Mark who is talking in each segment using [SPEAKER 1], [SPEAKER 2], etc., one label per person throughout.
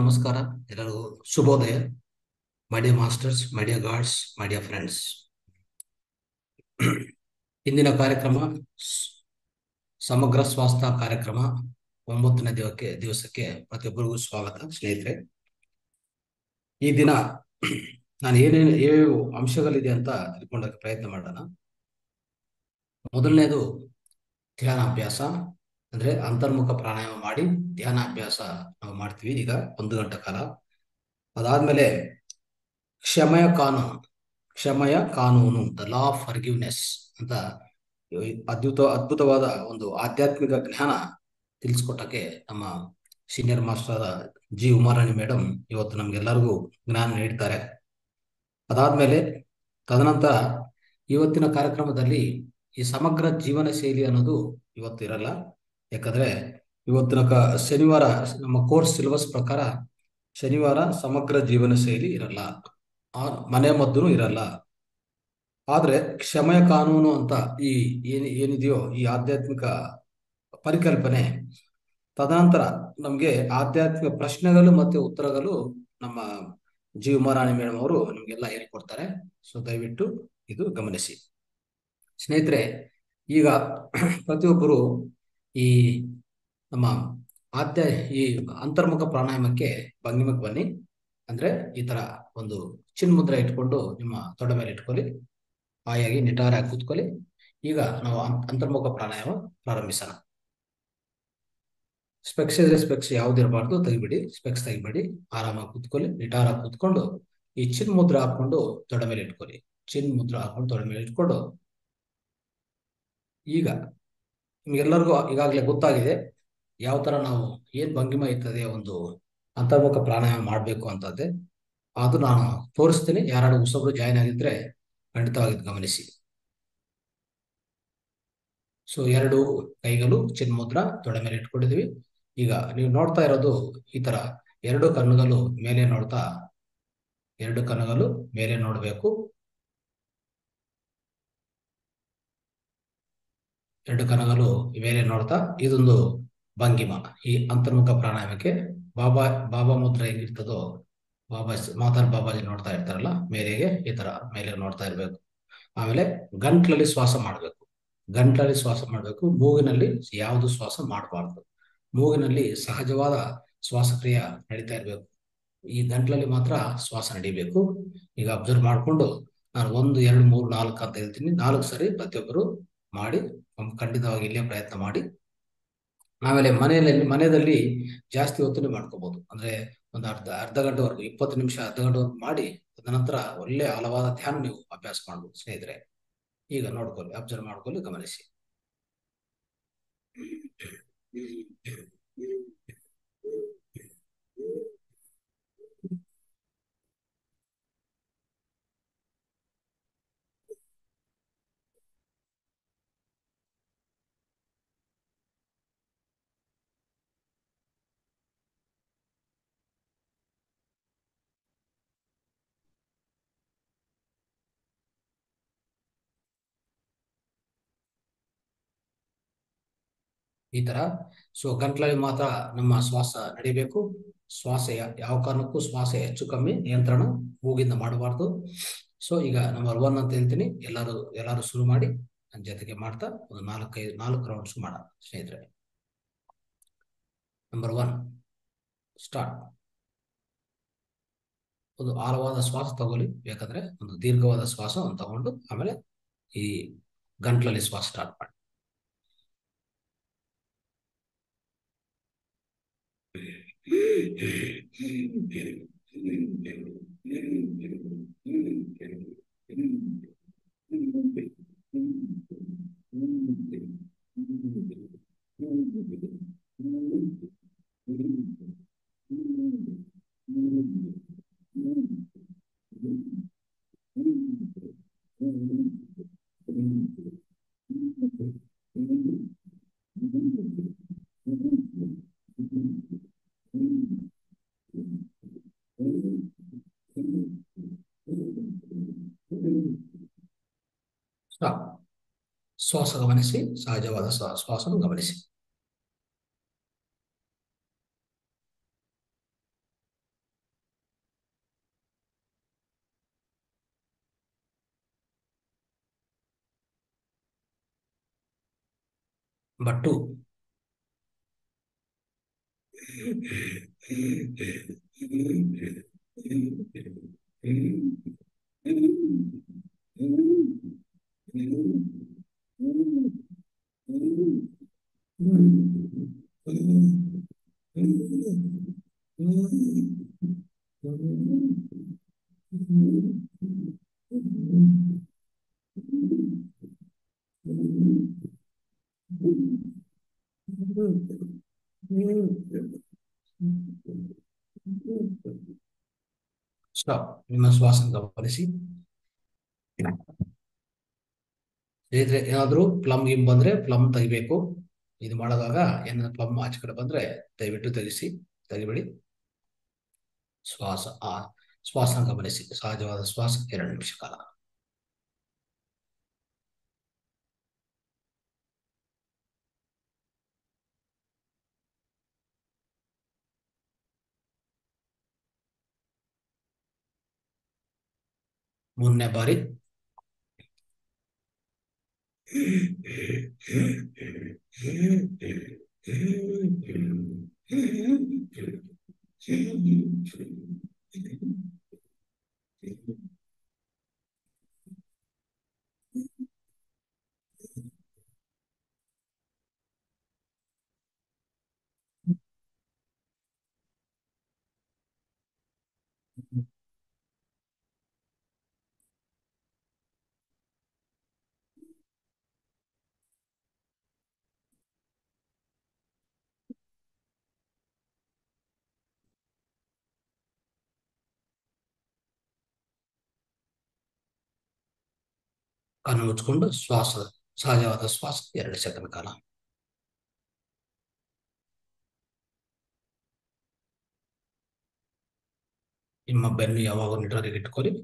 [SPEAKER 1] ನಮಸ್ಕಾರ ಎಲ್ಲರಿಗೂ ಶುಭೋದಯ my dear masters my dear gods my dear friends ಇಂದಿನ ಕಾರ್ಯಕ್ರಮ ಸ್- ಸಮಗ್ರ ಸ್ವಾಸ್ಥ್ಯ ಕಾರ್ಯಕ್ರಮ ಒಂಬತ್ತನೇ ದಿವಕ್ಕೆ ದಿವಸಕ್ಕೆ ಪ್ರತಿಯೊಬ್ಬರಿಗೂ ಸ್ವಾಗತ ಸ್ನೇಹಿತರೆ ಈ ದಿನ ನಾನು ಏನೇನು ಏನೇನು ಅಂಶಗಳಿದೆ ಅಂತ ತಿಳ್ಕೊಳ್ಳೋಕೆ ಪ್ರಯತ್ನ ಮಾಡೋಣ ಮೊದಲನೇದು ಧ್ಯಾನಾಭ್ಯಾಸ ಅಂದ್ರೆ ಅಂತರ್ಮುಖ ಪ್ರಾಣಾಯಾಮ ಮಾಡಿ ಧ್ಯಾನಾಭ್ಯಾಸ ನಾವು ಮಾಡ್ತೀವಿ ಈಗ ಒಂದು ಗಂಟೆ ಕಾಲ ಅದಾದ್ಮೇಲೆ ಕ್ಷಮಯ ಕಾನೂನು ಕ್ಷಮಯ ಕಾನೂನು ದ ಲಾ ಆಫ್ ಫರ್ಗಿವ್ನೆಸ್ ಅಂತ ಅದ್ಭುತ ಅದ್ಭುತವಾದ ಒಂದು ಆಧ್ಯಾತ್ಮಿಕ ಜ್ಞಾನ ತಿಳಿಸ್ಕೊಟ್ಟಕ್ಕೆ ನಮ್ಮ senior master ji Umarani madam ಇವತ್ತು ನಮ್ಗೆಲ್ಲರಿಗೂ ಜ್ಞಾನ ನೀಡ್ತಾರೆ ಅದಾದ್ಮೇಲೆ ತದನಂತರ ಇವತ್ತಿನ ಕಾರ್ಯಕ್ರಮದಲ್ಲಿ ಈ ಸಮಗ್ರ ಜೀವನ ಶೈಲಿ ಅನ್ನೋದು ಇವತ್ತು ಇರಲ್ಲ ಯಾಕಂದ್ರೆ ಇವತ್ತಿನ ಕ ಶನಿವಾರ ನಮ್ಮ ಕೋರ್ಸ್ ಸಿಲೆಬಸ್ ಪ್ರಕಾರ ಶನಿವಾರ ಸಮಗ್ರ ಜೀವನ ಶೈಲಿ ಇರಲ್ಲ ಆ ಮನೆ ಮದ್ದು ಇರಲ್ಲ ಆದ್ರೆ ಕ್ಷಮಯ ಕಾನೂನು ಅಂತ ಈ ಏನ್ ಏನಿದೆಯೋ ಈ ಆಧ್ಯಾತ್ಮಿಕ ಪರಿಕಲ್ಪನೆ ತದನಂತರ ನಮ್ಗೆ ಆಧ್ಯಾತ್ಮಿಕ ಪ್ರಶ್ನೆಗಳು ಮತ್ತೆ ಉತ್ತರಗಳು ನಮ್ಮ ಜಿ ಉಮಾರಾಣಿ ಮೇಡಮ್ ಅವರು ನಿಮ್ಗೆಲ್ಲ ಹೇಳ್ಕೊಡ್ತಾರೆ ಸೊ ದಯವಿಟ್ಟು ಇದು ಗಮನಿಸಿ ಸ್ನೇಹಿತರೆ ಈಗ ಪ್ರತಿಯೊಬ್ಬರು ಈ ನಮ್ಮ ಆದ್ಯ ಈ ಅಂತರ್ಮುಖ ಪ್ರಾಣಾಯಾಮಕ್ಕೆ ಭಂಗಿಮಕ್ಕೆ ಬನ್ನಿ ಅಂದ್ರೆ ಈ ತರ ಒಂದು ಚಿನ್ಮುದ್ರ ಇಟ್ಕೊಂಡು ನಿಮ್ಮ ತೊಡೆ ಮೇಲೆ ಇಟ್ಕೊಳ್ಳಿ ಹಾಯಾಗಿ ನಿಟಾರಾಗಿ ಕೂತ್ಕೊಳ್ಳಿ ಈಗ ನಾವು ಅಂ- ಅಂತರ್ಮುಖ ಪ್ರಾಣಾಯಾಮ ಪ್ರಾರಂಭಿಸೋಣ ಸ್ಪೆಕ್ಸ್ ಇದ್ರೆ ಸ್ಪೆಕ್ಸ್ ಯಾವ್ದಿರಬಾರ್ದು ತೆಗಿಬಿಡಿ ಸ್ಪೆಕ್ಸ್ ತೆಗಿಬೇಡಿ ಆರಾಮಾಗಿ ಕೂತ್ಕೊಳ್ಳಿ ನಿಟಾರಾಗಿ ಕೂತ್ಕೊಂಡು ಈ ಚಿನ್ ಮುದ್ರ ಹಾಕೊಂಡು ತೊಡೆ ಮೇಲೆ ಇಟ್ಕೊಳ್ಳಿ ಚಿನ್ ಮುದ್ರ ಹಾಕೊಂಡು ತೊಡೆ ಮೇಲೆ ಇಟ್ಕೊಂಡು ಈಗ ನಿಮ್ಗೆಲ್ಲರಿಗೂ ಈಗಾಗಲೇ ಗೊತ್ತಾಗಿದೆ ಯಾವ ತರ ನಾವು ಏನ್ ಭಂಗಿಮ ಇರ್ತದೆ ಒಂದು ಅಂತರ್ಮುಖ ಪ್ರಾಣಾಯಾಮ ಮಾಡ್ಬೇಕು ಅಂತದ್ದೆ ಅದು ನಾನು ತೋರಿಸ್ತೀನಿ ಯಾರು ಹೊಸಬ್ರು ಜಾಯ್ನ್ ಆಗಿದ್ರೆ ಖಂಡಿತವಾಗಿ ಗಮನಿಸಿ ಸೊ ಎರಡು ಕೈಗಳು ಚಿನ್ಮುದ್ರ ತೊಡೆ ಮೇಲೆ ಇಟ್ಕೊಂಡಿದೀವಿ ಈಗ ನೀವು ನೋಡ್ತಾ ಇರೋದು ಈ ತರ ಎರಡು ಕಣ್ಣುಗಳು ಮೇಲೆ ನೋಡ್ತಾ ಎರಡು ಕಣ್ಣುಗಳು ಮೇಲೆ ನೋಡ್ಬೇಕು ಎರಡು ಕಣ್ಣುಗಳು ಮೇಲೆ ನೋಡ್ತಾ ಇದೊಂದು ಭಂಗಿಮ ಈ ಅಂತರ್ಮುಖ ಪ್ರಾಣಾಯಾಮಕ್ಕೆ ಬಾಬಾ ಬಾಬಾ ಮುದ್ರ ಹೆಂಗಿರ್ತದೋ ಬಾಬಾ ಮಾತಾರ್ ಬಾಬಾಜಿ ನೋಡ್ತಾ ಇರ್ತಾರಲ್ಲ ಮೇಲೆಗೆ ಈ ತರ ಮೇಲೆ ನೋಡ್ತಾ ಇರ್ಬೇಕು ಆಮೇಲೆ ಗಂಟ್ಲಲ್ಲಿ ಶ್ವಾಸ ಮಾಡ್ಬೇಕು ಗಂಟ್ಲಲ್ಲಿ ಶ್ವಾಸ ಮಾಡ್ಬೇಕು ಮೂಗಿನಲ್ಲಿ ಯಾವುದು ಶ್ವಾಸ ಮಾಡಬಾರ್ದು ಮೂಗಿನಲ್ಲಿ ಸಹಜವಾದ ಶ್ವಾಸಕ್ರಿಯೆ ನಡೀತಾ ಇರ್ಬೇಕು ಈ ಗಂಟ್ಲಲ್ಲಿ ಮಾತ್ರ ಶ್ವಾಸ ನಡಿಬೇಕು ಈಗ ಅಬ್ಸರ್ವ್ ಮಾಡ್ಕೊಂಡು ನಾನು ಒಂದು ಎರಡು ಮೂರು ನಾಲ್ಕು ಅಂತ ಹೇಳ್ತೀನಿ ನಾಲ್ಕು ಸರಿ ಪ್ರತಿಯೊಬ್ಬರು ಮಾಡಿ ಖಂಡಿತವಾಗಿ ಇಲ್ಲೇ ಪ್ರಯತ್ನ ಮಾಡಿ ಆಮೇಲೆ ಮನೆಯಲ್ಲಿ ಮನೆಯಲ್ಲಿ ಜಾಸ್ತಿ ಹೊತ್ತನ್ನು ಮಾಡ್ಕೋಬಹುದು ಅಂದ್ರೆ ಒಂದು ಅರ್ಧ ಅರ್ಧ ಗಂಟೆವರೆಗೂ ಇಪ್ಪತ್ತು ನಿಮಿಷ ಅರ್ಧ ಗಂಟೆವರೆಗೂ ಮಾಡಿ ತದನಂತರ ಒಳ್ಳೆ ಆಳವಾದ ಧ್ಯಾನ ನೀವು ಅಭ್ಯಾಸ ಮಾಡ್ಬೋದು ಸ್ನೇಹಿತರೆ ಈಗ ನೋಡ್ಕೊಳ್ಳಿ ಅಬ್ಸರ್ವ್ ಮಾಡ್ಕೊಳ್ಳಿ ಗಮನಿಸಿ ಈ ತರ ಸೊ ಗಂಟ್ಲಲ್ಲಿ ಮಾತ್ರ ನಮ್ಮ ಶ್ವಾಸ ನಡಿಬೇಕು ಶ್ವಾಸ ಯಾ- ಯಾವ ಕಾರಣಕ್ಕೂ ಶ್ವಾಸ ಹೆಚ್ಚು ಕಮ್ಮಿ ನಿಯಂತ್ರಣ ಮೂಗಿಂದ ಮಾಡಬಾರ್ದು ಸೊ ಈಗ ನಂಬರ್ ಒನ್ ಅಂತ ಹೇಳ್ತೀನಿ ಎಲ್ಲರೂ ಎಲ್ಲರೂ ಶುರು ಮಾಡಿ ನನ್ನ ಜೊತೆಗೆ ಮಾಡ್ತಾ ಒಂದು ನಾಲ್ಕೈದು ನಾಲ್ಕು ರೌಂಡ್ಸ್ ಮಾಡೋಣ ಸ್ನೇಹಿತರೆ ನಂಬರ್ ಒನ್ ಸ್ಟಾರ್ಟ್ ಒಂದು ಆಳವಾದ ಶ್ವಾಸ ತಗೊಳ್ಳಿ ಬೇಕಂದ್ರೆ ಒಂದು ದೀರ್ಘವಾದ ಶ್ವಾಸ ಒಂದು ತಗೊಂಡು ಆಮೇಲೆ ಈ ಗಂಟ್ಲಲ್ಲಿ ಶ್ವಾಸ ಸ್ಟಾರ್ಟ್ ಮಾಡಿ ಸ್ಟಾಪ್ ಶ್ವಾಸ ಗಮನಿಸಿ ಸಹಜವಾದ ಶ್ವಾ- ಶ್ವಾಸವನ್ನು ಗಮನಿಸಿ ಬಟ್ಟು ಸ್ಟಾಪ್ ನಿಮ್ಮ ಶ್ವಾಸ ಗಮನಿಸಿ ಸ್ನೇಹಿತರೆ ಏನಾದರೂ ಪ್ಲಮ್ ಗಿಮ್ ಬಂದ್ರೆ ಪ್ಲಮ್ ತೆಗಿಬೇಕು ಇದು ಮಾಡಿದಾಗ ಏನಾದ್ರು ಪ್ಲಮ್ ಆಚೆ ಕಡೆ ಬಂದ್ರೆ ದಯವಿಟ್ಟು ತೆಗಿಸಿ ತೆಗಿಬೇಡಿ ಶ್ವಾಸ ಆ ಶ್ವಾಸ ಗಮನಿಸಿ ಸಹಜವಾದ ಶ್ವಾಸ ಎರಡು ನಿಮಿಷ ಕಾಲ ಮೂರನೇ ಬಾರಿ ಕಣ್ಣು ಮುಚ್ಕೊಂಡು ಶ್ವಾಸ ಸಹಜವಾದ ಶ್ವಾಸ ಎರಡು ಸೆಕೆಂಡ್ ಕಾಲ ನಿಮ್ಮ ಬೆನ್ನು ಯಾವಾಗ ನಿಡರಿಗೆ ಇಟ್ಕೊಳ್ಳಿ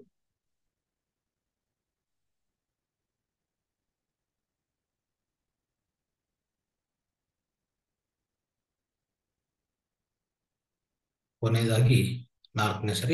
[SPEAKER 1] ಕೊನೆಯದಾಗಿ ನಾಲ್ಕನೇ ಸರಿ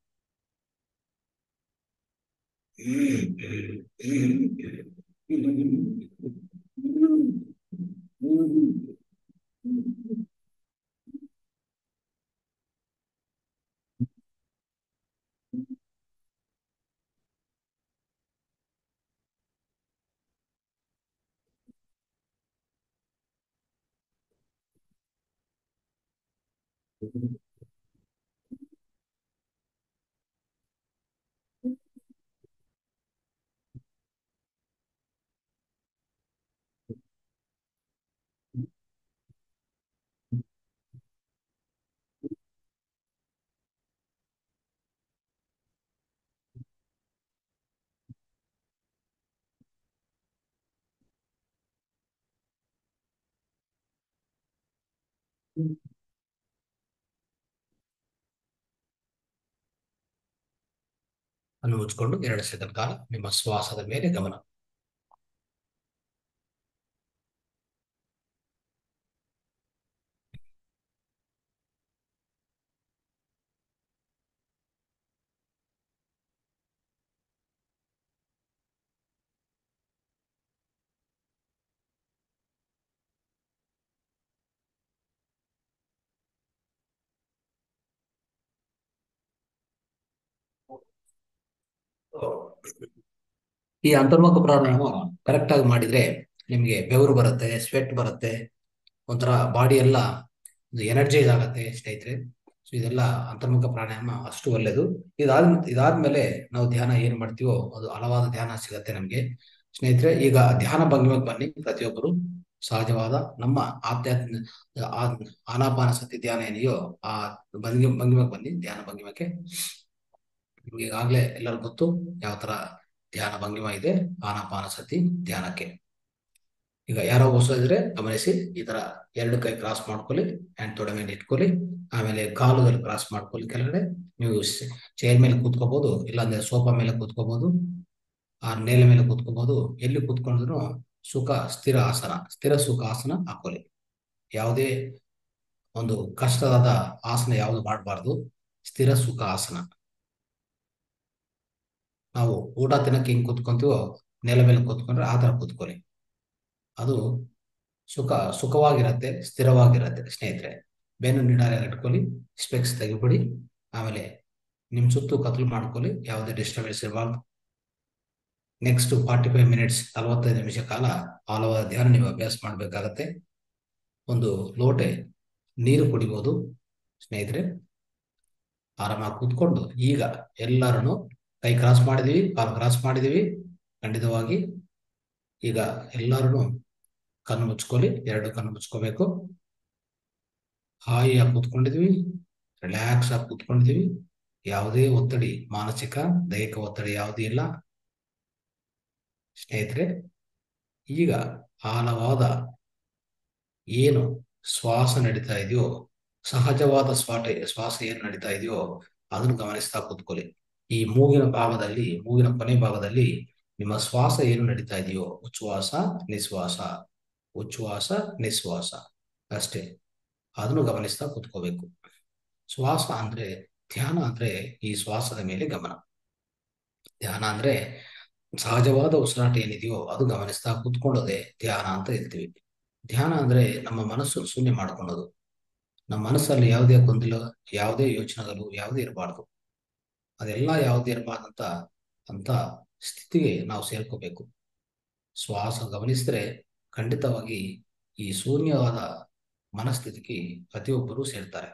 [SPEAKER 1] ಕಣ್ಣು ಮುಚ್ಕೊಂಡು ಎರಡು ಸೆಕೆಂಡ್ ಕಾಲ ನಿಮ್ಮ ಶ್ವಾಸದ ಮೇಲೆ ಗಮನ ಈ ಅಂತರ್ಮುಖ ಪ್ರಾಣಾಯಾಮ ಕರೆಕ್ಟ್ ಆಗಿ ಮಾಡಿದ್ರೆ ನಿಮ್ಗೆ ಬೆವರು ಬರುತ್ತೆ ಸ್ವೆಟ್ ಬರುತ್ತೆ ಒಂಥರ ಬಾಡಿ ಎಲ್ಲ ಎನರ್ಜೈಸ್ ಆಗತ್ತೆ ಸ್ನೇಹಿತರೆ ಸೊ ಇದೆಲ್ಲ ಅಂತರ್ಮುಖ ಪ್ರಾಣಾಯಾಮ ಅಷ್ಟು ಒಳ್ಳೇದು ಇದಾದ ಇದಾದ್ಮೇಲೆ ನಾವು ಧ್ಯಾನ ಏನ್ ಮಾಡ್ತೀವೋ ಅದು ಹಲವಾದ ಧ್ಯಾನ ಸಿಗತ್ತೆ ನಮ್ಗೆ ಸ್ನೇಹಿತರೆ ಈಗ ಧ್ಯಾನ ಭಂಗಿಮಕ್ಕೆ ಬನ್ನಿ ಪ್ರತಿಯೊಬ್ಬರು ಸಹಜವಾದ ನಮ್ಮ ಆಧ್ಯಾತ್ಮ ಆ- ಆನಾಪಾನ ಸತಿ ಧ್ಯಾನ ಏನಿದೆಯೋ ಆ ಭಂಗಿ ಭಂಗಿಮಕ್ಕೆ ಬನ್ನಿ ಧ್ಯಾನ ಭಂಗಿಮಕ್ಕೆ ನಿಮ್ಗೆ ಈಗಾಗಲೇ ಎಲ್ಲರಿಗೂ ಗೊತ್ತು ಯಾವ ತರ ಧ್ಯಾನ ಭಂಗಿಮ ಇದೆ ಆನಾಪಾನ ಸತಿ ಧ್ಯಾನಕ್ಕೆ ಈಗ ಯಾರೋ ಹೊಸದಿದ್ರೆ ಗಮನಿಸಿ ಈ ತರ ಎರಡು ಕೈ ಕ್ರಾಸ್ ಮಾಡ್ಕೊಳ್ಳಿ ಹ್ಯಾಂಡ್ ತೊಡೆ ಮೇಲೆ ಇಟ್ಕೊಳ್ಳಿ ಆಮೇಲೆ ಕಾಲುಗಳು ಕ್ರಾಸ್ ಮಾಡ್ಕೊಳ್ಳಿ ಕೆಳಗಡೆ ನೀವು ಚೇರ್ ಮೇಲೆ ಕೂತ್ಕೋಬಹುದು ಇಲ್ಲಾಂದ್ರೆ ಸೋಫಾ ಮೇಲೆ ಕೂತ್ಕೋಬಹುದು ಆ ನೇಲೆ ಮೇಲೆ ಕೂತ್ಕೋಬಹುದು ಎಲ್ಲಿ ಕೂತ್ಕೊಂಡ್ರು ಸುಖ ಸ್ಥಿರ ಆಸನ ಸ್ಥಿರ ಸುಖ ಆಸನ ಹಾಕೊಳ್ಳಿ ಯಾವುದೇ ಒಂದು ಕಷ್ಟವಾದ ಆಸನ ಯಾವುದು ಮಾಡಬಾರ್ದು ಸ್ಥಿರ ಸುಖ ಆಸನ ನಾವು ಊಟ ತಿನ್ನಕ್ಕೆ ಹಿಂಗ್ ಕೂತ್ಕೊಂತೀವೋ ನೆಲ ಮೇಲೆ ಕೂತ್ಕೊಂಡ್ರೆ ಆ ತರ ಕೂತ್ಕೊಳ್ಳಿ ಅದು ಸುಖ ಸುಖವಾಗಿರತ್ತೆ ಸ್ಥಿರವಾಗಿರತ್ತೆ ಸ್ನೇಹಿತರೆ ಬೆನ್ನು ನಿಡಾರಾಗಿ ಇಟ್ಕೊಳ್ಳಿ ಸ್ಪೆಕ್ಸ್ ತೆಗಿಬಿಡಿ ಆಮೇಲೆ ನಿಮ್ಮ ಸುತ್ತು ಕತ್ಲು ಮಾಡ್ಕೊಳ್ಳಿ ಯಾವುದೇ ಡಿಸ್ಟರ್ಬೆನ್ಸ್ ಇರಬಾರ್ದು ನೆಕ್ಸ್ಟ್ ಫಾರ್ಟಿ ಫೈವ್ ಮಿನಿಟ್ಸ್ ನಲವತ್ತೈದು ನಿಮಿಷ ಕಾಲ ಆಳವಾದ ಧ್ಯಾನ ನೀವು ಅಭ್ಯಾಸ ಮಾಡಬೇಕಾಗತ್ತೆ ಒಂದು ಲೋಟೆ ನೀರು ಕುಡಿಬೋದು ಸ್ನೇಹಿತರೆ ಆರಾಮಾಗಿ ಕೂತ್ಕೊಂಡು ಈಗ ಎಲ್ಲರೂ ಕೈ ಕ್ರಾಸ್ ಮಾಡಿದೀವಿ ಕಾಲು ಕ್ರಾಸ್ ಮಾಡಿದೀವಿ ಖಂಡಿತವಾಗಿ ಈಗ ಎಲ್ಲರೂ ಕಣ್ಣು ಮುಚ್ಕೊಳ್ಳಿ ಎರಡು ಕಣ್ಣು ಮುಚ್ಕೋಬೇಕು ಹಾಯಿಯಾಗಿ ಕೂತ್ಕೊಂಡಿದೀವಿ ರಿಲ್ಯಾಕ್ಸ್ ಆಗಿ ಕೂತ್ಕೊಂಡಿದೀವಿ ಯಾವುದೇ ಒತ್ತಡಿ ಮಾನಸಿಕ ದೈಹಿಕ ಒತ್ತಡ ಯಾವುದೂ ಇಲ್ಲ ಸ್ನೇಹಿತರೆ ಈಗ ಆಳವಾದ ಏನು ಶ್ವಾಸ ನಡೀತಾ ಇದೆಯೋ ಸಹಜವಾದ ಸ್ವಾಟ ಶ್ವಾಸ ಏನು ನಡೀತಾ ಇದೆಯೋ ಅದನ್ನು ಗಮನಿಸ್ತಾ ಕೂತ್ಕೊಳ್ಳಿ ಈ ಮೂಗಿನ ಭಾಗದಲ್ಲಿ ಮೂಗಿನ ಕೊನೆ ಭಾಗದಲ್ಲಿ ನಿಮ್ಮ ಶ್ವಾಸ ಏನು ನಡೀತಾ ಇದೆಯೋ ಉಚ್ಛ್ವಾಸ ನಿಶ್ವಾಸ ಉಚ್ಛ್ವಾಸ ನಿಶ್ವಾಸ ಅಷ್ಟೇ ಅದನ್ನು ಗಮನಿಸ್ತಾ ಕೂತ್ಕೋಬೇಕು ಶ್ವಾಸ ಅಂದ್ರೆ ಧ್ಯಾನ ಅಂದ್ರೆ ಈ ಶ್ವಾಸದ ಮೇಲೆ ಗಮನ ಧ್ಯಾನ ಅಂದ್ರೆ ಸಹಜವಾದ ಉಸಿರಾಟ ಏನಿದೆಯೋ ಅದು ಗಮನಿಸ್ತಾ ಕೂತ್ಕೊಳ್ಳೋದೆ ಧ್ಯಾನ ಅಂತ ಹೇಳ್ತೀವಿ ಧ್ಯಾನ ಅಂದ್ರೆ ನಮ್ಮ ಮನಸ್ಸು ಶೂನ್ಯ ಮಾಡ್ಕೊಳ್ಳೋದು ನಮ್ಮ ಮನಸ್ಸಲ್ಲಿ ಯಾವುದೇ ಗೊಂದಲ ಯಾವುದೇ ಯೋಚನೆಗಳು ಯಾವುದೇ ಇರಬಾರ್ದು ಅದೆಲ್ಲ ಯಾವುದೇ ಇರಬಾರ್ದಂತ ಅಂತ ಸ್ಥಿತಿಗೆ ನಾವು ಸೇರ್ಕೋಬೇಕು ಶ್ವಾಸ ಗಮನಿಸಿದ್ರೆ ಖಂಡಿತವಾಗಿ ಈ ಶೂನ್ಯವಾದ ಮನಸ್ಥಿತಿಗೆ ಪ್ರತಿಯೊಬ್ಬರು ಸೇರ್ತಾರೆ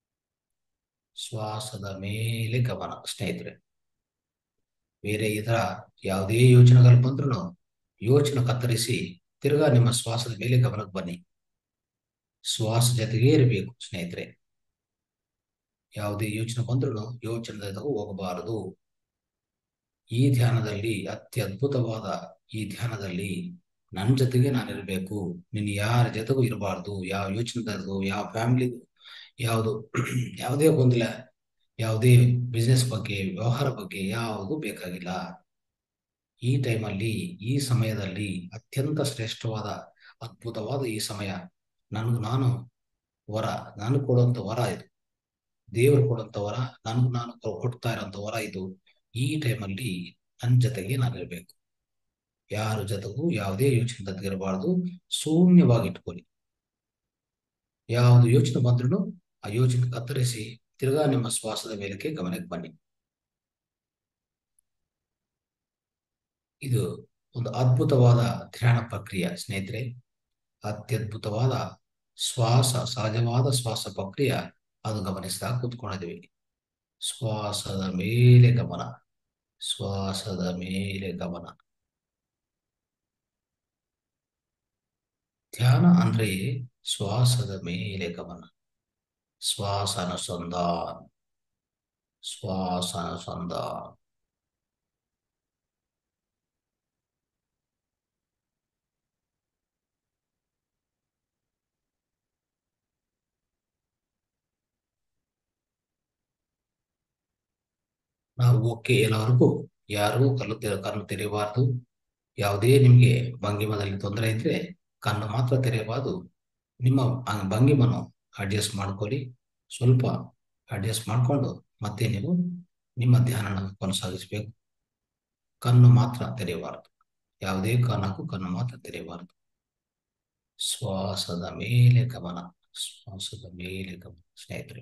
[SPEAKER 1] ಶ್ವಾಸದ ಮೇಲೆ ಗಮನ ಸ್ನೇಹಿತರೆ ಬೇರೆ ಇದರ ಯಾವುದೇ ಯೋಚನೆಗಳು ಬಂದ್ರು ಯೋಚನೆ ಕತ್ತರಿಸಿ ತಿರ್ಗಾ ನಿಮ್ಮ ಶ್ವಾಸದ ಮೇಲೆ ಗಮನಕ್ಕೆ ಬನ್ನಿ ಶ್ವಾಸ ಜೊತೆಗೇ ಇರಬೇಕು ಸ್ನೇಹಿತರೆ ಯಾವುದೇ ಯೋಚನೆ ಬಂದ್ರು ಯೋಚನೆ ಹೋಗಬಾರದು ಈ ಧ್ಯಾನದಲ್ಲಿ ಅತ್ಯದ್ಭುತವಾದ ಈ ಧ್ಯಾನದಲ್ಲಿ ನನ್ನ ಜೊತೆಗೆ ನಾನು ಇರಬೇಕು ನೀನು ಯಾರ ಜೊತೆಗೂ ಇರಬಾರ್ದು ಯಾವ ಯೋಚನೆದಾರದು ಯಾವ ಫ್ಯಾಮಿಲಿ ಯಾವುದು ಯಾವುದೇ ಗೊಂದಲ ಯಾವುದೇ ಬಿಸ್ನೆಸ್ ಬಗ್ಗೆ ವ್ಯವಹಾರ ಬಗ್ಗೆ ಯಾವುದು ಬೇಕಾಗಿಲ್ಲ ಈ ಟೈಮಲ್ಲಿ ಈ ಸಮಯದಲ್ಲಿ ಅತ್ಯಂತ ಶ್ರೇಷ್ಠವಾದ ಅದ್ಭುತವಾದ ಈ ಸಮಯ ನನಗೆ ನಾನು ವರ ನಾನು ಕೊಡುವಂತ ವರ ಇದು ದೇವರು ಕೊಡುವಂತ ವರ ನನಗೆ ನಾನು ಕೊಡ್ತಾ ಇರೋಂಥ ವರ ಇದು ಈ ಟೈಮಲ್ಲಿ ನನ್ನ ಜೊತೆಗೆ ನಾನು ಇರಬೇಕು ಯಾರ ಜೊತೆಗೂ ಯಾವುದೇ ಯೋಚನೆ ಇರಬಾರ್ದು ಶೂನ್ಯವಾಗಿ ಇಟ್ಕೊಳ್ಳಿ ಯಾವುದು ಯೋಚನೆ ಬಂದ್ರೂ ಆ ಯೋಚನೆ ಕತ್ತರಿಸಿ ತಿರ್ಗಾ ನಿಮ್ಮ ಶ್ವಾಸದ ಮೇಲಕ್ಕೆ ಗಮನಕ್ಕೆ ಬನ್ನಿ ಇದು ಒಂದು ಅದ್ಭುತವಾದ ಧ್ಯಾನ ಪ್ರಕ್ರಿಯೆ ಸ್ನೇಹಿತರೆ ಅತ್ಯದ್ಭುತವಾದ ಶ್ವಾಸ ಸಹಜವಾದ ಶ್ವಾಸ ಪ್ರಕ್ರಿಯೆ ಅದು ಗಮನಿಸ್ತಾ ಕೂತ್ಕೊಂಡಿದ್ವಿ ಶ್ವಾಸದ ಮೇಲೆ ಗಮನ ಶ್ವಾಸದ ಮೇಲೆ ಗಮನ ಧ್ಯಾನ ಅಂದ್ರೆ ಶ್ವಾಸದ ಮೇಲೆ ಗಮನ ಶ್ವಾಸಾನುಸಂಧಾನ ಶ್ವಾಸಾನುಸಂಧಾನ ನಾವು ಓಕೆ ಎಲ್ಲವರೆಗೂ ಯಾರು ಕಲ್ಲು ತೆರೆ ಕಣ್ಣು ತೆರೆಯಬಾರ್ದು ಯಾವುದೇ ನಿಮಗೆ ಭಂಗಿಮದಲ್ಲಿ ತೊಂದರೆ ಇದ್ರೆ ಕಣ್ಣು ಮಾತ್ರ ತೆರೆಯಬಾರ್ದು ನಿಮ್ಮ ಭಂಗಿಮನು ಅಡ್ಜಸ್ಟ್ ಮಾಡ್ಕೊಳ್ಳಿ ಸ್ವಲ್ಪ ಅಡ್ಜಸ್ಟ್ ಮಾಡಿಕೊಂಡು ಮತ್ತೆ ನೀವು ನಿಮ್ಮ ಧ್ಯಾನ ಕೊನಸಾಗಿಸ್ಬೇಕು ಕಣ್ಣು ಮಾತ್ರ ತೆರೆಯಬಾರದು ಯಾವುದೇ ಕಾರಣಕ್ಕೂ ಕಣ್ಣು ಮಾತ್ರ ತೆರೆಯಬಾರದು ಶ್ವಾಸದ ಮೇಲೆ ಗಮನ ಶ್ವಾಸದ ಮೇಲೆ ಗಮನ ಸ್ನೇಹಿತರೆ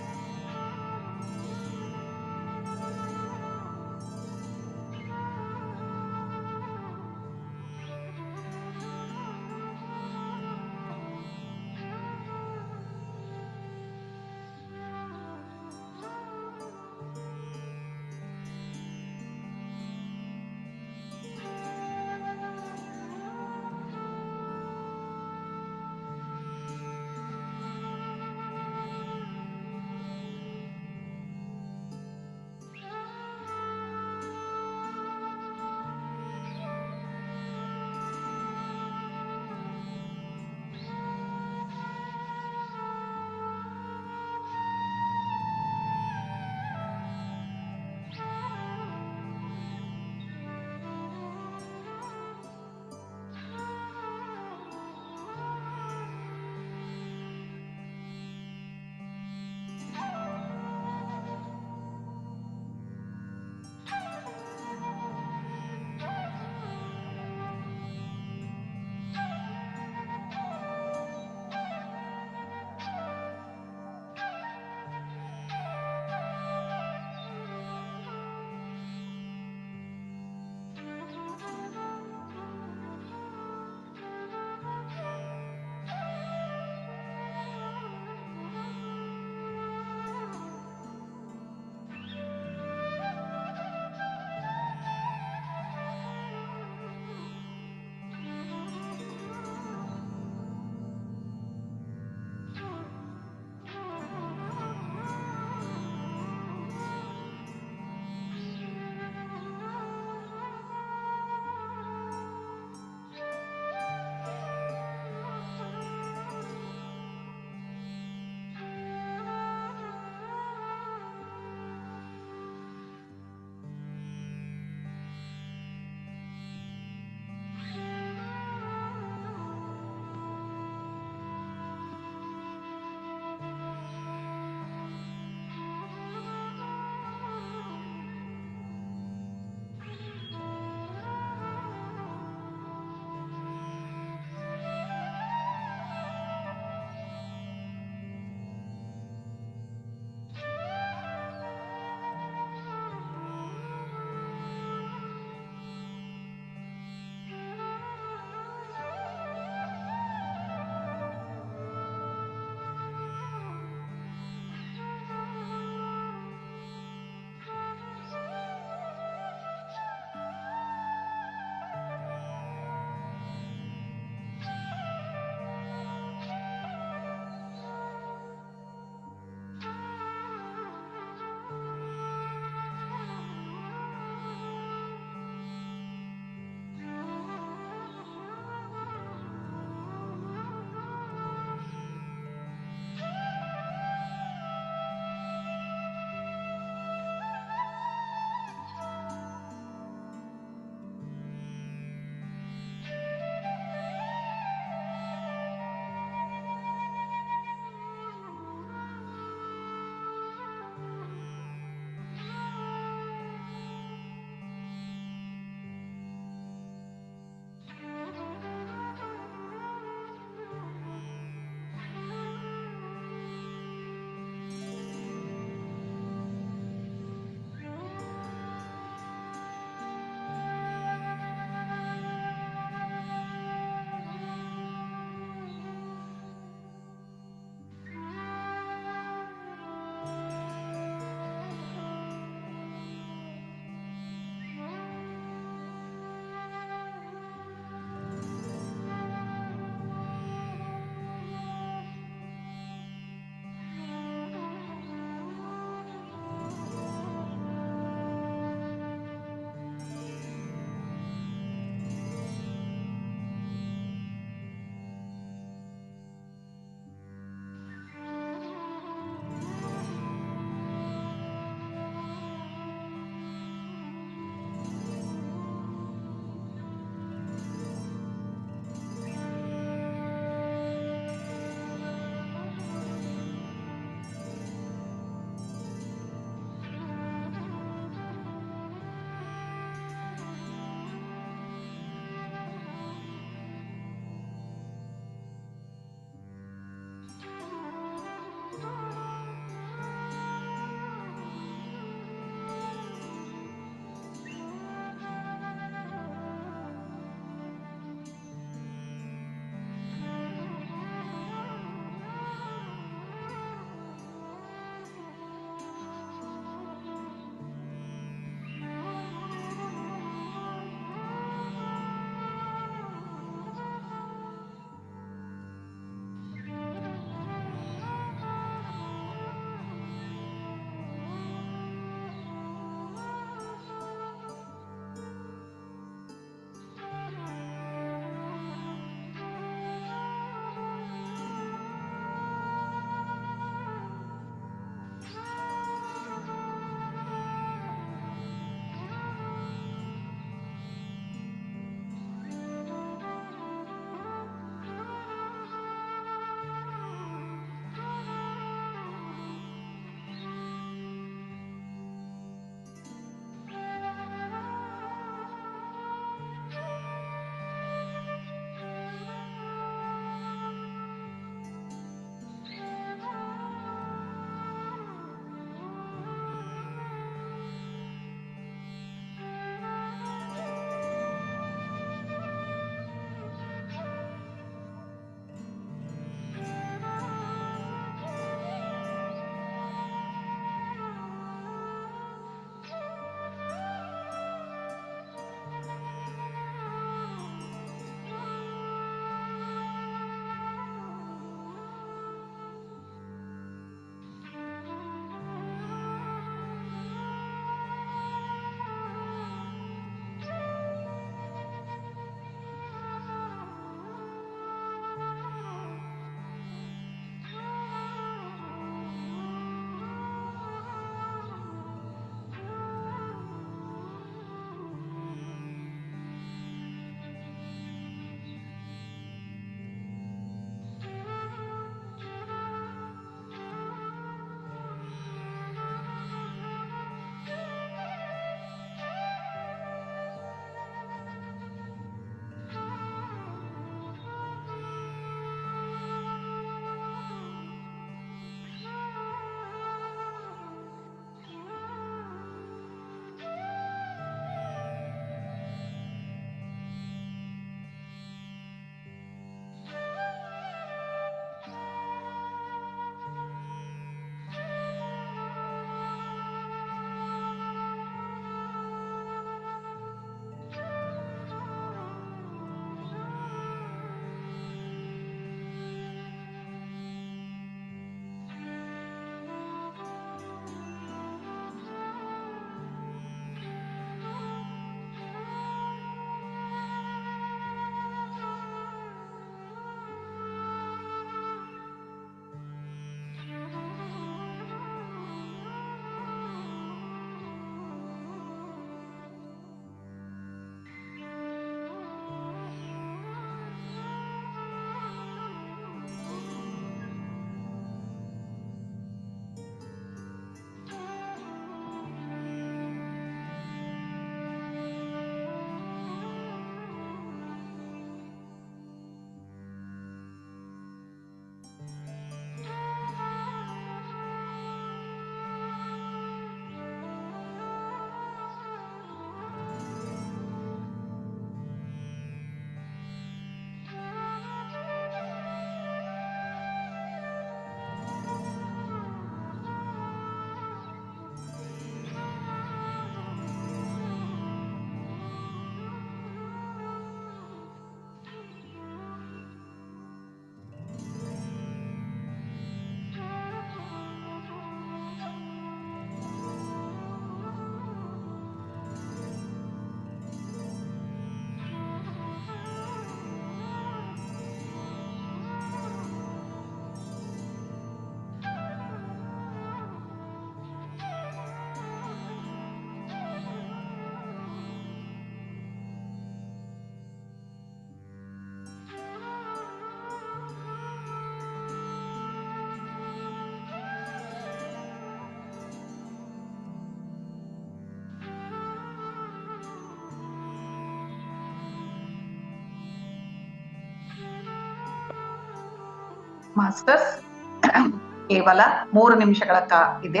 [SPEAKER 2] ಮಾಸ್ಟರ್ಸ್ ಕೇವಲ ಮೂರು ನಿಮಿಷಗಳ ಕಾ ಇದೆ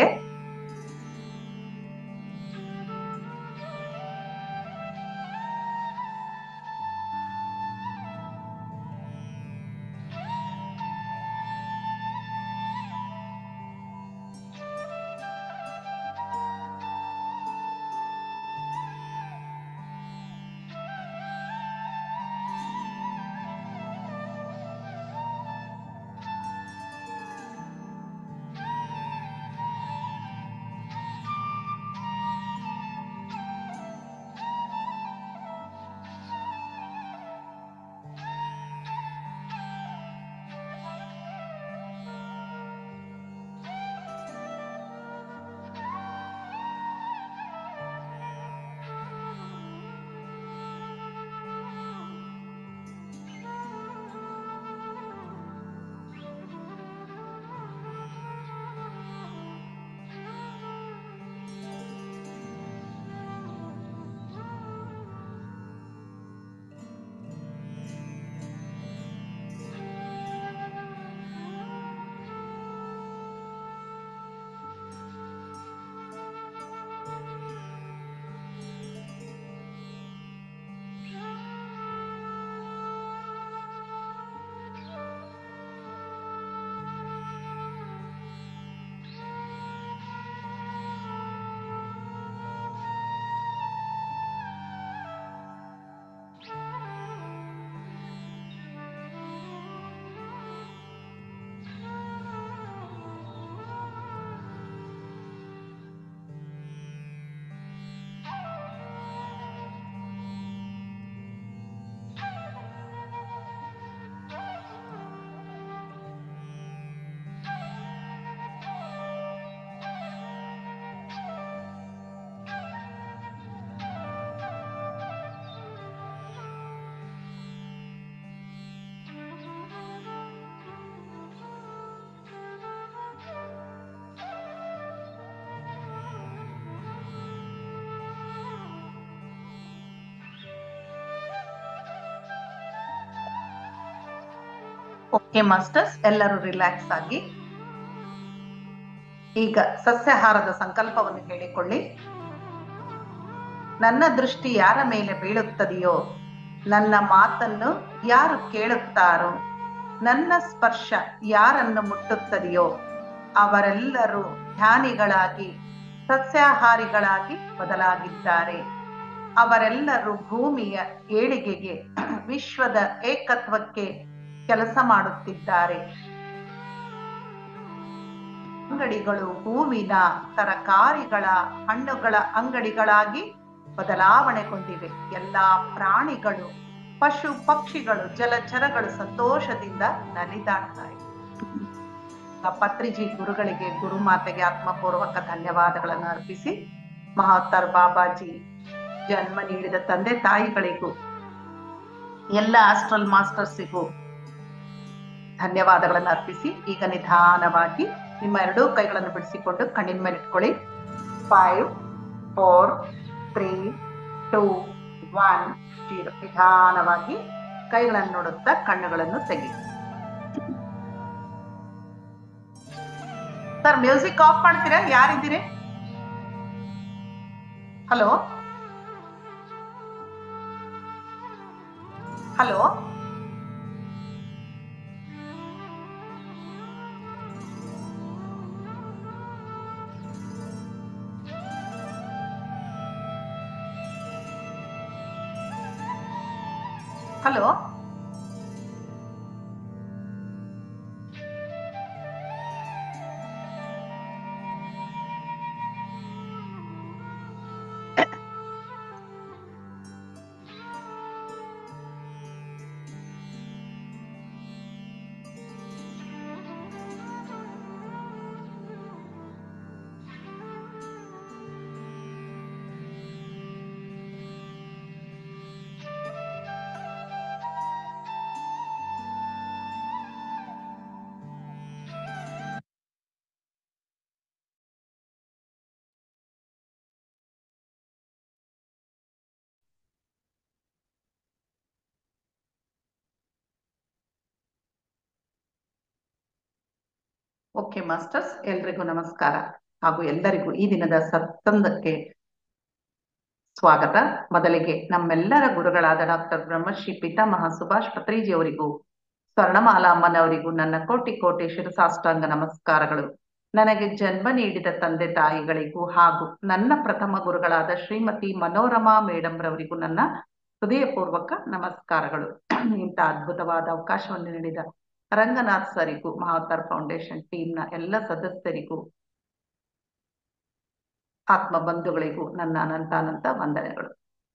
[SPEAKER 2] ಓಕೆ ಮಾಸ್ಟರ್ಸ್ ಎಲ್ಲರೂ ರಿಲ್ಯಾಕ್ಸ್ ಆಗಿ ಈಗ ಸಸ್ಯಾಹಾರದ ಸಂಕಲ್ಪವನ್ನು ಹೇಳಿಕೊಳ್ಳಿ ನನ್ನ ದೃಷ್ಟಿ ಯಾರ ಮೇಲೆ ಬೀಳುತ್ತದೆಯೋ ನನ್ನ ಮಾತನ್ನು ಯಾರು ಕೇಳುತ್ತಾರೋ ನನ್ನ ಸ್ಪರ್ಶ ಯಾರನ್ನು ಮುಟ್ಟುತ್ತದೆಯೋ ಅವರೆಲ್ಲರೂ ಧ್ಯಾನಿಗಳಾಗಿ ಸಸ್ಯಾಹಾರಿಗಳಾಗಿ ಬದಲಾಗಿದ್ದಾರೆ ಅವರೆಲ್ಲರೂ ಭೂಮಿಯ ಏಳಿಗೆಗೆ ವಿಶ್ವದ ಏಕತ್ವಕ್ಕೆ ಕೆಲಸ ಮಾಡುತ್ತಿದ್ದಾರೆ ಅಂಗಡಿಗಳು ಹೂವಿನ ತರಕಾರಿಗಳ ಹಣ್ಣುಗಳ ಅಂಗಡಿಗಳಾಗಿ ಬದಲಾವಣೆಗೊಂಡಿವೆ ಎಲ್ಲಾ ಪ್ರಾಣಿಗಳು ಪಶು ಪಕ್ಷಿಗಳು ಜಲಚರಗಳು ಸಂತೋಷದಿಂದ ನಲಿದಾಡ್ತಾ ಇವೆ ಪತ್ರಿಜಿ ಗುರುಗಳಿಗೆ ಗುರುಮಾತೆಗೆ ಆತ್ಮಪೂರ್ವಕ ಧನ್ಯವಾದಗಳನ್ನು ಅರ್ಪಿಸಿ ಮಹಾವತಾರ್ ಬಾಬಾಜಿ ಜನ್ಮ ನೀಡಿದ ತಂದೆ ತಾಯಿಗಳಿಗೂ ಎಲ್ಲ ಆಸ್ಟ್ರಲ್ ಮಾಸ್ಟರ್ಸಿಗೂ ಧನ್ಯವಾದಗಳನ್ನು ಅರ್ಪಿಸಿ ಈಗ ನಿಧಾನವಾಗಿ ನಿಮ್ಮ ಎರಡೂ ಕೈಗಳನ್ನು ಬಿಡಿಸಿಕೊಂಡು ಕಣ್ಣಿನ ಮೇಲೆ ಇಟ್ಕೊಳ್ಳಿ five four three two one zero ನಿಧಾನವಾಗಿ ಕೈಗಳನ್ನು ನೋಡುತ್ತಾ ಕಣ್ಣುಗಳನ್ನು ತೆಗಿ ಸರ್ ಮ್ಯೂಸಿಕ್ ಆಫ್ ಮಾಡ್ತೀರಾ ಯಾರಿದ್ದೀರಿ hello hello hello okay masters ಎಲ್ರಿಗೂ ನಮಸ್ಕಾರ ಹಾಗೂ ಎಲ್ಲರಿಗೂ ಈ ದಿನದ ಸತ್ಸಂಗಕ್ಕೆ ಸ್ವಾಗತ ಮೊದಲಿಗೆ ನಮ್ಮೆಲ್ಲರ ಗುರುಗಳಾದ ಡಾಕ್ಟರ್ ಬ್ರಹ್ಮಶ್ರೀ ಪಿತಾಮಹ ಸುಭಾಷ್ ಪತ್ರಿಜಿ ಅವರಿಗೂ ಸ್ವರ್ಣಮಾಲಾ ಅಮ್ಮನವರಿಗೂ ನನ್ನ ಕೋಟಿ ಕೋಟಿ ಶಿರಸಾಷ್ಟಾಂಗ ನಮಸ್ಕಾರಗಳು ನನಗೆ ಜನ್ಮ ನೀಡಿದ ತಂದೆ ತಾಯಿಗಳಿಗೂ ಹಾಗೂ ನನ್ನ ಪ್ರಥಮ ಗುರುಗಳಾದ ಶ್ರೀಮತಿ ಮನೋರಮಾ ಮೇಡಮ್ ರವರಿಗೂ ನನ್ನ ಹೃದಯಪೂರ್ವಕ ನಮಸ್ಕಾರಗಳು ಇಂಥ ಅದ್ಭುತವಾದ ಅವಕಾಶವನ್ನು ನೀಡಿದ ರಂಗನಾಥ್ ಸರಿಗೂ ಮಹಾವತಾರ್ ಫೌಂಡೇಶನ್ ಟೀಮ್ನ ಎಲ್ಲ ಸದಸ್ಯರಿಗೂ ಆತ್ಮ ಬಂಧುಗಳಿಗೂ ನನ್ನ ಅನಂತ ಅನಂತ ವಂದನೆಗಳು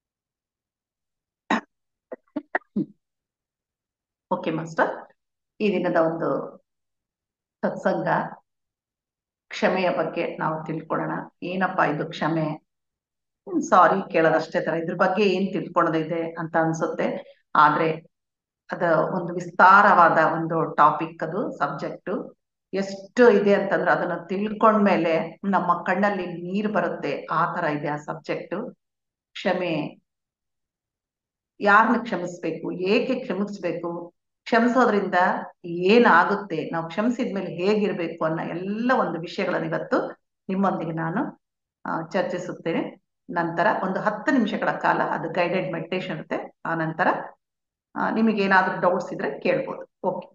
[SPEAKER 2] ಓಕೆ ಮಾಸ್ಟರ್ ಈ ದಿನದ ಒಂದು ಸತ್ಸಂಗ ಕ್ಷಮೆಯ ಬಗ್ಗೆ ನಾವು ತಿಳ್ಕೊಳ್ಳೋಣ ಏನಪ್ಪಾ ಇದು ಕ್ಷಮೆ ಸಾರಿ ಕೇಳೋದಷ್ಟೇ ತರ ಇದ್ರ ಬಗ್ಗೆ ಏನ್ ತಿಳ್ಕೊಳ್ಳೋದಿದೆ ಅಂತ ಅನ್ಸುತ್ತೆ ಆದ್ರೆ ಅದ ಒಂದು ವಿಸ್ತಾರವಾದ ಒಂದು ಟಾಪಿಕ್ ಅದು ಸಬ್ಜೆಕ್ಟ್ ಎಷ್ಟು ಇದೆ ಅಂತಂದ್ರೆ ಅದನ್ನ ತಿಳ್ಕೊಂಡ್ಮೇಲೆ ನಮ್ಮ ಕಣ್ಣಲ್ಲಿ ನೀರು ಬರುತ್ತೆ ಆ ತರ ಇದೆ ಆ ಸಬ್ಜೆಕ್ಟ್ ಕ್ಷಮೆ ಯಾರನ್ನ ಕ್ಷಮಿಸ್ಬೇಕು ಏಕೆ ಕ್ಷಮಿಸ್ಬೇಕು ಕ್ಷಮಿಸೋದ್ರಿಂದ ಏನಾಗುತ್ತೆ ನಾವು ಕ್ಷಮಿಸಿದ್ಮೇಲೆ ಹೇಗಿರ್ಬೇಕು ಅನ್ನೋ ಎಲ್ಲ ಒಂದು ವಿಷಯಗಳನ್ನು ಇವತ್ತು ನಿಮ್ಮೊಂದಿಗೆ ನಾನು ಚರ್ಚಿಸುತ್ತೇನೆ ನಂತರ ಒಂದು ಹತ್ತು ನಿಮಿಷಗಳ ಕಾಲ ಅದು ಗೈಡೆಡ್ ಮೆಡಿಟೇಷನ್ ಇರುತ್ತೆ ಆ ನಂತರ ನಿಮಗೆ ಏನಾದ್ರೂ ಡೌಟ್ಸ್ ಇದ್ರೆ ಕೇಳ್ಬೋದು ಓಕೆ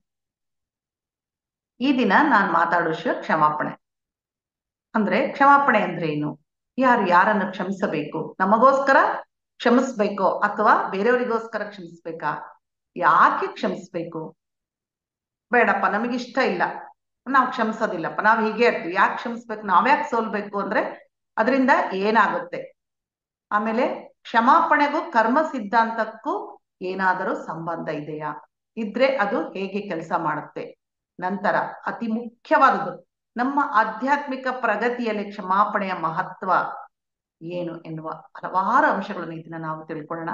[SPEAKER 2] ಈ ದಿನ ನಾನು ಮಾತಾಡೋ ವಿಷಯ ಕ್ಷಮಾಪಣೆ ಅಂದ್ರೆ ಕ್ಷಮಾಪಣೆ ಅಂದ್ರೆ ಏನು ಯಾರು ಯಾರನ್ನು ಕ್ಷಮಿಸಬೇಕು ನಮಗೋಸ್ಕರ ಕ್ಷಮಿಸ್ಬೇಕೋ ಅಥವಾ ಬೇರೆಯವರಿಗೋಸ್ಕರ ಕ್ಷಮಿಸ್ಬೇಕಾ ಯಾಕೆ ಕ್ಷಮಿಸ್ಬೇಕು ಬೇಡಪ್ಪ ನಮಗೆ ಇಷ್ಟ ಇಲ್ಲ ನಾವು ಕ್ಷಮಿಸೋದಿಲ್ಲಪ್ಪ ನಾವು ಹೀಗೆ ಇರ್ತೀವಿ ಯಾಕೆ ಕ್ಷಮಿಸ್ಬೇಕು ನಾವ್ಯಾಕೆ ಸೋಲ್ಬೇಕು ಅಂದ್ರೆ ಅದರಿಂದ ಏನಾಗುತ್ತೆ ಆಮೇಲೆ ಕ್ಷಮಾಪಣೆಗೂ ಕರ್ಮ ಸಿದ್ಧಾಂತಕ್ಕೂ ಏನಾದರೂ ಸಂಬಂಧ ಇದೆಯಾ ಇದ್ರೆ ಅದು ಹೇಗೆ ಕೆಲಸ ಮಾಡುತ್ತೆ ನಂತರ ಅತಿ ಮುಖ್ಯವಾದದ್ದು ನಮ್ಮ ಆಧ್ಯಾತ್ಮಿಕ ಪ್ರಗತಿಯಲ್ಲಿ ಕ್ಷಮಾಪಣೆಯ ಮಹತ್ವ ಏನು ಎನ್ನುವ ಹಲವಾರು ಅಂಶಗಳನ್ನು ಇದನ್ನ ನಾವು ತಿಳ್ಕೊಳ್ಳೋಣ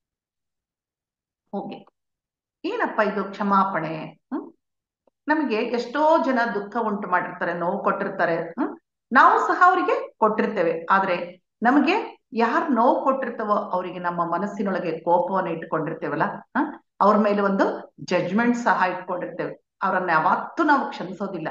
[SPEAKER 2] ಹೋಗಿ ಏನಪ್ಪ ಇದು ಕ್ಷಮಾಪಣೆ ಹ್ಮ್ ನಮಗೆ ಎಷ್ಟೋ ಜನ ದುಃಖ ಉಂಟು ಮಾಡಿರ್ತಾರೆ ನೋವು ಕೊಟ್ಟಿರ್ತಾರೆ ಹ್ಮ್ ನಾವು ಸಹ ಅವರಿಗೆ ಕೊಟ್ಟಿರ್ತೇವೆ ಆದ್ರೆ ನಮಗೆ ಯಾರು ನೋವು ಕೊಟ್ಟಿರ್ತವೋ ಅವರಿಗೆ ನಮ್ಮ ಮನಸ್ಸಿನೊಳಗೆ ಕೋಪವನ್ನು ಇಟ್ಕೊಂಡಿರ್ತೇವಲ್ಲ ಹ ಅವ್ರ ಮೇಲೆ ಒಂದು ಜಡ್ಜ್ಮೆಂಟ್ ಸಹ ಇಟ್ಕೊಂಡಿರ್ತೇವೆ ಅವರನ್ನ ಯಾವತ್ತೂ ನಾವು ಕ್ಷಮಿಸೋದಿಲ್ಲ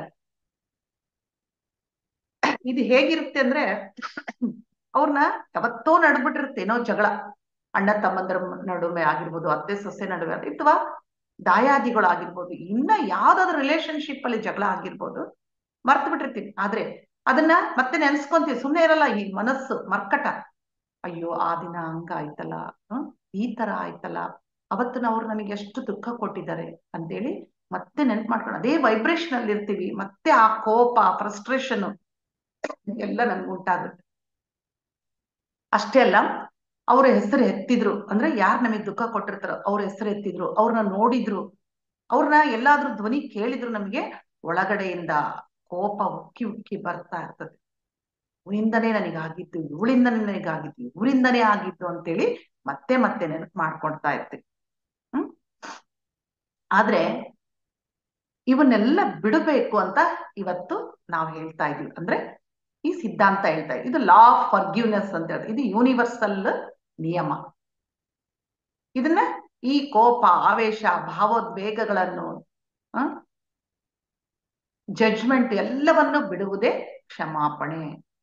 [SPEAKER 2] ಇದು ಹೇಗಿರುತ್ತೆ ಅಂದ್ರೆ ಅವ್ರನ್ನ ಯಾವತ್ತೋ ನಡ್ಬಿಟ್ಟಿರುತ್ತೆ ಏನೋ ಜಗಳ ಅಣ್ಣ ತಮ್ಮಂದ್ರ ನಡುವೆ ಆಗಿರ್ಬೋದು ಅತ್ತೆ ಸೊಸೆ ನಡುವೆ ಅಥವಾ ದಾಯಾದಿಗಳು ಆಗಿರ್ಬೋದು ಇನ್ನ ಯಾವ್ದಾದ್ರು ರಿಲೇಶನ್ಶಿಪ್ ಅಲ್ಲಿ ಜಗಳ ಆಗಿರ್ಬೋದು ಮರ್ತು ಬಿಟ್ಟಿರ್ತೀವಿ ಆದ್ರೆ ಅದನ್ನ ಮತ್ತೆ ನೆನ್ಸ್ಕೊಂತೀವಿ ಸುಮ್ಮನೆ ಇರಲ್ಲ ಈ ಮನಸ್ಸು ಮರ್ಕಟ ಅಯ್ಯೋ ಆ ದಿನ ಹಂಗ ಆಯ್ತಲ್ಲ ಹ್ಮ್ ಈ ತರ ಆಯ್ತಲ್ಲ ಅವತ್ತು ಅವ್ರು ನನಗೆ ಎಷ್ಟು ದುಃಖ ಕೊಟ್ಟಿದ್ದಾರೆ ಅಂತೇಳಿ ಮತ್ತೆ ನೆನ್ಪು ಮಾಡ್ಕೊಂಡು ಅದೇ ವೈಬ್ರೇಷನ್ ಅಲ್ಲಿ ಇರ್ತೀವಿ ಮತ್ತೆ ಆ ಕೋಪ ಫ್ರಸ್ಟ್ರೇಷನ್ ಎಲ್ಲ ನನ್ಗೆ ಉಂಟಾಗುತ್ತೆ ಅಷ್ಟೇ ಅಲ್ಲ ಅವ್ರ ಹೆಸರು ಎತ್ತಿದ್ರು ಅಂದ್ರೆ ಯಾರು ನಮಗೆ ದುಃಖ ಕೊಟ್ಟಿರ್ತಾರೋ ಅವ್ರ ಹೆಸರು ಎತ್ತಿದ್ರು ಅವ್ರನ್ನ ನೋಡಿದ್ರು ಅವ್ರನ್ನ ಎಲ್ಲಾದ್ರೂ ಧ್ವನಿ ಕೇಳಿದ್ರು ನಮ್ಗೆ ಒಳಗಡೆಯಿಂದ ಕೋಪ ಉಕ್ಕಿ ಉಕ್ಕಿ ಬರ್ತಾ ಇರ್ತದೆ ಇವರಿಂದನೇ ನನಗಾಗಿದ್ದು ಇವಳಿಂದನೇ ನನಗಾಗಿದ್ದು ಇವರಿಂದನೇ ಆಗಿದ್ದು ಅಂತೇಳಿ ಮತ್ತೆ ಮತ್ತೆ ನೆನಪು ಮಾಡ್ಕೊಳ್ತಾ ಇರ್ತೀವಿ ಹ್ಮ್ ಆದ್ರೆ ಇವನ್ನೆಲ್ಲ ಬಿಡಬೇಕು ಅಂತ ಇವತ್ತು ನಾವು ಹೇಳ್ತಾ ಇದೀವಿ ಅಂದ್ರೆ ಈ ಸಿದ್ಧಾಂತ ಹೇಳ್ತಾ ಇದು ಲಾ ಆಫ್ ಫರ್ಗ್ಯೂನೆಸ್ ಅಂತ ಹೇಳ್ತಾರೆ ಇದು ಯೂನಿವರ್ಸಲ್ ನಿಯಮ ಇದನ್ನ ಈ ಕೋಪ ಆವೇಶ ಭಾವೋದ್ವೇಗಗಳನ್ನು ಜಡ್ಜ್ಮೆಂಟ್ ಎಲ್ಲವನ್ನು ಬಿಡುವುದೇ ಕ್ಷಮಾಪಣೆ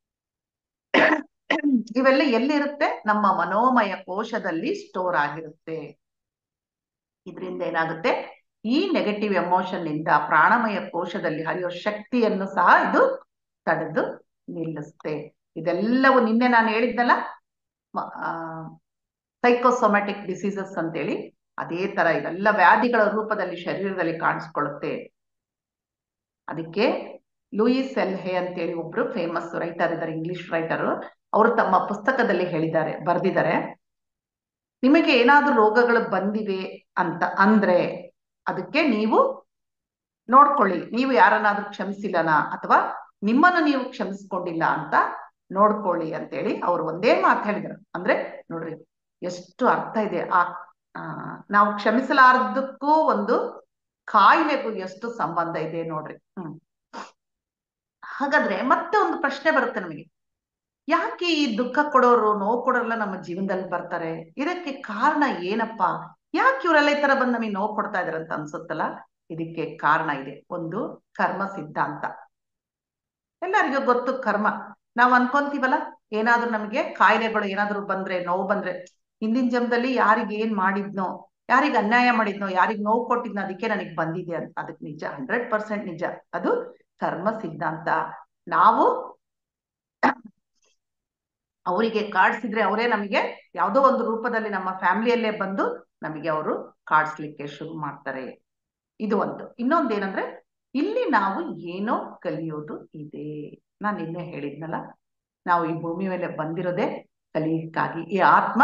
[SPEAKER 2] ಇವೆಲ್ಲ ಎಲ್ಲಿರುತ್ತೆ ನಮ್ಮ ಮನೋಮಯ ಕೋಶದಲ್ಲಿ ಸ್ಟೋರ್ ಆಗಿರುತ್ತೆ ಇದರಿಂದ ಏನಾಗುತ್ತೆ ಈ ನೆಗೆಟಿವ್ ಎಮೋಷನ್ ಇಂದ ಪ್ರಾಣಮಯ ಕೋಶದಲ್ಲಿ ಹರಿಯೋ ಶಕ್ತಿಯನ್ನು ಸಹ ಇದು ತಡೆದು ನಿಲ್ಲಿಸುತ್ತೆ ಇದೆಲ್ಲವೂ ನಿನ್ನೆ ನಾನು ಹೇಳಿದ್ದಲ್ಲ ಸೈಕೋಸೊಮ್ಯಾಟಿಕ್ ಡಿಸೀಸಸ್ ಅಂತೇಳಿ ಅದೇ ತರ ಇವೆಲ್ಲ ವ್ಯಾಧಿಗಳ ರೂಪದಲ್ಲಿ ಶರೀರದಲ್ಲಿ ಕಾಣಿಸ್ಕೊಳ್ಳುತ್ತೆ ಅದಕ್ಕೆ ಲೂಯಿಸ್ ಎಲ್ ಹೇ ಅಂತೇಳಿ ಒಬ್ರು ಫೇಮಸ್ ರೈಟರ್ ಇದ್ದಾರೆ ಇಂಗ್ಲಿಷ್ ರೈಟರ್ ಅವರು ತಮ್ಮ ಪುಸ್ತಕದಲ್ಲಿ ಹೇಳಿದ್ದಾರೆ ಬರೆದಿದ್ದಾರೆ ನಿಮಗೆ ಏನಾದ್ರೂ ರೋಗಗಳು ಬಂದಿವೆ ಅಂತ ಅಂದ್ರೆ ಅದಕ್ಕೆ ನೀವು ನೋಡ್ಕೊಳ್ಳಿ ನೀವು ಯಾರನ್ನಾದ್ರೂ ಕ್ಷಮಿಸಿಲ್ಲನಾ ಅಥವಾ ನಿಮ್ಮನ್ನು ನೀವು ಕ್ಷಮಿಸ್ಕೊಂಡಿಲ್ಲ ಅಂತ ನೋಡ್ಕೊಳ್ಳಿ ಅಂತೇಳಿ ಅವ್ರು ಒಂದೇ ಮಾತು ಹೇಳಿದ್ರು ಅಂದ್ರೆ ನೋಡ್ರಿ ಎಷ್ಟು ಅರ್ಥ ಇದೆ ಆ ನಾವು ಕ್ಷಮಿಸಲಾರ್ದಕ್ಕೂ ಒಂದು ಕಾಯಿಲೆಗೂ ಎಷ್ಟು ಸಂಬಂಧ ಇದೆ ನೋಡ್ರಿ ಹ್ಮ್ ಹಾಗಾದ್ರೆ ಮತ್ತೆ ಒಂದು ಪ್ರಶ್ನೆ ಬರುತ್ತೆ ನಮಗೆ ಯಾಕೆ ಈ ದುಃಖ ಕೊಡೋರು ನೋವು ಕೊಡೋರೆಲ್ಲ ನಮ್ಮ ಜೀವನದಲ್ಲಿ ಬರ್ತಾರೆ ಇದಕ್ಕೆ ಕಾರಣ ಏನಪ್ಪಾ ಯಾಕೆ ಇವರೆಲ್ಲ ಈ ತರ ಬಂದು ನಮಗೆ ನೋವು ಕೊಡ್ತಾ ಇದಾರೆ ಅಂತ ಅನ್ಸುತ್ತಲ್ಲ ಇದಕ್ಕೆ ಕಾರಣ ಇದೆ ಒಂದು ಕರ್ಮ ಸಿದ್ಧಾಂತ ಎಲ್ಲರಿಗೂ ಗೊತ್ತು ಕರ್ಮ ನಾವ್ ಅನ್ಕೊಂತೀವಲ್ಲ ಏನಾದ್ರೂ ನಮಗೆ ಕಾಯಿಲೆಗಳು ಏನಾದ್ರೂ ಬಂದ್ರೆ ನೋವು ಬಂದ್ರೆ ಹಿಂದಿನ ಜನ್ಮದಲ್ಲಿ ಯಾರಿಗೆ ಏನ್ ಮಾಡಿದ್ನೋ ಯಾರಿಗೆ ಅನ್ಯಾಯ ಮಾಡಿದ್ನೋ ಯಾರಿಗ್ ನೋವು ಕೊಟ್ಟಿದ್ನೋ ಅದಕ್ಕೆ ನನಗೆ ಬಂದಿದೆ ಅಂತ ಅದಕ್ಕೆ ನಿಜ ಹಂಡ್ರೆಡ್ ಪರ್ಸೆಂಟ್ ನಿಜ ಅದು ಕರ್ಮ ಸಿದ್ಧಾಂತ ನಾವು ಅವರಿಗೆ ಕಾಡ್ಸಿದ್ರೆ ಅವರೇ ನಮಗೆ ಯಾವುದೋ ಒಂದು ರೂಪದಲ್ಲಿ ನಮ್ಮ ಫ್ಯಾಮಿಲಿಯಲ್ಲೇ ಬಂದು ನಮಗೆ ಅವರು ಕಾಡ್ಸ್ಲಿಕ್ಕೆ ಶುರು ಮಾಡ್ತಾರೆ ಇದು ಒಂದು ಇನ್ನೊಂದೇನಂದ್ರೆ ಇಲ್ಲಿ ನಾವು ಏನೋ ಕಲಿಯೋದು ಇದೆ ನಾನು ನಿನ್ನೆ ಹೇಳಿದ್ನಲ್ಲ ನಾವು ಈ ಭೂಮಿ ಮೇಲೆ ಬಂದಿರೋದೇ ಕಲಿಯಕ್ಕಾಗಿ ಈ ಆತ್ಮ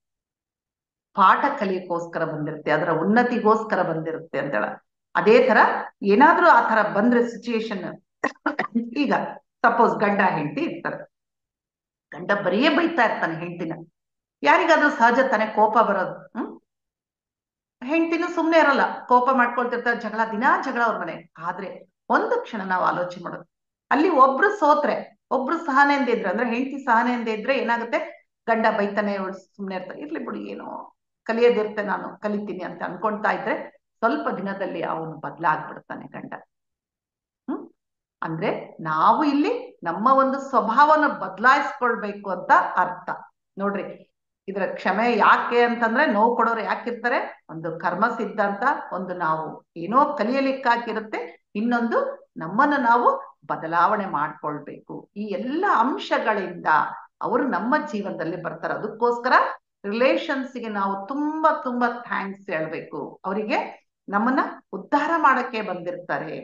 [SPEAKER 2] ಪಾಠ ಕಲಿಯಕ್ಕೋಸ್ಕರ ಬಂದಿರುತ್ತೆ ಅದರ ಉನ್ನತಿಗೋಸ್ಕರ ಬಂದಿರುತ್ತೆ ಅಂತೇಳ ಅದೇ ತರ ಏನಾದ್ರೂ ಆ ತರ ಬಂದ್ರೆ ಸಿಚುಯೇಷನ್ ಈಗ ಸಪೋಸ್ ಗಂಡ ಹೆಂಡತಿ ಇರ್ತಾರೆ ಗಂಡ ಬರೀ ಬೈತಾ ಇರ್ತಾನೆ ಹೆಂಡತಿನ ಯಾರಿಗಾದ್ರೂ ಸಹಜ ತಾನೆ ಕೋಪ ಬರೋದು ಹ್ಮ್ ಹೆಂಡತಿನೂ ಸುಮ್ನೆ ಇರಲ್ಲ ಕೋಪ ಮಾಡ್ಕೊಳ್ತಿರ್ತಾರೆ ಜಗಳ ದಿನಾ ಜಗಳ ಅವ್ರ ಮನೆ ಆದ್ರೆ ಒಂದು ಕ್ಷಣ ನಾವು ಆಲೋಚನೆ ಮಾಡೋದು ಅಲ್ಲಿ ಒಬ್ರು ಸೋತ್ರೆ ಒಬ್ರು ಸಹನೆಯಿಂದ ಇದ್ರೆ ಅಂದ್ರೆ ಹೆಂಡತಿ ಸಹನೆಯಿಂದ ಇದ್ರೆ ಏನಾಗುತ್ತೆ ಗಂಡ ಬೈತಾನೆ ಸುಮ್ನೆ ಇರ್ತಾರೆ ಇರ್ಲಿ ಬಿಡಿ ಏನೋ ಕಲಿಯೋದಿರುತ್ತೆ ನಾನು ಕಲಿತೀನಿ ಅಂತ ಅನ್ಕೊಂತಾ ಇದ್ರೆ ಸ್ವಲ್ಪ ದಿನದಲ್ಲಿ ಅವನು ಬದಲಾಗ್ಬಿಡ್ತಾನೆ ಗಂಡ ಹ್ಮ್ ಅಂದ್ರೆ ನಾವು ಇಲ್ಲಿ ನಮ್ಮ ಒಂದು ಸ್ವಭಾವನ ಬದಲಾಯಿಸ್ಕೊಳ್ಬೇಕು ಅಂತ ಅರ್ಥ ನೋಡ್ರಿ ಇದ್ರ ಕ್ಷಮೆ ಯಾಕೆ ಅಂತಂದ್ರೆ ನೋವು ಕೊಡೋರು ಯಾಕಿರ್ತಾರೆ ಒಂದು ಕರ್ಮ ಸಿದ್ಧಾಂತ ಒಂದು ನಾವು ಏನೋ ಕಲಿಯಲಿಕ್ಕಾಗಿರುತ್ತೆ ಇನ್ನೊಂದು ನಮ್ಮನ್ನು ನಾವು ಬದಲಾವಣೆ ಮಾಡ್ಕೊಳ್ಬೇಕು ಈ ಎಲ್ಲ ಅಂಶಗಳಿಂದ ಅವರು ನಮ್ಮ ಜೀವನದಲ್ಲಿ ಬರ್ತಾರೆ ಅದಕ್ಕೋಸ್ಕರ ರಿಲೇಷನ್ಸ್ಗೆ ನಾವು ತುಂಬಾ ತುಂಬಾ ಥ್ಯಾಂಕ್ಸ್ ಹೇಳ್ಬೇಕು ಅವರಿಗೆ ನಮ್ಮನ್ನ ಉದ್ಧಾರ ಮಾಡಕ್ಕೆ ಬಂದಿರ್ತಾರೆ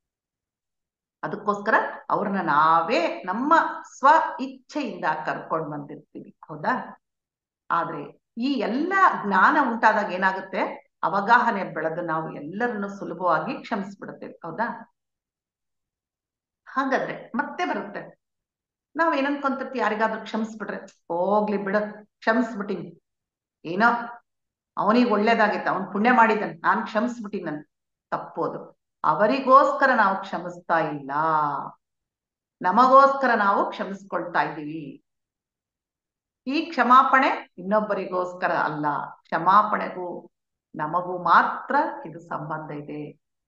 [SPEAKER 2] ಅದಕ್ಕೋಸ್ಕರ ಅವ್ರನ್ನ ನಾವೇ ನಮ್ಮ ಸ್ವ ಇಚ್ಛೆಯಿಂದ ಕರ್ಕೊಂಡು ಬಂದಿರ್ತೀವಿ ಹೌದಾ ಆದ್ರೆ ಈ ಎಲ್ಲ ಜ್ಞಾನ ಉಂಟಾದಾಗ ಏನಾಗುತ್ತೆ ಅವಗಾಹನೆ ಬೆಳೆದು ನಾವು ಎಲ್ಲರನ್ನು ಸುಲಭವಾಗಿ ಕ್ಷಮಿಸ್ಬಿಡುತ್ತೇವೆ ಹೌದಾ ಹಾಗಾದ್ರೆ ಮತ್ತೆ ಬರುತ್ತೆ ನಾವ್ ಏನನ್ಕೊಂತಿರ್ತೀವಿ ಯಾರಿಗಾದ್ರೂ ಕ್ಷಮಿಸ್ಬಿಟ್ರೆ ಹೋಗ್ಲಿ ಬಿಡ ಕ್ಷಮಿಸ್ಬಿಟ್ಟಿನಿ ಏನೋ ಅವನಿಗೆ ಒಳ್ಳೇದಾಗಿತ್ತು ಅವನ್ ಪುಣ್ಯ ಮಾಡಿದ್ದಾನೆ ನಾನ್ ಕ್ಷಮಿಸ್ಬಿಟ್ಟಿನ ತಪ್ಪೋದು ಅವರಿಗೋಸ್ಕರ ನಾವು ಕ್ಷಮಿಸ್ತಾ ಇಲ್ಲ ನಮಗೋಸ್ಕರ ನಾವು ಕ್ಷಮಿಸ್ಕೊಳ್ತಾ ಇದ್ದೀವಿ ಈ ಕ್ಷಮಾಪಣೆ ಇನ್ನೊಬ್ಬರಿಗೋಸ್ಕರ ಅಲ್ಲ ಕ್ಷಮಾಪಣೆಗೂ ನಮಗೂ ಮಾತ್ರ ಇದು ಸಂಬಂಧ ಇದೆ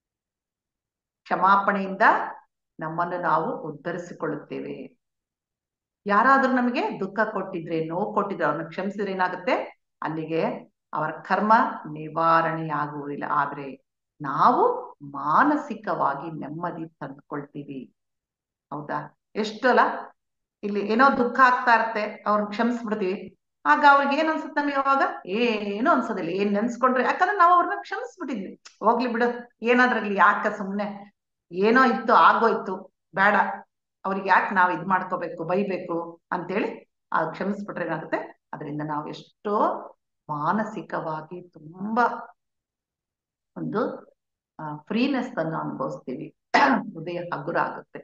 [SPEAKER 2] ಕ್ಷಮಾಪಣೆಯಿಂದ ನಮ್ಮನ್ನು ನಾವು ಉದ್ಧರಿಸಿಕೊಳ್ಳುತ್ತೇವೆ ಯಾರಾದ್ರೂ ನಮಗೆ ದುಃಖ ಕೊಟ್ಟಿದ್ರೆ ನೋವು ಕೊಟ್ಟಿದ್ರೆ ಅವ್ರನ್ನ ಕ್ಷಮಿಸಿದ್ರೆ ಏನಾಗುತ್ತೆ ಅಲ್ಲಿಗೆ ಅವರ ಕರ್ಮ ನಿವಾರಣೆಯಾಗುವುದಿಲ್ಲ ಆದ್ರೆ ನಾವು ಮಾನಸಿಕವಾಗಿ ನೆಮ್ಮದಿ ತಂದ್ಕೊಳ್ತೀವಿ ಹೌದಾ ಎಷ್ಟಲ್ಲ ಇಲ್ಲಿ ಏನೋ ದುಃಖ ಆಗ್ತಾ ಇರುತ್ತೆ ಅವ್ರನ್ನ ಕ್ಷಮಿಸ್ಬಿಡ್ತೀವಿ ಆಗ ಅವ್ರಿಗೆ ಏನ್ ಅನ್ಸುತ್ತೆ ನಮಗೆ ಅವಾಗ ಏನು ಅನ್ಸೋದಿಲ್ಲ ಏನ್ ನೆನ್ಸ್ಕೊಂಡ್ರೆ ಯಾಕಂದ್ರೆ ನಾವು ಅವ್ರನ್ನ ಕ್ಷಮಿಸ್ಬಿಟ್ಟಿದ್ವಿ ಹೋಗ್ಲಿ ಬಿಡು ಏನಾದ್ರಾಗ್ಲಿ ಯಾಕ ಸುಮ್ನೆ ಏನೋ ಇತ್ತು ಆಗೋಯ್ತು ಬೇಡ ಅವ್ರಿಗೆ ಯಾಕೆ ನಾವ್ ಇದ್ ಮಾಡ್ಕೋಬೇಕು ಬೈಬೇಕು ಅಂತೇಳಿ ಆ ಕ್ಷಮಿಸ್ಬಿಟ್ರೆ ಏನಾಗುತ್ತೆ ಅದರಿಂದ ನಾವು ಎಷ್ಟೋ ಮಾನಸಿಕವಾಗಿ ತುಂಬಾ ಒಂದು ಫ್ರೀನೆಸ್ ಅನ್ನು ಅನುಭವಿಸ್ತೀವಿ ಹೃದಯ ಹಗುರ ಆಗುತ್ತೆ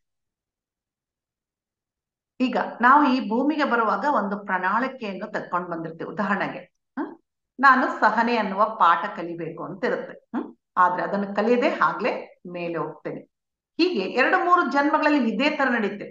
[SPEAKER 2] ಈಗ ನಾವು ಈ ಭೂಮಿಗೆ ಬರುವಾಗ ಒಂದು ಪ್ರಣಾಳಿಕೆಯನ್ನು ತಕ್ಕೊಂಡು ಬಂದಿರ್ತೀವಿ ಉದಾಹರಣೆಗೆ ಹ್ಮ್ ನಾನು ಸಹನೆ ಅನ್ನುವ ಪಾಠ ಕಲಿಬೇಕು ಅಂತ ಇರುತ್ತೆ ಹ್ಮ್ ಆದ್ರೆ ಅದನ್ನು ಕಲಿಯದೆ ಆಗ್ಲೇ ಮೇಲೆ ಹೋಗ್ತೇನೆ ಹೀಗೆ ಎರಡು ಮೂರು ಜನ್ಮಗಳಲ್ಲಿ ಇದೇ ತರ ನಡೀತೆ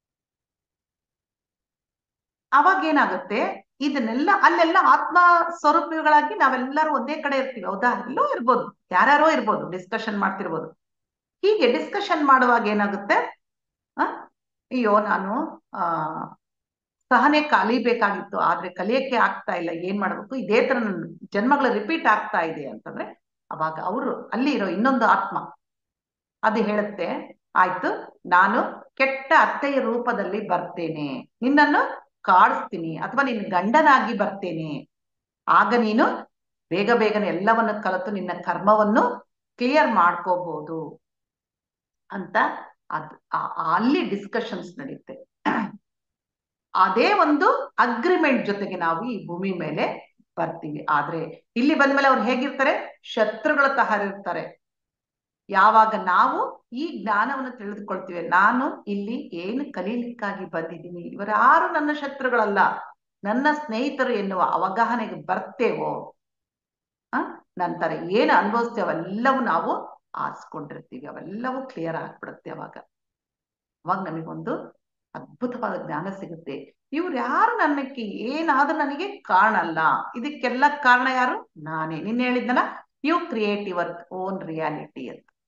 [SPEAKER 2] ಅವಾಗ ಏನಾಗುತ್ತೆ ಇದನ್ನೆಲ್ಲ ಅಲ್ಲೆಲ್ಲ ಆತ್ಮ ಸ್ವರೂಪಿಗಳಾಗಿ ನಾವೆಲ್ಲರೂ ಒಂದೇ ಕಡೆ ಇರ್ತೀವಿ ಹೌದಾ ಎಲ್ಲೋ ಇರ್ಬೋದು ಯಾರ್ಯಾರೋ ಇರ್ಬೋದು ಡಿಸ್ಕಷನ್ ಮಾಡ್ತಿರ್ಬೋದು ಹೀಗೆ ಡಿಸ್ಕಷನ್ ಮಾಡುವಾಗ ಏನಾಗುತ್ತೆ ಆ ಅಯ್ಯೋ ನಾನು ಆ ಸಹನೆ ಕಲಿಬೇಕಾಗಿತ್ತು ಆದ್ರೆ ಕಲಿಯಕ್ಕೆ ಆಗ್ತಾ ಇಲ್ಲ ಏನ್ ಮಾಡ್ಬೇಕು ಇದೇ ತರ ನನ್ನ ಜನ್ಮಗಳ ರಿಪೀಟ್ ಆಗ್ತಾ ಇದೆ ಅಂತಂದ್ರೆ ಅವಾಗ ಅವರು ಅಲ್ಲಿ ಇರೋ ಇನ್ನೊಂದು ಆತ್ಮ ಅದು ಹೇಳುತ್ತೆ ಆಯ್ತು ನಾನು ಕೆಟ್ಟ ಅತ್ತೆಯ ರೂಪದಲ್ಲಿ ಬರ್ತೇನೆ ನಿನ್ನನ್ನು ಕಾಡಿಸ್ತೀನಿ ಅಥವಾ ನಿನ್ನ ಗಂಡನಾಗಿ ಬರ್ತೇನೆ ಆಗ ನೀನು ಬೇಗ ಬೇಗನೆ ಎಲ್ಲವನ್ನು ಕಲಿತು ನಿನ್ನ ಕರ್ಮವನ್ನು ಕ್ಲಿಯರ್ ಮಾಡ್ಕೋಬಹುದು ಅಂತ ಅದ್ ಅಲ್ಲಿ ಡಿಸ್ಕಷನ್ಸ್ ನಡೆಯುತ್ತೆ ಅದೇ ಒಂದು ಅಗ್ರಿಮೆಂಟ್ ಜೊತೆಗೆ ನಾವು ಈ ಭೂಮಿ ಮೇಲೆ ಬರ್ತೀವಿ ಆದ್ರೆ ಇಲ್ಲಿ ಬಂದ್ಮೇಲೆ ಅವ್ರು ಹೇಗಿರ್ತಾರೆ ಶತ್ರುಗಳ ತರ ಇರ್ತಾರೆ ಯಾವಾಗ ನಾವು ಈ ಜ್ಞಾನವನ್ನು ತಿಳಿದುಕೊಳ್ತೀವಿ ನಾನು ಇಲ್ಲಿ ಏನು ಕಲೀಲಿಕ್ಕಾಗಿ ಬಂದಿದ್ದೀನಿ ಇವರ ಯಾರು ನನ್ನ ಶತ್ರುಗಳಲ್ಲ ನನ್ನ ಸ್ನೇಹಿತರು ಎನ್ನುವ ಅವಗಾಹನೆಗೆ ಬರ್ತೇವೋ ಆ ನಂತರ ಏನು ಅನುಭವಿಸ್ತೇವೆ ಅವೆಲ್ಲವೂ ನಾವು ಆರಿಸ್ಕೊಂಡಿರ್ತೀವಿ ಅವೆಲ್ಲವೂ ಕ್ಲಿಯರ್ ಆಗ್ಬಿಡುತ್ತೆ ಅವಾಗ ಅವಾಗ ನಮಗೊಂದು ಅದ್ಭುತವಾದ ಜ್ಞಾನ ಸಿಗುತ್ತೆ ಇವ್ರು ಯಾರು ನನಗೆ ಏನಾದ್ರೂ ನನಗೆ ಕಾರಣ ಅಲ್ಲ ಇದಕ್ಕೆಲ್ಲ ಕಾರಣ ಯಾರು ನಾನೇ ನಿನ್ನೆ ಹೇಳಿದ್ನಲ್ಲ you create your own reality ಅಂತ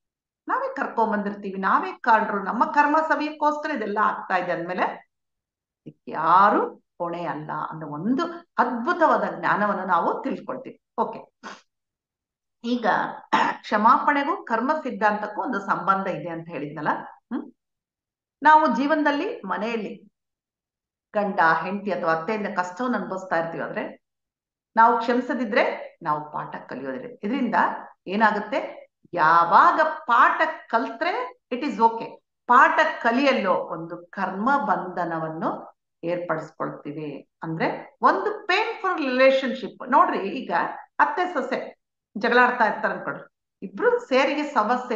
[SPEAKER 2] ನಾವೇ ಕರ್ಕೊಂಬಂದಿರ್ತೀವಿ ನಾವೇ ಕಾಡ್ರು ನಮ್ಮ ಕರ್ಮ ಸವಿಯಕ್ಕೋಸ್ಕರ ಇದೆಲ್ಲ ಆಗ್ತಾ ಇದೆ ಅಂದ್ಮೇಲೆ ಇದಕ್ಕೆ ಯಾರು ಹೊಣೆ ಅಲ್ಲ ಅನ್ನೋ ಒಂದು ಅದ್ಭುತವಾದ ಜ್ಞಾನವನ್ನು ನಾವು ತಿಳ್ಕೊಳ್ತೀವಿ ಓಕೆ ಈಗ ಕ್ಷಮಾಪಣೆಗೂ ಕರ್ಮ ಸಿದ್ಧಾಂತಕ್ಕೂ ಒಂದು ಸಂಬಂಧ ಇದೆ ಅಂತ ಹೇಳಿದ್ನಲ್ಲ ಹ್ಮ್ ನಾವು ಜೀವನದಲ್ಲಿ ಮನೆಯಲ್ಲಿ ಗಂಡ ಹೆಂಡತಿ ಅಥವಾ ಅತ್ತೆಯಿಂದ ಕಷ್ಟವನ್ನು ಅನುಭವಿಸ್ತಾ ಇರ್ತೀವಿ ಆದ್ರೆ ನಾವು ಕ್ಷಮಿಸದಿದ್ರೆ ನಾವು ಪಾಠ ಕಲಿಯೋದಿಲ್ಲ ಇದರಿಂದ ಏನಾಗುತ್ತೆ ಯಾವಾಗ ಪಾಠ ಕಲ್ತ್ರೆ ಇಟ್ ಈಸ್ ಓಕೆ ಪಾಠ ಕಲಿಯಲ್ಲೋ ಒಂದು ಕರ್ಮ ಬಂಧನವನ್ನು ಏರ್ಪಡಿಸ್ಕೊಳ್ತೀವಿ ಅಂದ್ರೆ ಒಂದು ಪೇನ್ಫುಲ್ ರಿಲೇಶನ್ಶಿಪ್ ನೋಡ್ರಿ ಈಗ ಅತ್ತೆ ಸೊಸೆ ಜಗಳ ಆಡ್ತಾ ಇರ್ತಾರೆ ಅನ್ಕೊಡ್ರಿ ಇಬ್ರು ಸೇರಿಗೆ ಸಮಸ್ಯೆ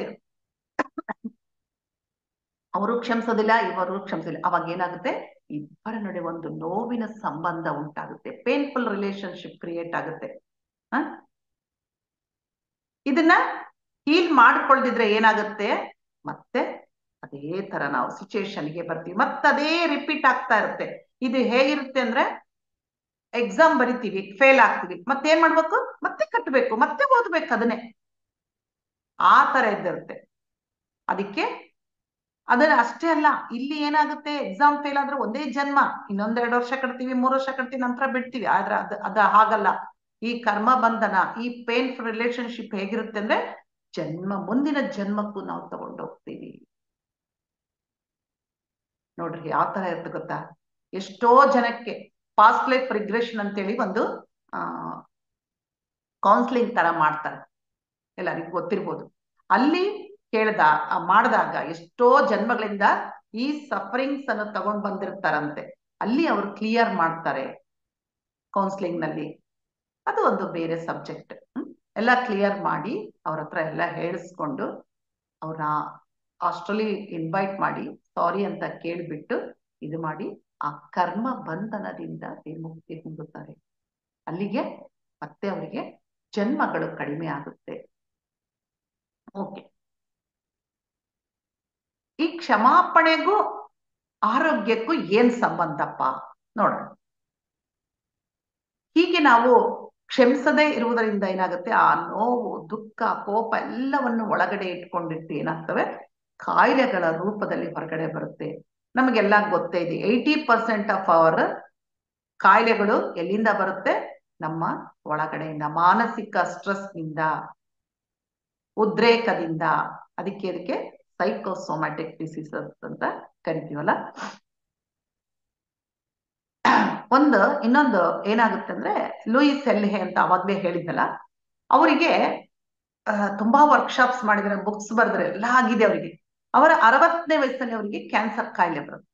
[SPEAKER 2] ಅವರು ಕ್ಷಮಿಸೋದಿಲ್ಲ ಇವರು ಕ್ಷಮಿಸೋದಿಲ್ಲ ಅವಾಗ ಏನಾಗುತ್ತೆ ಇಬ್ಬರ ನಡುವೆ ಒಂದು ನೋವಿನ ಸಂಬಂಧ ಉಂಟಾಗುತ್ತೆ ಪೇನ್ಫುಲ್ ರಿಲೇಶನ್ಶಿಪ್ ಕ್ರಿಯೇಟ್ ಆಗುತ್ತೆ ಹ ಇದನ್ನ ಹೀಲ್ ಮಾಡ್ಕೊಳ್ದಿದ್ರೆ ಏನಾಗುತ್ತೆ ಮತ್ತೆ ಅದೇ ತರ ನಾವು ಸಿಚುಯೇಷನ್ಗೆ ಬರ್ತೀವಿ ಮತ್ತೆ ಅದೇ ರಿಪೀಟ್ ಆಗ್ತಾ ಇರುತ್ತೆ ಇದು ಹೇಗಿರುತ್ತೆ ಅಂದ್ರೆ ಎಕ್ಸಾಮ್ ಬರಿತೀವಿ ಫೇಲ್ ಆಗ್ತೀವಿ ಮತ್ತೆ ಏನ್ ಮಾಡ್ಬೇಕು ಮತ್ತೆ ಕಟ್ಟಬೇಕು ಮತ್ತೆ ಓದ್ಬೇಕು ಅದನ್ನೇ ಆ ತರ ಇದ್ದಿರುತ್ತೆ ಅದಕ್ಕೆ ಅದನ್ನ ಅಷ್ಟೇ ಅಲ್ಲ ಇಲ್ಲಿ ಏನಾಗುತ್ತೆ ಎಕ್ಸಾಮ್ ಫೇಲ್ ಆದ್ರೆ ಒಂದೇ ಜನ್ಮ ಇನ್ನೊಂದೆರಡು ವರ್ಷ ಕಟ್ತೀವಿ ಮೂರು ವರ್ಷ ಕಟ್ತೀವಿ ನಂತರ ಬಿಡ್ತೀವಿ ಆದ್ರೆ ಅದ ಅದ ಹಾಗಲ್ಲ ಈ ಕರ್ಮ ಬಂಧನ ಈ ಪೇನ್ಫುಲ್ ರಿಲೇಶನ್ಶಿಪ್ ಹೇಗಿರುತ್ತೆ ಅಂದ್ರೆ ಜನ್ಮ ಮುಂದಿನ ಜನ್ಮಕ್ಕೂ ನಾವು ತಗೊಂಡೋಗ್ತೀವಿ ನೋಡ್ರಿ ಯಾವ ತರ ಇರುತ್ತೆ ಗೊತ್ತಾ ಎಷ್ಟೋ ಜನಕ್ಕೆ ಪಾಸ್ಟ್ ಲೈಫ್ ರಿಗ್ರೆಷನ್ ಅಂತೇಳಿ ಒಂದು ಆ ಕೌನ್ಸಿಲಿಂಗ್ ತರ ಮಾಡ್ತಾರೆ ಎಲ್ಲರಿಗೂ ಗೊತ್ತಿರ್ಬೋದು ಅಲ್ಲಿ ಕೇಳ್ದ ಮಾಡಿದಾಗ ಎಷ್ಟೋ ಜನ್ಮಗಳಿಂದ ಈ ಸಫರಿಂಗ್ಸ್ ಅನ್ನು ತಗೊಂಡ್ ಬಂದಿರ್ತಾರಂತೆ ಅಲ್ಲಿ ಅವರು ಕ್ಲಿಯರ್ ಮಾಡ್ತಾರೆ ಕೌನ್ಸಿಲಿಂಗ್ ನಲ್ಲಿ ಅದು ಒಂದು ಬೇರೆ ಸಬ್ಜೆಕ್ಟ್ ಎಲ್ಲ ಕ್ಲಿಯರ್ ಮಾಡಿ ಅವ್ರ ಹತ್ರ ಎಲ್ಲ ಹೇಳಿಸ್ಕೊಂಡು ಅವ್ರನ್ನ ಅಷ್ಟರಲ್ಲಿ ಇನ್ವೈಟ್ ಮಾಡಿ ಸಾರಿ ಅಂತ ಕೇಳ್ಬಿಟ್ಟು ಇದು ಮಾಡಿ ಆ ಕರ್ಮ ಬಂಧನದಿಂದ ವಿಮುಕ್ತಿ ಹೊಂದುತ್ತಾರೆ ಅಲ್ಲಿಗೆ ಮತ್ತೆ ಅವರಿಗೆ ಜನ್ಮಗಳು ಕಡಿಮೆ ಆಗುತ್ತೆ ಓಕೆ ಈ ಕ್ಷಮಾಪಣೆಗೂ ಆರೋಗ್ಯಕ್ಕೂ ಏನ್ ಸಂಬಂಧಪ್ಪ ನೋಡೋಣ ಹೀಗೆ ನಾವು ಕ್ಷಮಿಸದೇ ಇರುವುದರಿಂದ ಏನಾಗುತ್ತೆ ಆ ನೋವು ದುಃಖ ಕೋಪ ಎಲ್ಲವನ್ನು ಒಳಗಡೆ ಇಟ್ಕೊಂಡಿಟ್ಟು ಏನಾಗ್ತವೆ ಕಾಯಿಲೆಗಳ ರೂಪದಲ್ಲಿ ಹೊರಗಡೆ ಬರುತ್ತೆ ನಮಗೆಲ್ಲ ಗೊತ್ತೇ ಇದೆ ಏಯ್ಟಿ ಪರ್ಸೆಂಟ್ ಆಫ್ ಅವರ್ ಕಾಯಿಲೆಗಳು ಎಲ್ಲಿಂದ ಬರುತ್ತೆ ನಮ್ಮ ಒಳಗಡೆಯಿಂದ ಮಾನಸಿಕ ಸ್ಟ್ರೆಸ್ನಿಂದ ಉದ್ರೇಕದಿಂದ ಅದಕ್ಕೆ ಅದಕ್ಕೆ ಸೈಕೋಸೊಮ್ಯಾಟಿಕ್ ಡಿಸೀಸಸ್ ಅಂತ ಕರಿತೀವಲ್ಲ ಒಂದು ಇನ್ನೊಂದು ಏನಾಗುತ್ತೆ ಅಂದ್ರೆ ಲೂಯಿಸ್ ಎಲ್ಹೆ ಅಂತ ಅವಾಗ್ಲೇ ಹೇಳಿದ್ದಲ್ಲ ಅವರಿಗೆ ತುಂಬಾ ವರ್ಕ್ಶಾಪ್ಸ್ ಮಾಡಿದ್ರೆ ಬುಕ್ಸ್ ಬರೆದ್ರೆ ಎಲ್ಲ ಆಗಿದೆ ಅವರಿಗೆ ಅವರ ಅರವತ್ತನೇ ವಯಸ್ಸಲ್ಲಿ ಅವರಿಗೆ ಕ್ಯಾನ್ಸರ್ ಕಾಯಿಲೆ ಬರುತ್ತೆ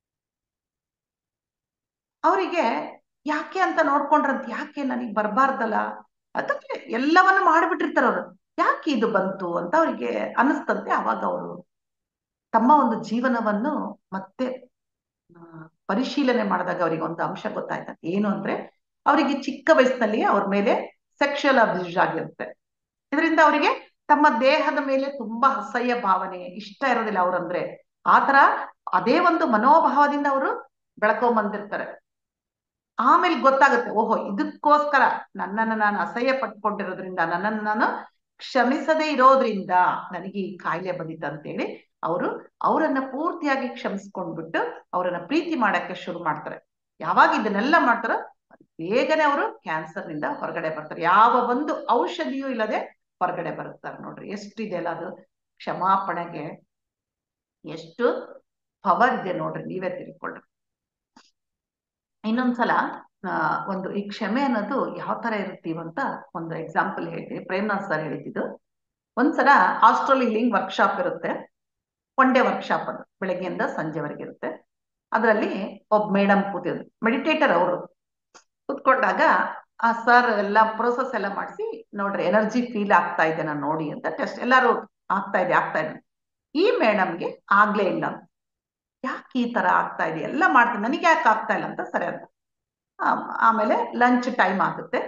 [SPEAKER 2] ಅವರಿಗೆ ಯಾಕೆ ಅಂತ ನೋಡ್ಕೊಂಡ್ರಂತ ಯಾಕೆ ನನಗೆ ಬರಬಾರ್ದಲ್ಲ ಅದಕ್ಕೆ ಎಲ್ಲವನ್ನು ಮಾಡಿಬಿಟ್ಟಿರ್ತಾರೆ ಅವರು ಯಾಕೆ ಇದು ಬಂತು ಅಂತ ಅವರಿಗೆ ಅನಿಸ್ತಂತೆ ಅವಾಗ ಅವರು ತಮ್ಮ ಒಂದು ಜೀವನವನ್ನು ಮತ್ತೆ ಪರಿಶೀಲನೆ ಮಾಡಿದಾಗ ಅವರಿಗೆ ಒಂದು ಅಂಶ ಗೊತ್ತಾಯ್ತ ಏನು ಅಂದ್ರೆ ಅವರಿಗೆ ಚಿಕ್ಕ ವಯಸ್ಸಿನಲ್ಲಿ ಅವ್ರ ಮೇಲೆ ಸೆಕ್ಷುಯಲ್ ಅಬ್ಯೂಸ್ ಆಗಿರುತ್ತೆ ಇದರಿಂದ ಅವರಿಗೆ ತಮ್ಮ ದೇಹದ ಮೇಲೆ ತುಂಬಾ ಅಸಹ್ಯ ಭಾವನೆ ಇಷ್ಟ ಇರೋದಿಲ್ಲ ಅವ್ರಂದ್ರೆ ಆತರ ಅದೇ ಒಂದು ಮನೋಭಾವದಿಂದ ಅವರು ಬೆಳ್ಕೊಂಡ್ ಬಂದಿರ್ತಾರೆ ಆಮೇಲೆ ಗೊತ್ತಾಗುತ್ತೆ ಓಹೋ ಇದಕ್ಕೋಸ್ಕರ ನನ್ನನ್ನು ನಾನು ಅಸಹ್ಯ ಪಟ್ಕೊಂಡಿರೋದ್ರಿಂದ ನನ್ನನ್ನು ನಾನು ಕ್ಷಮಿಸದೇ ಇರೋದ್ರಿಂದ ನನಗೆ ಈ ಕಾಯಿಲೆ ಬಂದಿತ್ತಂತೇಳಿ ಅವರು ಅವರನ್ನ ಪೂರ್ತಿಯಾಗಿ ಕ್ಷಮಿಸ್ಕೊಂಡ್ಬಿಟ್ಟು ಅವರನ್ನ ಪ್ರೀತಿ ಮಾಡಕ್ಕೆ ಶುರು ಮಾಡ್ತಾರೆ ಯಾವಾಗ ಇದನ್ನೆಲ್ಲ ಮಾಡ್ತಾರೋ ಬೇಗನೆ ಅವರು ಕ್ಯಾನ್ಸರ್ ನಿಂದ ಹೊರಗಡೆ ಬರ್ತಾರೆ ಯಾವ ಒಂದು ಔಷಧಿಯೂ ಇಲ್ಲದೆ ಹೊರಗಡೆ ಬರುತ್ತಾರೆ ನೋಡ್ರಿ ಎಷ್ಟಿದೆ ಅಲ್ಲ ಅದು ಕ್ಷಮಾಪಣೆಗೆ ಎಷ್ಟು ಪವರ್ ಇದೆ ನೋಡ್ರಿ ನೀವೇ ತಿಳ್ಕೊಳ್ರಿ ಇನ್ನೊಂದ್ಸಲ ಒಂದು ಈ ಕ್ಷಮೆ ಅನ್ನೋದು ಯಾವ ತರ ಇರುತ್ತೀವಂತ ಒಂದು ಎಕ್ಸಾಂಪಲ್ ಹೇಳ್ತೀನಿ ಪ್ರೇಮ್ನಾಥ್ ಸರ್ ಹೇಳಿದ್ದು ಒಂದ್ಸಲ ಹಾಸ್ಟೆಲ್ ಹೀಲಿಂಗ್ ವರ್ಕ್ಶಾಪ್ ಇರುತ್ತೆ ಒನ್ ಡೇ ವರ್ಕ್ಶಾಪ್ ಅದು ಬೆಳಗ್ಗೆಯಿಂದ ಸಂಜೆವರೆಗೆ ಇರುತ್ತೆ ಅದರಲ್ಲಿ ಒಬ್ಬ ಮೇಡಮ್ ಕೂತಿದ್ರು ಮೆಡಿಟೇಟರ್ ಅವರು ಕೂತ್ಕೊಂಡಾಗ ಆ ಸರ್ ಎಲ್ಲ ಪ್ರೋಸೆಸ್ ಎಲ್ಲ ಮಾಡಿಸಿ ನೋಡ್ರಿ ಎನರ್ಜಿ ಫೀಲ್ ಆಗ್ತಾ ಇದೆ ನಾನು ನೋಡಿ ಅಂತ ಟೆಸ್ಟ್ ಎಲ್ಲರೂ ಆಗ್ತಾ ಇದೆ ಆಗ್ತಾ ಇದೆ ಈ ಮೇಡಮ್ಗೆ ಆಗ್ಲೇ ಇಲ್ಲ ಯಾಕೆ ಈ ತರ ಆಗ್ತಾ ಇದೆ ಎಲ್ಲ ಮಾಡ್ತೀನಿ ನನಗೆ ಯಾಕೆ ಆಗ್ತಾ ಇಲ್ಲ ಅಂತ ಸರಿ ಅಂತ ಆಮೇಲೆ ಲಂಚ್ ಟೈಮ್ ಆಗುತ್ತೆ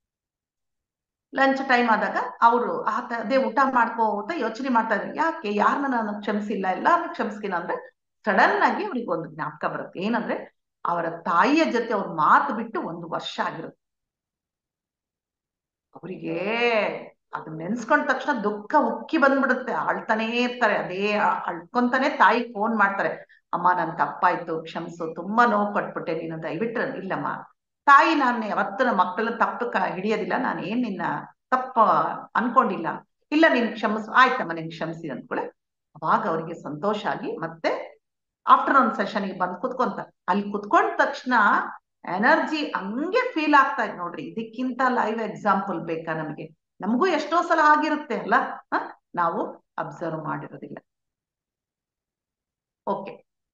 [SPEAKER 2] ಲಂಚ್ ಟೈಮ್ ಆದಾಗ ಅವರು ಅದೇ ಊಟ ಮಾಡ್ಕೋತ ಯೋಚನೆ ಮಾಡ್ತಾ ಇದ್ರು ಯಾಕೆ ಯಾರನ್ನ ನಾನು ಕ್ಷಮಿಸಿಲ್ಲ ಎಲ್ಲಾರನ್ನ ಕ್ಷಮಿಸ್ತೀನಿ ಅಂದ್ರೆ ಸಡನ್ ಆಗಿ ಅವ್ರಿಗೆ ಒಂದು ಜ್ಞಾಪಕ ಬರುತ್ತೆ ಏನಂದ್ರೆ ಅವರ ತಾಯಿಯ ಜೊತೆ ಅವ್ರ ಮಾತು ಬಿಟ್ಟು ಒಂದು ವರ್ಷ ಆಗಿರುತ್ತೆ ಅವರಿಗೆ ಅದನ್ನ ನೆನ್ಸ್ಕೊಂಡ ತಕ್ಷಣ ದುಃಖ ಉಕ್ಕಿ ಬಂದ್ಬಿಡುತ್ತೆ ಅಳ್ತಾನೇ ಇರ್ತಾರೆ ಅದೇ ಅಳ್ಕೊಂತಾನೆ ತಾಯಿ ಫೋನ್ ಮಾಡ್ತಾರೆ ಅಮ್ಮ ನನ್ ತಪ್ಪಾಯ್ತು ಕ್ಷಮಿಸು ತುಂಬಾ ನೋವು ಕೊಟ್ಬಿಟ್ಟೆ ನೀನು ದಯವಿಟ್ಟು ಇಲ್ಲಮ್ಮ ತಾಯಿ ನಾನು ಯಾವತ್ತು ನಮ್ಮ ಮಕ್ಕಳ ತಪ್ಪು ಕ ಹಿಡಿಯೋದಿಲ್ಲ ನಾನು ಏನ್ ನಿನ್ನ ತಪ್ಪ ಅನ್ಕೊಂಡಿಲ್ಲ ಇಲ್ಲ ನೀನ್ ಕ್ಷಮಿಸು ಆಯ್ತಮ್ಮ ನಿನ್ ಕ್ಷಮಿಸಿ ಅಂದ್ಕೊಳ್ಳೆ ಅವಾಗ ಅವರಿಗೆ ಸಂತೋಷ ಆಗಿ ಮತ್ತೆ ಆಫ್ಟರ್ನೂನ್ ಸೆಷನ್ಗೆ ಬಂದು ಕುತ್ಕೊಂತ ಅಲ್ಲಿ ಕುತ್ಕೊಂಡ ತಕ್ಷಣ ಎನರ್ಜಿ ಹಂಗೆ ಫೀಲ್ ಆಗ್ತಾ ಇದೆ ನೋಡ್ರಿ ಇದಕ್ಕಿಂತ ಲೈವ್ ಎಕ್ಸಾಂಪಲ್ ಬೇಕಾ ನಮಗೆ ನಮಗೂ ಎಷ್ಟೋ ಸಲ ಆಗಿರುತ್ತೆ ಅಲ್ಲ ನಾವು ಅಬ್ಸರ್ವ್ ಮಾಡಿರೋದಿಲ್ಲ ಓಕೆ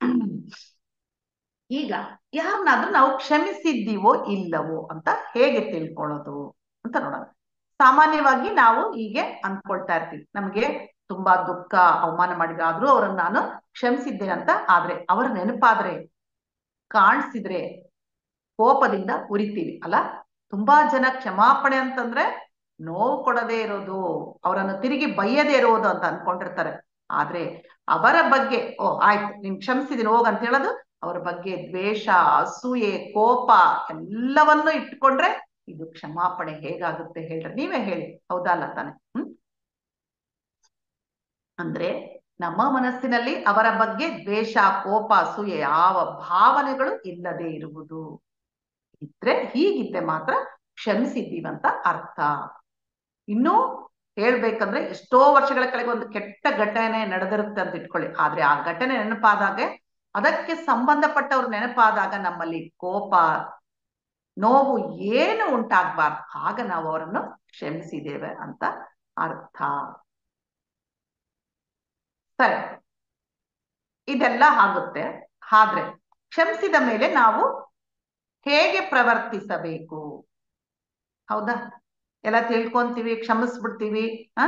[SPEAKER 2] ಈಗ ಯಾರನ್ನಾದ್ರೂ ನಾವು ಕ್ಷಮಿಸಿದ್ದೀವೋ ಇಲ್ಲವೋ ಅಂತ ಹೇಗೆ ತಿಳ್ಕೊಳ್ಳೋದು ಅಂತ ನೋಡೋಣ ಸಾಮಾನ್ಯವಾಗಿ ನಾವು ಹೀಗೆ ಅನ್ಕೊಳ್ತಾ ಇರ್ತೀವಿ ನಮಗೆ ತುಂಬಾ ದುಃಖ ಅವಮಾನ ಮಾಡಿದ್ರಾದ್ರೂ ಅವ್ರನ್ನ ನಾನು ಕ್ಷಮಿಸಿದ್ದೇನೆ ಅಂತ ಆದ್ರೆ ಅವರ ನೆನಪಾದ್ರೆ ಕಾಣಿಸಿದ್ರೆ ಕೋಪದಿಂದ ಉರಿತೀವಿ ಅಲ್ಲ ತುಂಬಾ ಜನ ಕ್ಷಮಾಪಣೆ ಅಂತಂದ್ರೆ ನೋವು ಕೊಡದೇ ಇರೋದು ಅವರನ್ನು ತಿರುಗಿ ಬೈಯದೇ ಇರೋದು ಅಂತ ಅನ್ಕೊಂಡಿರ್ತಾರೆ ಆದ್ರೆ ಅವರ ಬಗ್ಗೆ ಓ ಆಯ್ತು ನೀನ್ ಕ್ಷಮಿಸಿದೀನಿ ಹೋಗ್ ಅಂತ ಹೇಳೋದು ಅವರ ಬಗ್ಗೆ ದ್ವೇಷ ಅಸೂಯೆ ಕೋಪ ಎಲ್ಲವನ್ನೂ ಇಟ್ಕೊಂಡ್ರೆ ಇದು ಕ್ಷಮಾಪಣೆ ಹೇಗಾಗುತ್ತೆ ಹೇಳ್ರಿ ನೀವೇ ಹೇಳಿ ಹೌದಾ ಅಲ್ಲ ತಾನೆ ಹ್ಮ್ ಅಂದ್ರೆ ನಮ್ಮ ಮನಸ್ಸಿನಲ್ಲಿ ಅವರ ಬಗ್ಗೆ ದ್ವೇಷ ಕೋಪ ಅಸೂಯೆ ಯಾವ ಭಾವನೆಗಳು ಇಲ್ಲದೆ ಇರುವುದು ಇದ್ರೆ ಹೀಗಿದ್ರೆ ಮಾತ್ರ ಕ್ಷಮಿಸಿದ್ದೀವಂತ ಅರ್ಥ ಇನ್ನು ಹೇಳ್ಬೇಕಂದ್ರೆ ಎಷ್ಟೋ ವರ್ಷಗಳ ಕೆಳಗೆ ಒಂದು ಕೆಟ್ಟ ಘಟನೆ ನಡೆದಿರುತ್ತೆ ಅಂತ ಇಟ್ಕೊಳ್ಳಿ ಆದ್ರೆ ಆ ಘಟನೆ ನೆನಪಾದಾಗ ಅದಕ್ಕೆ ಸಂಬಂಧಪಟ್ಟವ್ರು ನೆನಪಾದಾಗ ನಮ್ಮಲ್ಲಿ ಕೋಪ ನೋವು ಏನು ಉಂಟಾಗ್ಬಾರ್ದು ಆಗ ನಾವು ಅವರನ್ನು ಕ್ಷಮಿಸಿದ್ದೇವೆ ಅಂತ ಅರ್ಥ ಸರಿ ಇದೆಲ್ಲ ಆಗುತ್ತೆ ಆದ್ರೆ ಕ್ಷಮಿಸಿದ ಮೇಲೆ ನಾವು ಹೇಗೆ ಪ್ರವರ್ತಿಸಬೇಕು ಹೌದಾ ಎಲ್ಲ ತಿಳ್ಕೊಂತೀವಿ ಕ್ಷಮಿಸ್ಬಿಡ್ತೀವಿ ಆ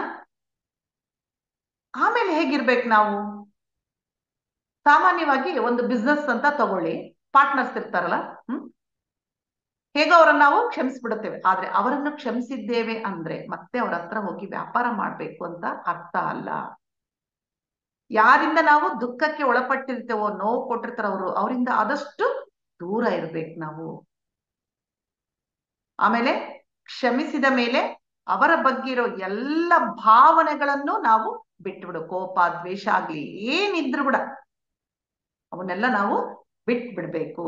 [SPEAKER 2] ಆಮೇಲೆ ಹೇಗಿರ್ಬೇಕು ನಾವು ಸಾಮಾನ್ಯವಾಗಿ ಒಂದು ಬಿಸ್ನೆಸ್ ಅಂತ ತಗೊಳ್ಳಿ ಪಾರ್ಟ್ನರ್ಸ್ ಇರ್ತಾರಲ್ಲ ಹ್ಮ್ ಹೇಗೋ ಅವರನ್ನ ನಾವು ಕ್ಷಮಿಸ್ಬಿಡುತ್ತೇವೆ ಆದ್ರೆ ಅವರನ್ನು ಕ್ಷಮಿಸಿದ್ದೇವೆ ಅಂದ್ರೆ ಮತ್ತೆ ಅವ್ರ ಹತ್ರ ಹೋಗಿ ವ್ಯಾಪಾರ ಮಾಡ್ಬೇಕು ಅಂತ ಅರ್ಥ ಅಲ್ಲ ಯಾರಿಂದ ನಾವು ದುಃಖಕ್ಕೆ ಒಳಪಟ್ಟಿರ್ತೇವೋ ನೋವು ಕೊಟ್ಟಿರ್ತಾರ ಅವರು ಅವರಿಂದ ಆದಷ್ಟು ದೂರ ಇರ್ಬೇಕು ನಾವು ಆಮೇಲೆ ಕ್ಷಮಿಸಿದ ಮೇಲೆ ಅವರ ಬಗ್ಗೆ ಇರೋ ಎಲ್ಲ ಭಾವನೆಗಳನ್ನು ನಾವು ಬಿಟ್ಬಿಡು ಕೋಪ ದ್ವೇಷ ಆಗ್ಲಿ ಏನಿದ್ರು ಕೂಡ ಅವನ್ನೆಲ್ಲ ನಾವು ಬಿಟ್ ಬಿಡ್ಬೇಕು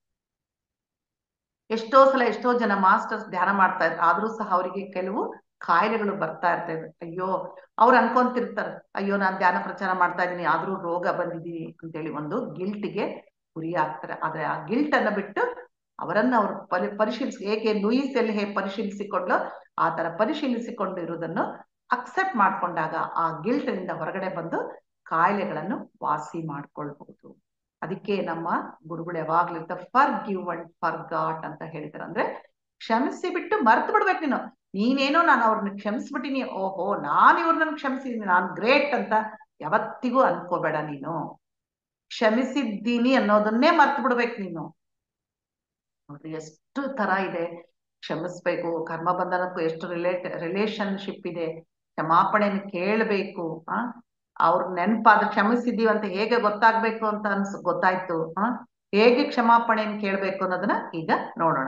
[SPEAKER 2] ಎಷ್ಟೋ ಸಲ ಎಷ್ಟೋ ಜನ ಮಾಸ್ಟರ್ಸ್ ಧ್ಯಾನ ಮಾಡ್ತಾ ಇದ್ರು ಆದ್ರೂ ಸಹ ಅವರಿಗೆ ಕೆಲವು ಕಾಯಿಲೆಗಳು ಬರ್ತಾ ಇರ್ತವೆ ಅಯ್ಯೋ ಅವ್ರು ಅನ್ಕೊಂತಿರ್ತಾರೆ ಅಯ್ಯೋ ನಾನ್ ಧ್ಯಾನ ಪ್ರಚಾರ ಮಾಡ್ತಾ ಇದ್ದೀನಿ ಆದ್ರೂ ರೋಗ ಬಂದಿದ್ದೀನಿ ಅಂತೇಳಿ ಒಂದು ಗಿಲ್ಟ್ಗೆ ಗುರಿ ಆಗ್ತಾರೆ ಆದ್ರೆ ಆ ಗಿಲ್ಟ್ ಅನ್ನ ಬಿಟ್ಟು ಅವರನ್ನ ಅವ್ರು ಪರಿ ಪರಿಶೀಲಿಸಿ ಹೇಗೆ ಲೂಯಿಸ್ ಎಲ್ಲಿ ಹೇಗೆ ಪರಿಶೀಲಿಸಿಕೊಂಡ್ಲೋ ಆ ತರ ಪರಿಶೀಲಿಸಿಕೊಂಡು ಇರುವುದನ್ನು ಅಕ್ಸೆಪ್ಟ್ ಮಾಡ್ಕೊಂಡಾಗ ಆ ಗಿಲ್ಟ್ ನಿಂದ ಹೊರಗಡೆ ಬಂದು ಕಾಯಿಲೆಗಳನ್ನು ವಾಸಿ ಮಾಡ್ಕೊಳ್ಬಹುದು ಅದಕ್ಕೆ ನಮ್ಮ ಗುರುಗಳು ಯಾವಾಗ್ಲೂ forgive and forget ಅಂತ ಹೇಳ್ತಾರೆ ಅಂದ್ರೆ ಕ್ಷಮಿಸಿ ಬಿಟ್ಟು ಮರ್ತು ಬಿಡ್ಬೇಕು ನೀನು ನೀನೇನೋ ನಾನು ಅವ್ರನ್ನ ಕ್ಷಮಿಸ್ಬಿಟ್ಟಿನಿ ಓಹೋ ನಾನು ಇವ್ರನ್ನ ಕ್ಷಮಿಸಿದೀನಿ ನಾನು ಗ್ರೇಟ್ ಅಂತ ಯಾವತ್ತಿಗೂ ಅನ್ಕೋಬೇಡ ನೀನು ಕ್ಷಮಿಸಿದ್ದೀನಿ ಅನ್ನೋದನ್ನೇ ಮರ್ತು ಬಿಡ್ಬೇಕು ನೀನು ನೋಡ್ರಿ ಎಷ್ಟು ತರ ಇದೆ ಕ್ಷಮಿಸ್ಬೇಕು ಕರ್ಮ ಬಂಧನಕ್ಕೂ ಎಷ್ಟು ರಿಲೇಟ್ ರಿಲೇಶನ್ಶಿಪ್ ಇದೆ ಕ್ಷಮಾಪಣೆನ ಕೇಳಬೇಕು ಆ ಅವ್ರ ನೆನಪಾದ ಕ್ಷಮಿಸಿದೀವಿ ಅಂತ ಹೇಗೆ ಗೊತ್ತಾಗ್ಬೇಕು ಅಂತ ಅನ್ಸ್ ಗೊತ್ತಾಯ್ತು ಆ ಹೇಗೆ ಕ್ಷಮಾಪಣೆಯನ್ನು ಕೇಳ್ಬೇಕು ಅನ್ನೋದನ್ನ ಈಗ ನೋಡೋಣ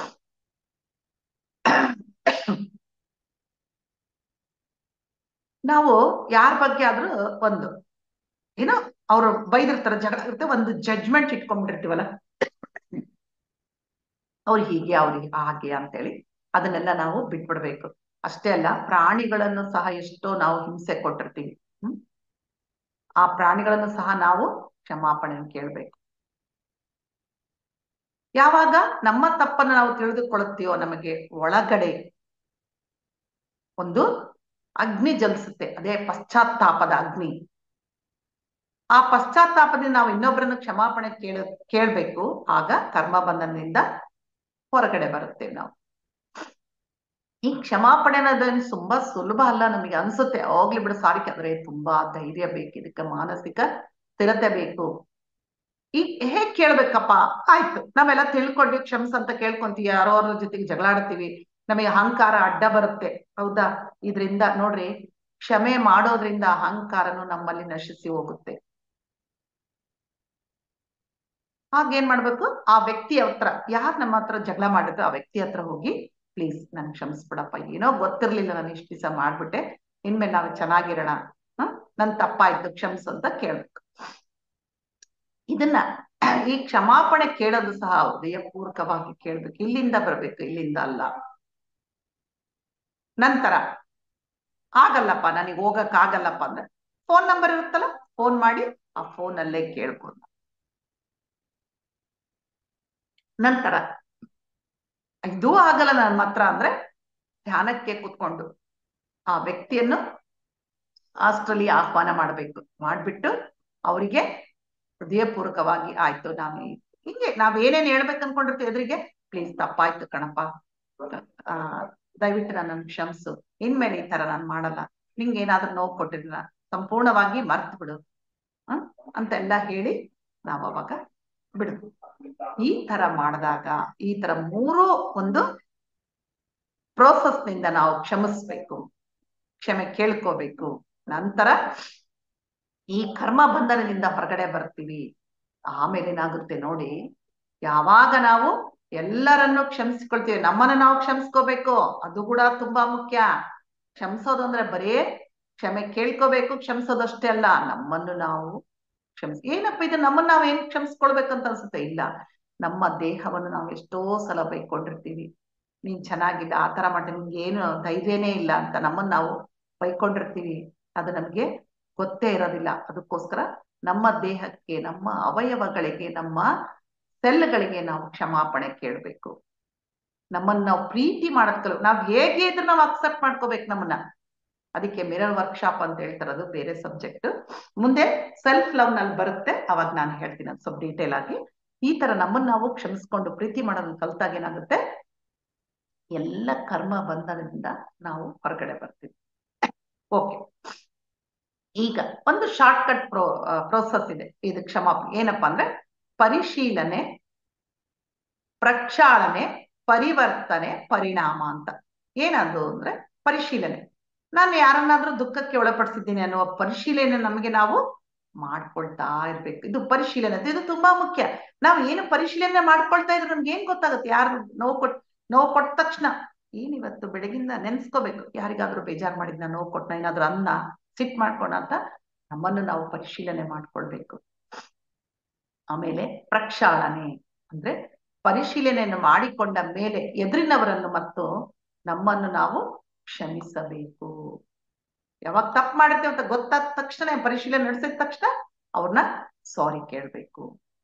[SPEAKER 2] ನಾವು ಯಾರ ಬಗ್ಗೆ ಆದ್ರೂ ಒಂದು ಏನೋ ಅವ್ರು ಬೈದಿರ್ತಾರ ಜಗಳ ಇರುತ್ತೆ ಒಂದು ಜಡ್ಜ್ಮೆಂಟ್ ಇಟ್ಕೊಂಡ್ಬಿಟ್ಟಿರ್ತೀವಲ್ಲ ಅವ್ರು ಹೀಗೆ ಅವ್ರಿಗೆ ಹಾಗೆ ಅಂತೇಳಿ ಅದನ್ನೆಲ್ಲ ನಾವು ಬಿಟ್ಬಿಡ್ಬೇಕು ಅಷ್ಟೇ ಅಲ್ಲ ಪ್ರಾಣಿಗಳನ್ನು ಸಹ ಎಷ್ಟೋ ನಾವು ಹಿಂಸೆ ಕೊಟ್ಟಿರ್ತೀವಿ ಹ್ಮ್ ಆ ಪ್ರಾಣಿಗಳನ್ನು ಸಹ ನಾವು ಕ್ಷಮಾಪಣೆ ಕೇಳ್ಬೇಕು ಯಾವಾಗ ನಮ್ಮ ತಪ್ಪನ್ನು ನಾವು ತಿಳಿದುಕೊಳ್ಳುತ್ತೀವೋ ನಮಗೆ ಒಳಗಡೆ ಒಂದು ಅಗ್ನಿ ಜಲಿಸುತ್ತೆ ಅದೇ ಪಶ್ಚಾತ್ತಾಪದ ಅಗ್ನಿ ಆ ಪಶ್ಚಾತ್ತಾಪದಿಂದ ನಾವು ಇನ್ನೊಬ್ಬರನ್ನು ಕ್ಷಮಾಪಣೆ ಕೇಳ ಕೇಳ್ಬೇಕು ಆಗ ಕರ್ಮ ಬಂಧನದಿಂದ ಹೊರಗಡೆ ಬರುತ್ತೇವೆ ನಾವು ಈ ಕ್ಷಮಾಪಣೆ ಅನ್ನೋದೇನು ತುಂಬಾ ಸುಲಭ ಅಲ್ಲ ನಮಗೆ ಅನ್ಸುತ್ತೆ ಹೋಗ್ಲಿ ಬಿಡು ಸಾರಿ ಅಂದ್ರೆ ತುಂಬಾ ಧೈರ್ಯ ಬೇಕು ಇದಕ್ಕೆ ಮಾನಸಿಕ ಸ್ಥಿರತೆ ಬೇಕು ಈ ಹೇಗ್ ಕೇಳ್ಬೇಕಪ್ಪ ಆಯ್ತು ನಾವೆಲ್ಲ ತಿಳ್ಕೊಂಡ್ವಿ ಕ್ಷಮ್ಸ್ ಅಂತ ಕೇಳ್ಕೊಂತೀವಿ ಯಾರೋ ಅವ್ರ ಜೊತೆಗೆ ಜಗಳಾಡ್ತೀವಿ ನಮಗೆ ಅಹಂಕಾರ ಅಡ್ಡ ಬರುತ್ತೆ ಹೌದಾ ಇದ್ರಿಂದ ನೋಡ್ರಿ ಕ್ಷಮೆ ಮಾಡೋದ್ರಿಂದ ಅಹಂಕಾರನು ನಮ್ಮಲ್ಲಿ ನಶಿಸಿ ಹೋಗುತ್ತೆ ಹಾಗೇನ್ ಮಾಡ್ಬೇಕು ಆ ವ್ಯಕ್ತಿ ಹತ್ರ ಯಾರು ನಮ್ಮ ಹತ್ರ ಜಗಳ ಮಾಡಿದ್ರು ಆ ವ್ಯಕ್ತಿ ಹತ್ರ ಹೋಗಿ ಪ್ಲೀಸ್ ನನ್ ಕ್ಷಮಿಸ್ಬಿಡಪ್ಪ ಏನೋ ಗೊತ್ತಿರ್ಲಿಲ್ಲ ನಾನು ಇಷ್ಟು ದಿವಸ ಮಾಡ್ಬಿಟ್ಟೆ ಇನ್ಮೇಲೆ ನಾವು ಚೆನ್ನಾಗಿರೋಣ ಹ ನನ್ ತಪ್ಪಾಯ್ತು ಕ್ಷಮಿಸು ಅಂತ ಕೇಳ್ಬೇಕು ಇದನ್ನ ಈ ಕ್ಷಮಾಪಣೆ ಕೇಳೋದು ಸಹ ಹೃದಯಪೂರ್ವಕವಾಗಿ ಕೇಳ್ಬೇಕು ಇಲ್ಲಿಂದ ಬರ್ಬೇಕು ಇಲ್ಲಿಂದ ಅಲ್ಲ ನಂತರ ಆಗಲ್ಲಪ್ಪ ನನಗೆ ಹೋಗಕ್ ಆಗಲ್ಲಪ್ಪ ಅಂದ್ರೆ ಫೋನ್ ನಂಬರ್ ಇರುತ್ತಲ್ಲ ಫೋನ್ ಮಾಡಿ ಆ ಫೋನ್ ಅಲ್ಲೇ ಕೇಳ್ಬೋದು ನಂತರ ಇದು ಆಗಲ್ಲ ನನ್ನ ಹತ್ರ ಅಂದ್ರೆ ಧ್ಯಾನಕ್ಕೆ ಕೂತ್ಕೊಂಡು ಆ ವ್ಯಕ್ತಿಯನ್ನು ಹಾಸ್ಟೆಲಿ ಆಹ್ವಾನ ಮಾಡಬೇಕು ಮಾಡ್ಬಿಟ್ಟು ಅವರಿಗೆ ಹೃದಯಪೂರ್ವಕವಾಗಿ ಆಯ್ತು ನಾನು ಹಿಂಗೆ ನಾವ್ ಏನೇನ್ ಹೇಳ್ಬೇಕು ಅನ್ಕೊಂಡಿರ್ತೀವಿ ಎದುರಿಗೆ ಪ್ಲೀಸ್ ತಪ್ಪಾಯ್ತು ಕಣಪ್ಪ ಆ ದಯವಿಟ್ಟು ನನ್ನ ಕ್ಷಮಿಸು ಇನ್ಮೇಲೆ ಈ ತರ ನಾನು ಮಾಡಲ್ಲ ನಿಂಗೆ ಏನಾದ್ರೂ ನೋವು ಕೊಟ್ಟಿದ್ರ ಸಂಪೂರ್ಣವಾಗಿ ಮರ್ತು ಬಿಡು ಹ ಅಂತೆಲ್ಲ ಹೇಳಿ ನಾವ್ ಅವಾಗ ಬಿಡು ಈ ತರ ಮಾಡಿದಾಗ ಈ ತರ ಮೂರು ಒಂದು ಪ್ರೋಸೆಸ್ ನಿಂದ ನಾವು ಕ್ಷಮಿಸ್ಬೇಕು ಕ್ಷಮೆ ಕೇಳ್ಕೋಬೇಕು ನಂತರ ಈ ಕರ್ಮ ಬಂಧನದಿಂದ ಹೊರಗಡೆ ಬರ್ತೀವಿ ಆಮೇಲೆ ಏನಾಗುತ್ತೆ ನೋಡಿ ಯಾವಾಗ ನಾವು ಎಲ್ಲರನ್ನು ಕ್ಷಮಿಸ್ಕೊಳ್ತೀವಿ ನಮ್ಮನ್ನ ನಾವು ಕ್ಷಮಿಸ್ಕೋಬೇಕು ಅದು ಕೂಡ ತುಂಬಾ ಮುಖ್ಯ ಕ್ಷಮಿಸೋದು ಅಂದ್ರೆ ಬರೇ ಕ್ಷಮೆ ಕೇಳ್ಕೋಬೇಕು ಕ್ಷಮಿಸೋದಷ್ಟೇ ಅಲ್ಲ ನಮ್ಮನ್ನು ನಾವು ಕ್ಷಮಿಸ್ ಏನಪ್ಪ ಇದು ನಮ್ಮನ್ನ ನಾವ್ ಏನ್ ಕ್ಷಮಿಸ್ಕೊಳ್ಬೇಕಂತ ಅನ್ಸುತ್ತೆ ಇಲ್ಲ ನಮ್ಮ ದೇಹವನ್ನು ನಾವು ಎಷ್ಟೋ ಸಲ ಬೈಕೊಂಡಿರ್ತೀವಿ ನೀನ್ ಚೆನ್ನಾಗಿಲ್ಲ ಆ ತರ ಮಾಡಿ ನಿಮ್ಗೆ ಏನು ಧೈರ್ಯನೇ ಇಲ್ಲ ಅಂತ ನಮ್ಮನ್ನ ನಾವು ಬೈಕೊಂಡಿರ್ತೀವಿ ಅದು ನಮ್ಗೆ ಗೊತ್ತೇ ಇರೋದಿಲ್ಲ ಅದಕ್ಕೋಸ್ಕರ ನಮ್ಮ ದೇಹಕ್ಕೆ ನಮ್ಮ ಅವಯವಗಳಿಗೆ ನಮ್ಮ ಸೆಲ್ಗಳಿಗೆ ನಾವು ಕ್ಷಮಾಪಣೆ ಕೇಳಬೇಕು ನಮ್ಮನ್ನ ನಾವು ಪ್ರೀತಿ ಮಾಡೋದ್ ಕಲ ನಾವ್ ಹೇಗೆ ಇದ್ರು ನಾವು ಅಕ್ಸೆಪ್ಟ್ ಮಾಡ್ಕೋಬೇಕು ನಮ್ಮನ್ನ ಅದಕ್ಕೆ ಮಿರರ್ ವರ್ಕ್ಶಾಪ್ ಅಂತ ಹೇಳ್ತಾರೆ ಅದು ಬೇರೆ ಸಬ್ಜೆಕ್ಟ್ ಮುಂದೆ ಸೆಲ್ಫ್ ಲವ್ ನಲ್ಲಿ ಬರುತ್ತೆ ಅವಾಗ ನಾನು ಹೇಳ್ತೀನಿ ಅದು ಸ್ವಲ್ಪ ಡೀಟೇಲ್ ಆಗಿ ಈ ತರ ನಮ್ಮನ್ನ ನಾವು ಕ್ಷಮಿಸ್ಕೊಂಡು ಪ್ರೀತಿ ಮಾಡೋದನ್ನ ಕಲ್ತಾಗ ಏನಾಗುತ್ತೆ ಎಲ್ಲ ಕರ್ಮ ಬಂಧನದಿಂದ ನಾವು ಹೊರಗಡೆ ಬರ್ತೀವಿ ಓಕೆ ಈಗ ಒಂದು ಶಾರ್ಟ್ ಕಟ್ ಪ್ರೋ ಪ್ರೋಸೆಸ್ ಇದೆ ಇದು ಕ್ಷಮಾಪಣೆ ಏನಪ್ಪಾ ಅಂದ್ರೆ ಪರಿಶೀಲನೆ ಪ್ರಕ್ಷಾಳನೆ ಪರಿವರ್ತನೆ ಪರಿಣಾಮ ಅಂತ ಏನದು ಅಂದ್ರೆ ಪರಿಶೀಲನೆ ನಾನು ಯಾರನ್ನಾದ್ರೂ ದುಃಖಕ್ಕೆ ಒಳಪಡಿಸಿದ್ದೀನಿ ಅನ್ನುವ ಪರಿಶೀಲನೆ ನಮಗೆ ನಾವು ಮಾಡ್ಕೊಳ್ತಾ ಇರ್ಬೇಕು ಇದು ಪರಿಶೀಲನೆ ಇದು ತುಂಬಾ ಮುಖ್ಯ ನಾವು ಏನು ಪರಿಶೀಲನೆ ಮಾಡ್ಕೊಳ್ತಾ ಇದ್ರೆ ನಮ್ಗೆ ಏನ್ ಗೊತ್ತಾಗುತ್ತೆ ಯಾರು ನೋವು ಕೊಟ್ ನೋವು ಕೊಟ್ಟ ತಕ್ಷಣ ಏನಿವತ್ತು ಬೆಳಗಿಂದ ನೆನ್ಸ್ಕೋಬೇಕು ಯಾರಿಗಾದ್ರೂ ಬೇಜಾರು ಮಾಡಿದ್ನ ನೋವು ಕೊಟ್ಟ ಏನಾದ್ರೂ ಅನ್ನ ಸಿಟ್ ಮಾಡ್ಕೊಂಡ ಅಂತ ನಮ್ಮನ್ನು ನಾವು ಪರಿಶೀಲನೆ ಮಾಡ್ಕೊಳ್ಬೇಕು ಆಮೇಲೆ ಪ್ರಕ್ಷಾಳನೆ ಅಂದ್ರೆ ಪರಿಶೀಲನೆಯನ್ನು ಮಾಡಿಕೊಂಡ ಮೇಲೆ ಎದುರಿನವರನ್ನು ಮತ್ತು ನಮ್ಮನ್ನು ನಾವು ಕ್ಷಮಿಸಬೇಕು ಯಾವಾಗ ತಪ್ಪು ಮಾಡಿರ್ತೇವೆ ಅಂತ ಗೊತ್ತಾದ ತಕ್ಷಣ ಪರಿಶೀಲನೆ ನಡೆಸಿದ ತಕ್ಷಣ ಅವ್ರನ್ನ ಸಾರಿ ಕೇಳ್ಬೇಕು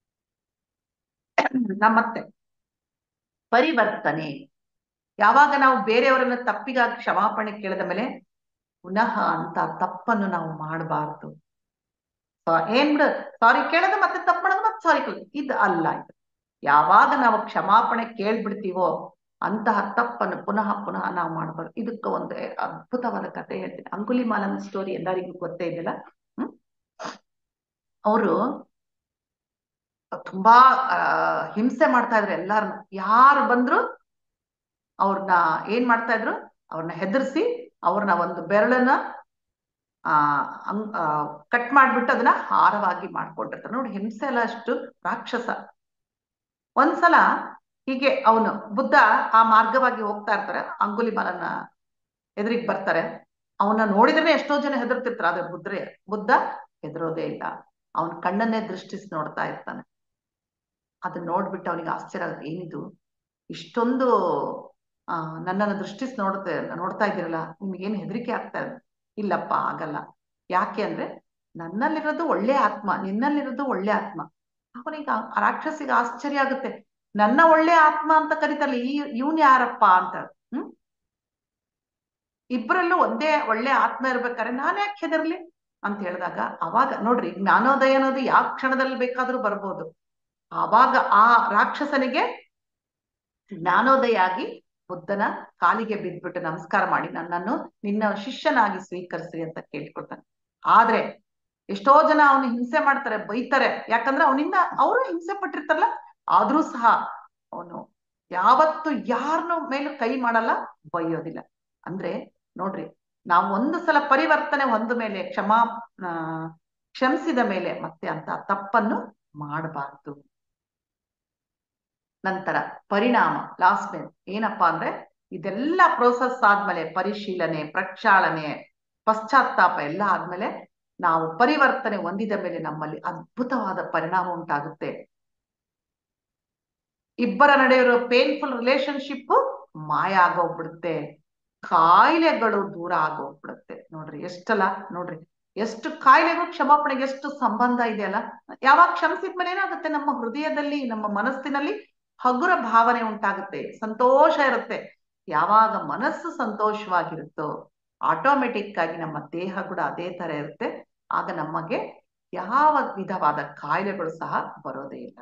[SPEAKER 2] ನಮ್ಮತ್ತೆ ಪರಿವರ್ತನೆ ಯಾವಾಗ ನಾವು ಬೇರೆಯವರನ್ನ ತಪ್ಪಿಗಾಗಿ ಕ್ಷಮಾಪಣೆ ಕೇಳಿದ ಮೇಲೆ ಪುನಃ ಅಂತ ತಪ್ಪನ್ನು ನಾವು ಮಾಡಬಾರ್ದು ಏನ್ ಬಿಡು ಸಾರಿ ಕೇಳೋದು ಮತ್ತೆ ತಪ್ಪು ಮಾಡೋದು ಮತ್ತೆ ಸಾರಿ ಕೇಳೋದು ಇದು ಅಲ್ಲ ಇದು ಯಾವಾಗ ನಾವು ಕ್ಷಮಾಪಣೆ ಕೇಳ್ಬಿಡ್ತೀವೋ ಅಂತಹ ತಪ್ಪನ್ನು ಪುನಃ ಪುನಃ ನಾವು ಮಾಡಬಾರ್ದು ಇದಕ್ಕೆ ಒಂದು ಅದ್ಭುತವಾದ ಕಥೆ ಹೇಳ್ತೀನಿ ಅಂಗುಲಿಮಾಲನ ಸ್ಟೋರಿ ಎಲ್ಲರಿಗೂ ಗೊತ್ತೇ ಇದೆಯಲ್ಲ ಹ್ಮ್ ಅವರು ತುಂಬಾ ಹಿಂಸೆ ಮಾಡ್ತಾ ಇದ್ರು ಎಲ್ಲಾರನ್ನು ಯಾರು ಬಂದ್ರು ಅವ್ರನ್ನ ಏನ್ ಮಾಡ್ತಾ ಇದ್ರು ಅವ್ರನ್ನ ಹೆದರ್ಸಿ ಅವ್ರನ್ನ ಒಂದು ಬೆರಳನ್ನ ಆ ಕಟ್ ಮಾಡ್ಬಿಟ್ಟು ಅದನ್ನ ಹಾರವಾಗಿ ಮಾಡ್ಕೊಂಡಿರ್ತಾರೆ ನೋಡಿ ಹಿಂಸೆ ಎಲ್ಲ ಅಷ್ಟು ರಾಕ್ಷಸ ಒಂದ್ಸಲ ಹೀಗೆ ಅವನು ಬುದ್ಧ ಆ ಮಾರ್ಗವಾಗಿ ಹೋಗ್ತಾ ಇರ್ತಾರೆ ಅಂಗುಲಿಮಾಲನ ಎದುರಿಗೆ ಬರ್ತಾರೆ ಅವನ್ನ ನೋಡಿದ್ರೆ ಎಷ್ಟೋ ಜನ ಹೆದರ್ತಿರ್ತಾರೆ ಆದ್ರೆ ಬುದ್ಧರೇ ಬುದ್ಧ ಹೆದರೋದೇ ಇಲ್ಲ ಅವನ ಕಣ್ಣನ್ನೇ ದೃಷ್ಟಿಸಿ ನೋಡ್ತಾ ಇರ್ತಾನೆ ಅದನ್ನ ನೋಡ್ಬಿಟ್ಟು ಅವನಿಗೆ ಆಶ್ಚರ್ಯ ಆಗುತ್ತೆ ಏನಿದು ಇಷ್ಟೊಂದು ಆ ನನ್ನನ್ನು ದೃಷ್ಟಿಸಿ ನೋಡ್ತಾ ನೋಡ್ತಾ ಇದ್ದೀರಲ್ಲ ನಿಮ್ಗೇನು ಹೆದರಿಕೆ ಆಗ್ತಾ ಇದೆ ಇಲ್ಲಪ್ಪ ಆಗಲ್ಲ ಯಾಕೆ ಅಂದ್ರೆ ನನ್ನಲ್ಲಿರೋದು ಒಳ್ಳೆ ಆತ್ಮ ನಿನ್ನಲ್ಲಿರೋದು ಒಳ್ಳೆ ಆತ್ಮ ಅವನಿಗೆ ರಾಕ್ಷಸಿಗೆ ಆಶ್ಚರ್ಯ ಆಗುತ್ತೆ ನನ್ನ ಒಳ್ಳೆ ಆತ್ಮ ಅಂತ ಕರೀತಲ್ಲ ಈ ಇವನ್ ಯಾರಪ್ಪ ಅಂತ ಹ್ಮ್ ಇಬ್ಬರಲ್ಲೂ ಒಂದೇ ಒಳ್ಳೆ ಆತ್ಮ ಇರ್ಬೇಕಾದ್ರೆ ನಾನು ಯಾಕೆ ಹೆದರ್ಲಿ ಅಂತ ಹೇಳಿದಾಗ ಅವಾಗ ನೋಡ್ರಿ ಜ್ಞಾನೋದಯ ಅನ್ನೋದು ಯಾವ ಕ್ಷಣದಲ್ಲಿ ಬೇಕಾದ್ರೂ ಬರ್ಬೋದು ಆವಾಗ ಆ ರಾಕ್ಷಸನಿಗೆ ಜ್ಞಾನೋದಯ ಆಗಿ ಬುದ್ಧನ ಕಾಲಿಗೆ ಬಿದ್ದ್ಬಿಟ್ಟು ನಮಸ್ಕಾರ ಮಾಡಿ ನನ್ನನ್ನು ನಿನ್ನ ಶಿಷ್ಯನಾಗಿ ಸ್ವೀಕರಿಸಿ ಅಂತ ಕೇಳ್ಕೊಳ್ತಾನೆ ಆದ್ರೆ ಎಷ್ಟೋ ಜನ ಅವನು ಹಿಂಸೆ ಮಾಡ್ತಾರೆ ಬೈತಾರೆ ಯಾಕಂದ್ರೆ ಅವನಿಂದ ಅವರು ಹಿಂಸೆ ಪಟ್ಟಿರ್ತಾರಲ್ಲ ಆದ್ರೂ ಸಹ ಅವನು ಯಾವತ್ತು ಯಾರನ್ನ ಮೇಲೂ ಕೈ ಮಾಡಲ್ಲ ಬೈಯೋದಿಲ್ಲ ಅಂದ್ರೆ ನೋಡ್ರಿ ನಾವು ಒಂದು ಸಲ ಪರಿವರ್ತನೆ ಹೊಂದ ಮೇಲೆ ಕ್ಷಮಾ ಕ್ಷಮಿಸಿದ ಮೇಲೆ ಮತ್ತೆ ಅಂತ ತಪ್ಪನ್ನು ಮಾಡಬಾರ್ದು ನಂತರ ಪರಿಣಾಮ ಲಾಸ್ಟ್ ಮೇಲೆ ಏನಪ್ಪಾ ಅಂದ್ರೆ ಇದೆಲ್ಲ ಪ್ರೋಸೆಸ್ ಆದ್ಮೇಲೆ ಪರಿಶೀಲನೆ ಪ್ರಕ್ಷಾಳನೆ ಪಶ್ಚಾತ್ತಾಪ ಎಲ್ಲ ಆದ್ಮೇಲೆ ನಾವು ಪರಿವರ್ತನೆ ಹೊಂದಿದ ಮೇಲೆ ನಮ್ಮಲ್ಲಿ ಅದ್ಭುತವಾದ ಪರಿಣಾಮ ಉಂಟಾಗುತ್ತೆ ಇಬ್ಬರ ನಡುವೆ ಇರೋ ಪೇನ್ಫುಲ್ ರಿಲೇಶನ್ಶಿಪ್ ಮಾಯ ಆಗೋಗ್ಬಿಡುತ್ತೆ ಕಾಯಿಲೆಗಳು ದೂರ ಆಗೋಗ್ಬಿಡುತ್ತೆ ನೋಡ್ರಿ ಎಷ್ಟಲ್ಲ ನೋಡ್ರಿ ಎಷ್ಟು ಕಾಯಿಲೆಗೂ ಕ್ಷಮಾಪಣೆಗೆ ಎಷ್ಟು ಸಂಬಂಧ ಇದೆಯಲ್ಲ ಯಾವಾಗ ಕ್ಷಮಿಸಿದ್ಮೇಲೆ ಏನಾಗುತ್ತೆ ನಮ್ಮ ಹೃದಯದಲ್ಲಿ ನಮ್ಮ ಮನಸ್ಸಿನಲ್ಲಿ ಹಗುರ ಭಾವನೆ ಉಂಟಾಗುತ್ತೆ ಸಂತೋಷ ಇರುತ್ತೆ ಯಾವಾಗ ಮನಸ್ಸು ಸಂತೋಷವಾಗಿರುತ್ತೋ ಆಟೋಮೆಟಿಕ್ ಆಗಿ ನಮ್ಮ ದೇಹ ಕೂಡ ಅದೇ ತರ ಇರುತ್ತೆ ಆಗ ನಮಗೆ ಯಾವ ವಿಧವಾದ ಕಾಯಿಲೆಗಳು ಸಹ ಬರೋದೇ ಇಲ್ಲ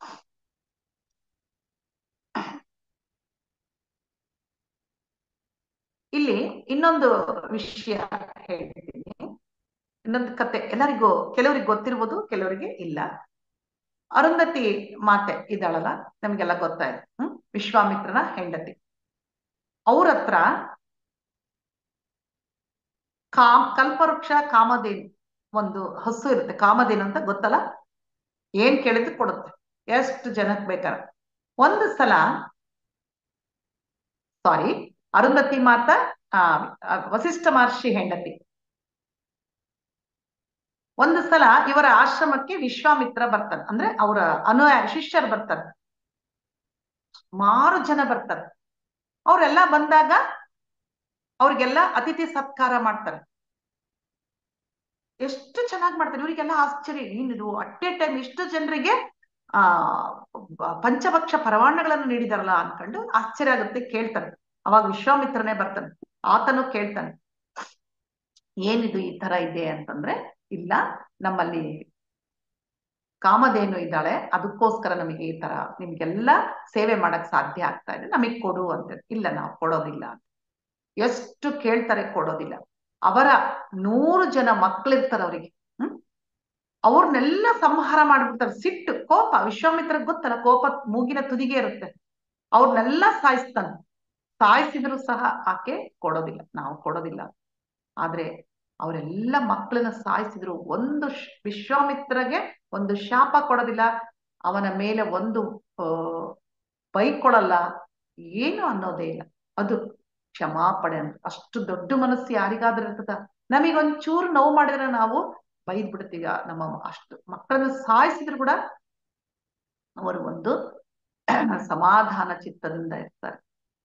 [SPEAKER 2] ಇಲ್ಲಿ ಇನ್ನೊಂದು ವಿಷಯ ಹೇಳ್ತೀನಿ ಇನ್ನೊಂದು ಕತೆ ಎಲ್ಲರಿಗೂ ಕೆಲವರಿಗೆ ಗೊತ್ತಿರ್ಬೋದು ಕೆಲವರಿಗೆ ಇಲ್ಲ ಅರುಂಧತಿ ಮಾತೆ ಇದ್ದಾಳಲ್ಲ ನಮ್ಗೆಲ್ಲ ಗೊತ್ತಾಯ್ತು ಹ್ಮ್ ವಿಶ್ವಾಮಿತ್ರನ ಹೆಂಡತಿ ಅವ್ರ ಹತ್ರ ಕಾಮ್ ಕಲ್ಪವೃಕ್ಷ ಕಾಮಧೇನು ಒಂದು ಹಸು ಇರುತ್ತೆ ಕಾಮಧೇನು ಅಂತ ಗೊತ್ತಲ್ಲ ಏನ್ ಕೇಳಿದ್ರು ಕೊಡುತ್ತೆ ಎಷ್ಟು ಜನಕ್ ಬೇಕಾರ ಒಂದು ಸಲ ಸಾರಿ ಅರುಂಧತಿ ಮಾತ ಆ ವಸಿಷ್ಠ ಮಹರ್ಷಿ ಹೆಂಡತಿ ಒಂದು ಸಲ ಇವರ ಆಶ್ರಮಕ್ಕೆ ವಿಶ್ವಾಮಿತ್ರ ಬರ್ತಾನೆ ಅಂದ್ರೆ ಅವರ ಅನು ಶಿಷ್ಯರು ಬರ್ತಾರೆ ಸುಮಾರು ಜನ ಬರ್ತಾರೆ ಅವರೆಲ್ಲ ಬಂದಾಗ ಅವ್ರಿಗೆಲ್ಲ ಅತಿಥಿ ಸತ್ಕಾರ ಮಾಡ್ತಾರೆ ಎಷ್ಟು ಚೆನ್ನಾಗಿ ಮಾಡ್ತಾರೆ ಇವರಿಗೆಲ್ಲ ಆಶ್ಚರ್ಯ ಏನಿದು ಅಟ್ ಎ ಟೈಮ್ ಇಷ್ಟು ಜನರಿಗೆ ಆ ಪಂಚಭಕ್ಷ ಪರವಾಣಗಳನ್ನು ನೀಡಿದಾರಲ್ಲ ಅನ್ಕೊಂಡು ಆಶ್ಚರ್ಯ ಆಗುತ್ತೆ ಕೇಳ್ತಾನೆ ಅವಾಗ ವಿಶ್ವಾಮಿತ್ರನೇ ಬರ್ತಾನೆ ಆತನು ಕೇಳ್ತಾನೆ ಏನಿದು ಈ ತರ ಇದೆ ಅಂತಂದ್ರೆ ಇಲ್ಲ ನಮ್ಮಲ್ಲಿ ಕಾಮಧೇನು ಇದ್ದಾಳೆ ಅದಕ್ಕೋಸ್ಕರ ನಮಗೆ ಈ ತರ ನಿಮ್ಗೆಲ್ಲ ಸೇವೆ ಮಾಡಕ್ ಸಾಧ್ಯ ಆಗ್ತಾ ಇದೆ ನಮಗ್ ಕೊಡು ಅಂತ ಇಲ್ಲ ನಾವು ಕೊಡೋದಿಲ್ಲ ಎಷ್ಟು ಕೇಳ್ತಾರೆ ಕೊಡೋದಿಲ್ಲ ಅವರ ನೂರು ಜನ ಮಕ್ಕಳಿರ್ತಾರೆ ಅವರಿಗೆ ಹ್ಮ್ ಅವ್ರನ್ನೆಲ್ಲ ಸಂಹಾರ ಮಾಡ್ಬಿಡ್ತಾರೆ ಸಿಟ್ಟು ಕೋಪ ವಿಶ್ವಾಮಿತ್ರ ಗೊತ್ತಲ್ಲ ಕೋಪ ಮೂಗಿನ ತುದಿಗೆ ಇರುತ್ತೆ ಅವ್ರನ್ನೆಲ್ಲ ಸಾಯಿಸ್ತಾನೆ ಸಾಯಿಸಿದ್ರು ಸಹ ಆಕೆ ಕೊಡೋದಿಲ್ಲ ನಾವು ಕೊಡೋದಿಲ್ಲ ಆದ್ರೆ ಅವರೆಲ್ಲ ಮಕ್ಕಳನ್ನ ಸಾಯಿಸಿದ್ರು ಒಂದು ವಿಶ್ವಾಮಿತ್ರಗೆ ಒಂದು ಶಾಪ ಕೊಡೋದಿಲ್ಲ ಅವನ ಮೇಲೆ ಒಂದು ಬೈಕೊಡಲ್ಲ ಏನು ಅನ್ನೋದೇ ಇಲ್ಲ ಅದು ಕ್ಷಮಾಪಣೆ ಅಂತ ಅಷ್ಟು ದೊಡ್ಡ ಮನಸ್ಸು ಯಾರಿಗಾದ್ರೂ ಇರ್ತದ ನಮಗೊಂಚೂರು ನೋವು ಮಾಡಿದ್ರೆ ನಾವು ಬೈದ್ ಬಿಡ್ತೀವಿ ನಮ್ಮ ಅಷ್ಟು ಮಕ್ಕಳನ್ನ ಸಾಯಿಸಿದ್ರು ಕೂಡ ಅವರು ಒಂದು ಸಮಾಧಾನ ಚಿತ್ತದಿಂದ ಇರ್ತಾರೆ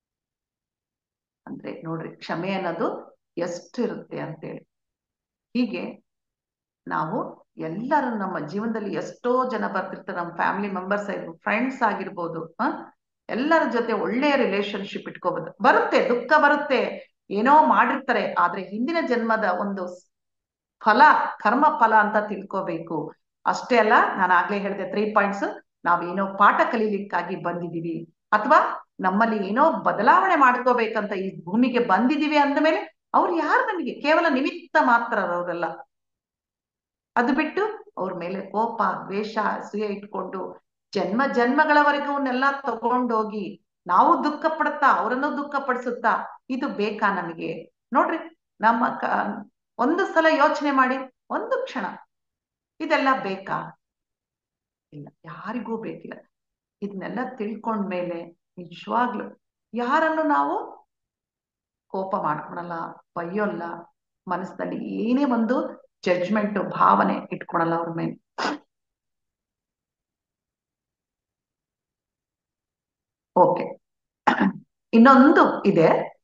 [SPEAKER 2] ಅಂದ್ರೆ ನೋಡ್ರಿ ಕ್ಷಮೆ ಅನ್ನೋದು ಎಷ್ಟು ಇರುತ್ತೆ ಅಂತೇಳಿ ಹೀಗೆ ನಾವು ಎಲ್ಲರೂ ನಮ್ಮ ಜೀವನದಲ್ಲಿ ಎಷ್ಟೋ ಜನ ಬರ್ತಿರ್ತಾರೆ ನಮ್ಮ ಫ್ಯಾಮಿಲಿ ಮೆಂಬರ್ಸ್ ಆಗಿರ್ಬೋದು ಫ್ರೆಂಡ್ಸ್ ಆಗಿರ್ಬೋದು ಹ ಎಲ್ಲರ ಜೊತೆ ಒಳ್ಳೆಯ ರಿಲೇಶನ್ಶಿಪ್ ಇಟ್ಕೋಬಹುದು ಬರುತ್ತೆ ದುಃಖ ಬರುತ್ತೆ ಏನೋ ಮಾಡಿರ್ತಾರೆ ಆದ್ರೆ ಹಿಂದಿನ ಜನ್ಮದ ಒಂದು ಫಲ ಕರ್ಮ ಫಲ ಅಂತ ತಿಳ್ಕೋಬೇಕು ಅಷ್ಟೇ ಅಲ್ಲ ನಾನು ಆಗ್ಲೇ ಹೇಳಿದೆ ತ್ರೀ ಪಾಯಿಂಟ್ಸ್ ನಾವೇನೋ ಪಾಠ ಕಲೀಲಿಕ್ಕಾಗಿ ಬಂದಿದೀವಿ ಅಥವಾ ನಮ್ಮಲ್ಲಿ ಏನೋ ಬದಲಾವಣೆ ಮಾಡ್ಕೋಬೇಕಂತ ಈ ಭೂಮಿಗೆ ಬಂದಿದೀವಿ ಅಂದಮೇಲೆ ಅವ್ರು ಯಾರು ನಮಗೆ ಕೇವಲ ನಿಮಿತ್ತ ಮಾತ್ರ ಅವರೆಲ್ಲ ಅದು ಬಿಟ್ಟು ಅವ್ರ ಮೇಲೆ ಕೋಪ ದ್ವೇಷ ಅಸೂಯೆ ಇಟ್ಕೊಂಡು ಜನ್ಮ ಜನ್ಮಗಳವರೆಗೂ ಅವನ್ನೆಲ್ಲ ತಗೊಂಡೋಗಿ ನಾವು ದುಃಖ ಪಡುತ್ತಾ ಅವರನ್ನು ದುಃಖ ಪಡಿಸುತ್ತಾ ಇದು ಬೇಕಾ ನಮಗೆ ನೋಡ್ರಿ ನಮ್ಮ ಕ ಒಂದು ಸಲ ಯೋಚನೆ ಮಾಡಿ ಒಂದು ಕ್ಷಣ ಇದೆಲ್ಲ ಬೇಕಾ ಇಲ್ಲ ಯಾರಿಗೂ ಬೇಕಿಲ್ಲ ಇದನ್ನೆಲ್ಲ ತಿಳ್ಕೊಂಡ್ಮೇಲೆ ನಿಜವಾಗ್ಲು ಯಾರನ್ನು ನಾವು ಕೋಪ ಮಾಡ್ಕೊಳಲ್ಲ ಬೈಯೋಲ್ಲ ಮನಸ್ಸಿನಲ್ಲಿ ಏನೇ ಒಂದು ಜಡ್ಜ್ಮೆಂಟ್ ಭಾವನೆ ಇಟ್ಕೊಳಲ್ಲ ಅವ್ರ ಮೇಲೆ ಓಕೆ ಇನ್ನೊಂದು ಇದೆ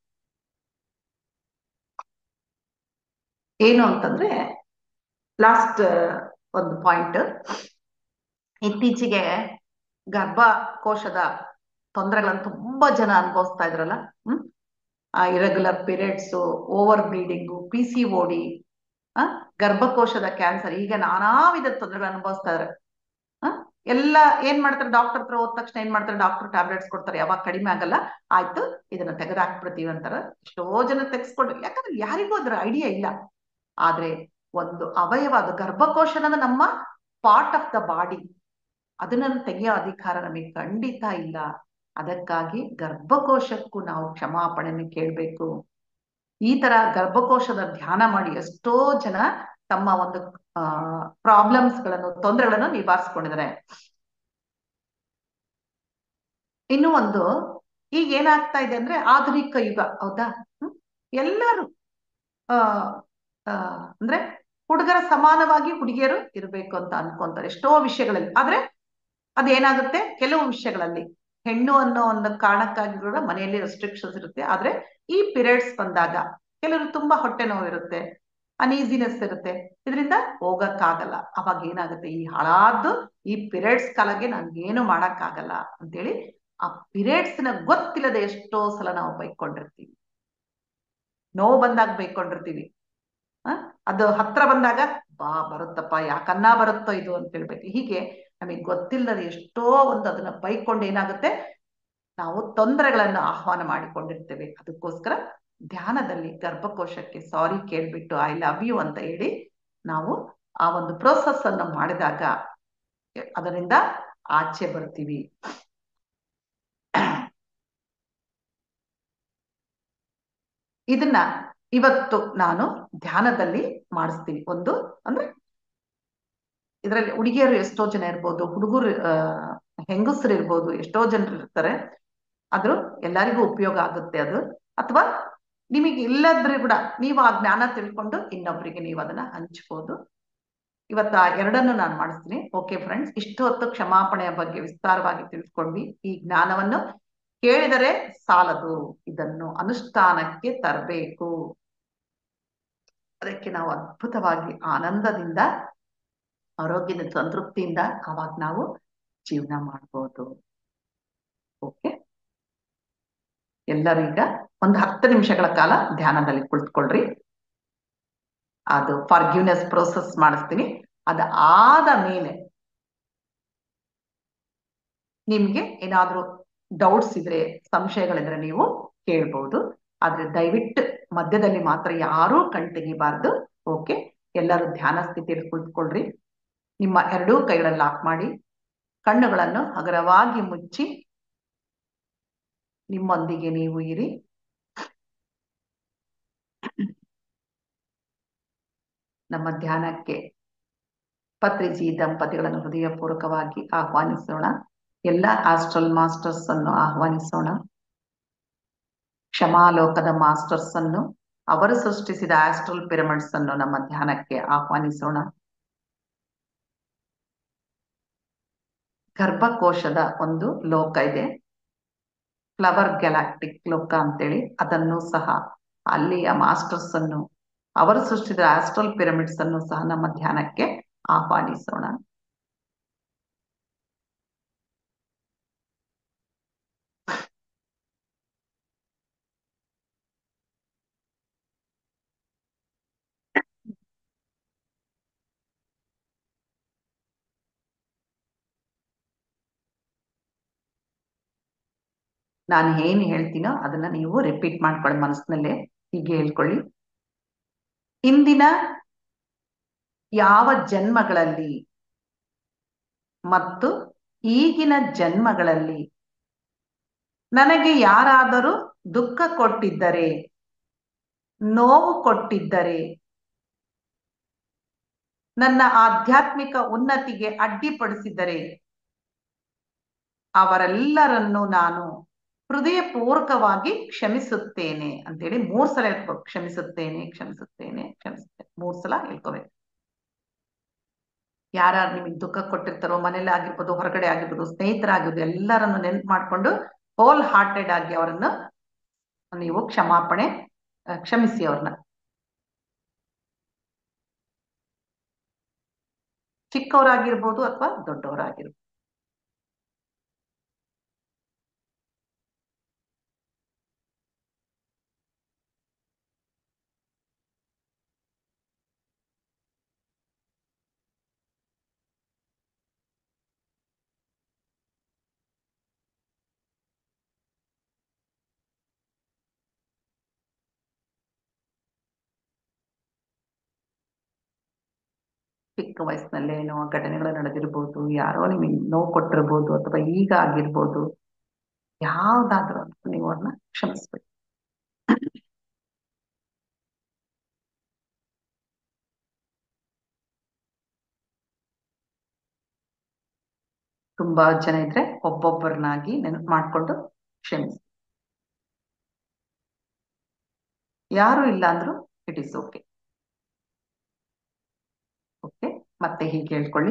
[SPEAKER 2] ಏನು ಅಂತಂದ್ರೆ ಲಾಸ್ಟ್ ಒಂದು ಪಾಯಿಂಟ್ ಇತ್ತೀಚೆಗೆ ಗರ್ಭಕೋಶದ ತೊಂದರೆಗಳನ್ನು ತುಂಬಾ ಜನ ಅನುಭವಿಸ್ತಾ ಇದ್ರಲ್ಲ ಹ್ಮ್ ಆ irregular periods over bleeding P C O D ಆ ಗರ್ಭಕೋಶದ ಕ್ಯಾನ್ಸರ್ ಈಗ ನಾನಾ ವಿಧದ ತೊಂದರೆಗಳು ಅನುಭವಿಸ್ತಾ ಇದಾರೆ ಎಲ್ಲ ಏನ್ ಮಾಡ್ತಾರೆ ಡಾಕ್ಟರ್ ಹತ್ರ ಹೋದ ತಕ್ಷಣ ಏನ್ ಮಾಡ್ತಾರೆ ಡಾಕ್ಟರ್ ಟ್ಯಾಬ್ಲೆಟ್ಸ್ ಕೊಡ್ತಾರೆ ಯಾವಾಗ ಕಡಿಮೆ ಆಗಲ್ಲ ಆಯ್ತು ಇದನ್ನ ತೆಗೆದಾಕ್ಬಿಡ್ತೀವಿ ಅಂತಾರ ಎಷ್ಟೋ ಜನ ತೆಗೆಸ್ಕೊಡ್ರಿ ಯಾಕಂದ್ರೆ ಯಾರಿಗೂ ಅದ್ರ ಐಡಿಯಾ ಇಲ್ಲ ಆದ್ರೆ ಒಂದು ಅವಯವ ಅದು ಗರ್ಭಕೋಶ ಅನ್ನೋದು ನಮ್ಮ ಪಾರ್ಟ್ ಆಫ್ ದ ಬಾಡಿ ಅದನ್ನ ತೆಗೆಯೋ ಅಧಿಕಾರ ನಮಗೆ ಖಂಡಿತ ಇಲ್ಲ ಅದಕ್ಕಾಗಿ ಗರ್ಭಕೋಶಕ್ಕೂ ನಾವು ಕ್ಷಮಾಪಣೆಯನ್ನು ಕೇಳಬೇಕು ಈ ತರ ಗರ್ಭಕೋಶದ ಧ್ಯಾನ ಮಾಡಿ ಎಷ್ಟೋ ಜನ ತಮ್ಮ ಒಂದು ಆ ಪ್ರಾಬ್ಲಮ್ಸ್ ಗಳನ್ನು ತೊಂದರೆಗಳನ್ನು ನಿವಾರಿಸ್ಕೊಂಡಿದ್ದಾರೆ ಇನ್ನು ಒಂದು ಈಗ ಏನಾಗ್ತಾ ಇದೆ ಅಂದ್ರೆ ಆಧುನಿಕ ಯುಗ ಹೌದಾ ಹ್ಮ್? ಎಲ್ಲರೂ ಆ ಆ, ಅಂದ್ರೆ ಹುಡುಗರ ಸಮಾನವಾಗಿ ಹುಡುಗಿಯರು ಇರಬೇಕು ಅಂತ ಅನ್ಕೊಂತಾರೆ ಎಷ್ಟೋ ವಿಷಯಗಳಲ್ಲಿ ಆದ್ರೆ ಅದೇನಾಗುತ್ತೆ ಕೆಲವು ವಿಷಯಗಳಲ್ಲಿ ಹೆಣ್ಣು ಅನ್ನೋ ಒಂದು ಕಾರಣಕ್ಕಾಗಿ ಕೂಡ ಮನೆಯಲ್ಲಿ ರೆಸ್ಟ್ರಿಕ್ಷನ್ಸ್ ಇರುತ್ತೆ ಆದ್ರೆ ಈ ಪೀರಿಯಡ್ಸ್ ಬಂದಾಗ ಕೆಲವರು ತುಂಬಾ ಹೊಟ್ಟೆ ನೋವು ಇರುತ್ತೆ ಅನೀಸಿನೆಸ್ ಇರುತ್ತೆ ಇದರಿಂದ ಹೋಗಕ್ಕಾಗಲ್ಲ ಅವಾಗ ಏನಾಗುತ್ತೆ ಈ ಹಾಳಾದ್ದು ಈ ಪೀರಿಯಡ್ಸ್ ಕಾಲಗೆ ನನ್ಗೇನು ಮಾಡಕ್ಕಾಗಲ್ಲ ಅಂತೇಳಿ ಆ ಪೀರಿಯಡ್ಸ್ ನ ಗೊತ್ತಿಲ್ಲದೆ ಎಷ್ಟೋ ಸಲ ನಾವು ಬೈಕೊಂಡಿರ್ತೀವಿ ನೋವು ಬಂದಾಗ ಬೈಕೊಂಡಿರ್ತೀವಿ ಆ, ಅದು ಹತ್ರ ಬಂದಾಗ ಬಾ ಬರುತ್ತಪ್ಪ ಯಾಕನ್ನ ಬರುತ್ತೋ ಇದು ಅಂತ ಹೇಳ್ಬೇಕು ಹೀಗೆ ನಮಗೆ ಗೊತ್ತಿಲ್ಲದೆ ಎಷ್ಟೋ ಒಂದು ಅದನ್ನ ಬೈಕೊಂಡು ಏನಾಗುತ್ತೆ ನಾವು ತೊಂದರೆಗಳನ್ನು ಆಹ್ವಾನ ಮಾಡಿಕೊಂಡಿರ್ತೇವೆ ಅದಕ್ಕೋಸ್ಕರ ಧ್ಯಾನದಲ್ಲಿ ಗರ್ಭಕೋಶಕ್ಕೆ ಸಾರಿ ಕೇಳ್ಬಿಟ್ಟು ಐ ಲವ್ ಯು ಅಂತ ಹೇಳಿ ನಾವು ಆ ಒಂದು ಪ್ರೋಸೆಸ್ ಅನ್ನು ಮಾಡಿದಾಗ ಅದರಿಂದ ಆಚೆ ಬರ್ತೀವಿ ಇದನ್ನ ಇವತ್ತು ನಾನು ಧ್ಯಾನದಲ್ಲಿ ಮಾಡಿಸ್ತೀನಿ ಒಂದು ಅಂದ್ರೆ ಇದರಲ್ಲಿ ಹುಡುಗಿಯರು ಎಷ್ಟೋ ಜನ ಇರ್ಬೋದು ಹುಡುಗರು ಆ ಹೆಂಗಸರು ಇರ್ಬೋದು ಎಷ್ಟೋ ಜನರು ಇರ್ತಾರೆ ಆದ್ರೂ ಎಲ್ಲರಿಗೂ ಉಪಯೋಗ ಆಗುತ್ತೆ ಅದು ಅಥವಾ ನಿಮಗೆ ಇಲ್ಲದ್ರೆ ಕೂಡ ನೀವು ಆ ಜ್ಞಾನ ತಿಳ್ಕೊಂಡು ಇನ್ನೊಬ್ಬರಿಗೆ ನೀವು ಅದನ್ನ ಹಂಚ್ಬೋದು ಇವತ್ತ ಆ ಎರಡನ್ನು ನಾನು ಮಾಡಿಸ್ತೀನಿ ಓಕೆ ಫ್ರೆಂಡ್ಸ್ ಇಷ್ಟು ಹೊತ್ತು ಕ್ಷಮಾಪಣೆಯ ಬಗ್ಗೆ ವಿಸ್ತಾರವಾಗಿ ತಿಳ್ಕೊಂಡ್ವಿ ಈ ಜ್ಞಾನವನ್ನು ಕೇಳಿದರೆ ಸಾಲದು ಇದನ್ನು ಅನುಷ್ಠಾನಕ್ಕೆ ತರಬೇಕು ಅದಕ್ಕೆ ನಾವು ಅದ್ಭುತವಾಗಿ ಆನಂದದಿಂದ ಆರೋಗ್ಯದ ಸಂತೃಪ್ತಿಯಿಂದ ಅವಾಗ ನಾವು ಜೀವನ ಮಾಡ್ಬೋದು ಓಕೆ ಎಲ್ಲರೂ ಈಗ ಒಂದು ಹತ್ತು ನಿಮಿಷಗಳ ಕಾಲ ಧ್ಯಾನದಲ್ಲಿ ಕುಳಿತುಕೊಳ್ರಿ ಅದು ಫಾರ್ಗ್ಯೂನೆಸ್ ಪ್ರೋಸೆಸ್ ಮಾಡಿಸ್ತೀನಿ ಅದು ಆದ ಮೇಲೆ ನಿಮ್ಗೆ ಏನಾದ್ರೂ ಡೌಟ್ಸ್ ಇದ್ರೆ ಸಂಶಯಗಳಿದ್ರೆ ನೀವು ಕೇಳ್ಬೋದು ಆದ್ರೆ ದಯವಿಟ್ಟು ಮಧ್ಯದಲ್ಲಿ ಮಾತ್ರ ಯಾರೂ ಕಣ್ ತೆಗಿಬಾರ್ದು ಓಕೆ ಎಲ್ಲರೂ ಧ್ಯಾನ ಸ್ಥಿತಿಯಲ್ಲಿ ಕುಳಿತುಕೊಳ್ರಿ ನಿಮ್ಮ ಎರಡೂ ಕೈಗಳನ್ನು ಲಾಕ್ ಮಾಡಿ ಕಣ್ಣುಗಳನ್ನು ಹಗರವಾಗಿ ಮುಚ್ಚಿ ನಿಮ್ಮೊಂದಿಗೆ ನೀವು ಇರಿ ನಮ್ಮ ಧ್ಯಾನಕ್ಕೆ ಪತ್ರಿಜಿ ದಂಪತಿಗಳನ್ನು ಹೃದಯಪೂರ್ವಕವಾಗಿ ಆಹ್ವಾನಿಸೋಣ ಎಲ್ಲ ಆಸ್ಟ್ರಲ್ ಮಾಸ್ಟರ್ಸ್ ಅನ್ನು ಆಹ್ವಾನಿಸೋಣ ಕ್ಷಮಾಲೋಕದ ಮಾಸ್ಟರ್ಸ್ ಅನ್ನು ಅವರು ಸೃಷ್ಟಿಸಿದ ಆಸ್ಟ್ರಲ್ ಪಿರಮಿಡ್ಸ್ ಅನ್ನು ನಮ್ಮ ಧ್ಯಾನಕ್ಕೆ ಆಹ್ವಾನಿಸೋಣ ಗರ್ಭಕೋಶದ ಒಂದು ಲೋಕ ಇದೆ ಫ್ಲವರ್ ಗ್ಯಾಲಾಕ್ಟಿಕ್ ಲೋಕ ಅಂತೇಳಿ ಅದನ್ನು ಸಹ ಅಲ್ಲಿಯ ಮಾಸ್ಟರ್ಸ್ ಅನ್ನು ಅವರು ಸೃಷ್ಟಿಸಿದ ಆಸ್ಟ್ರಲ್ ಪಿರಮಿಡ್ಸ್ ಅನ್ನು ಸಹ ನಮ್ಮ ಧ್ಯಾನಕ್ಕೆ ಆಹ್ವಾನಿಸೋಣ ನಾನು ಏನ್ ಹೇಳ್ತೀನೋ ಅದನ್ನ ನೀವು ರಿಪೀಟ್ ಮಾಡ್ಕೊಳ್ಳಿ ಮನಸ್ಸಿನಲ್ಲೇ ಹೀಗೆ ಹೇಳ್ಕೊಳ್ಳಿ ಇಂದಿನ ಯಾವ ಜನ್ಮಗಳಲ್ಲಿ ಮತ್ತು ಈಗಿನ ಜನ್ಮಗಳಲ್ಲಿ ನನಗೆ ಯಾರಾದರೂ ದುಃಖ ಕೊಟ್ಟಿದ್ದರೆ ನೋವು ಕೊಟ್ಟಿದ್ದರೆ ನನ್ನ ಆಧ್ಯಾತ್ಮಿಕ ಉನ್ನತಿಗೆ ಅಡ್ಡಿಪಡಿಸಿದರೆ ಅವರೆಲ್ಲರನ್ನು ನಾನು ಹೃದಯಪೂರ್ವಕವಾಗಿ ಕ್ಷಮಿಸುತ್ತೇನೆ ಅಂತೇಳಿ ಮೂರ್ ಸಲ ಹೇಳ್ಬೇಕು ಕ್ಷಮಿಸುತ್ತೇನೆ ಕ್ಷಮಿಸುತ್ತೇನೆ ಕ್ಷಮಿಸುತ್ತೇನೆ ಮೂರ್ ಸಲ ಹೇಳ್ಕೋಬೇಕು ಯಾರ್ಯಾರು ನಿಮಗೆ ದುಃಖ ಕೊಟ್ಟಿರ್ತಾರೋ ಮನೇಲಿ ಆಗಿರ್ಬೋದು ಹೊರಗಡೆ ಆಗಿರ್ಬೋದು ಸ್ನೇಹಿತರಾಗಿರ್ಬೋದು ಎಲ್ಲರನ್ನು ನೆನ್ಪು ಮಾಡ್ಕೊಂಡು ಹೋಲ್ ಹಾರ್ಟೆಡ್ ಆಗಿ ಅವರನ್ನು ನೀವು ಕ್ಷಮಾಪಣೆ ಕ್ಷಮಿಸಿ ಅವ್ರನ್ನ ಚಿಕ್ಕವರಾಗಿರ್ಬೋದು ಅಥವಾ ದೊಡ್ಡವರಾಗಿರ್ಬೋದು ಚಿಕ್ಕ ವಯಸ್ಸಿನಲ್ಲೇ ಏನೋ ಘಟನೆಗಳು ನಡೆದಿರ್ಬೋದು ಯಾರೋ ನಿಮಗೆ ನೋವು ಕೊಟ್ಟಿರ್ಬೋದು ಅಥವಾ ಈಗ ಆಗಿರ್ಬೋದು ಯಾವ್ದಾದ್ರು ಅಂತ ನೀವು ಅವ್ರನ್ನ ಕ್ಷಮಿಸ್ಬೇಕು ತುಂಬಾ ಜನ ಇದ್ರೆ ಒಬ್ಬೊಬ್ಬರನ್ನಾಗಿ ನೆನಪು ಮಾಡ್ಕೊಂಡು ಕ್ಷಮಿಸಿ ಯಾರು ಇಲ್ಲ ಅಂದ್ರು ಇಟ್ ಇಸ್ ಓಕೆ ಓಕೆ ಮತ್ತೆ ಹೀಗೆ ಹೇಳ್ಕೊಳ್ಳಿ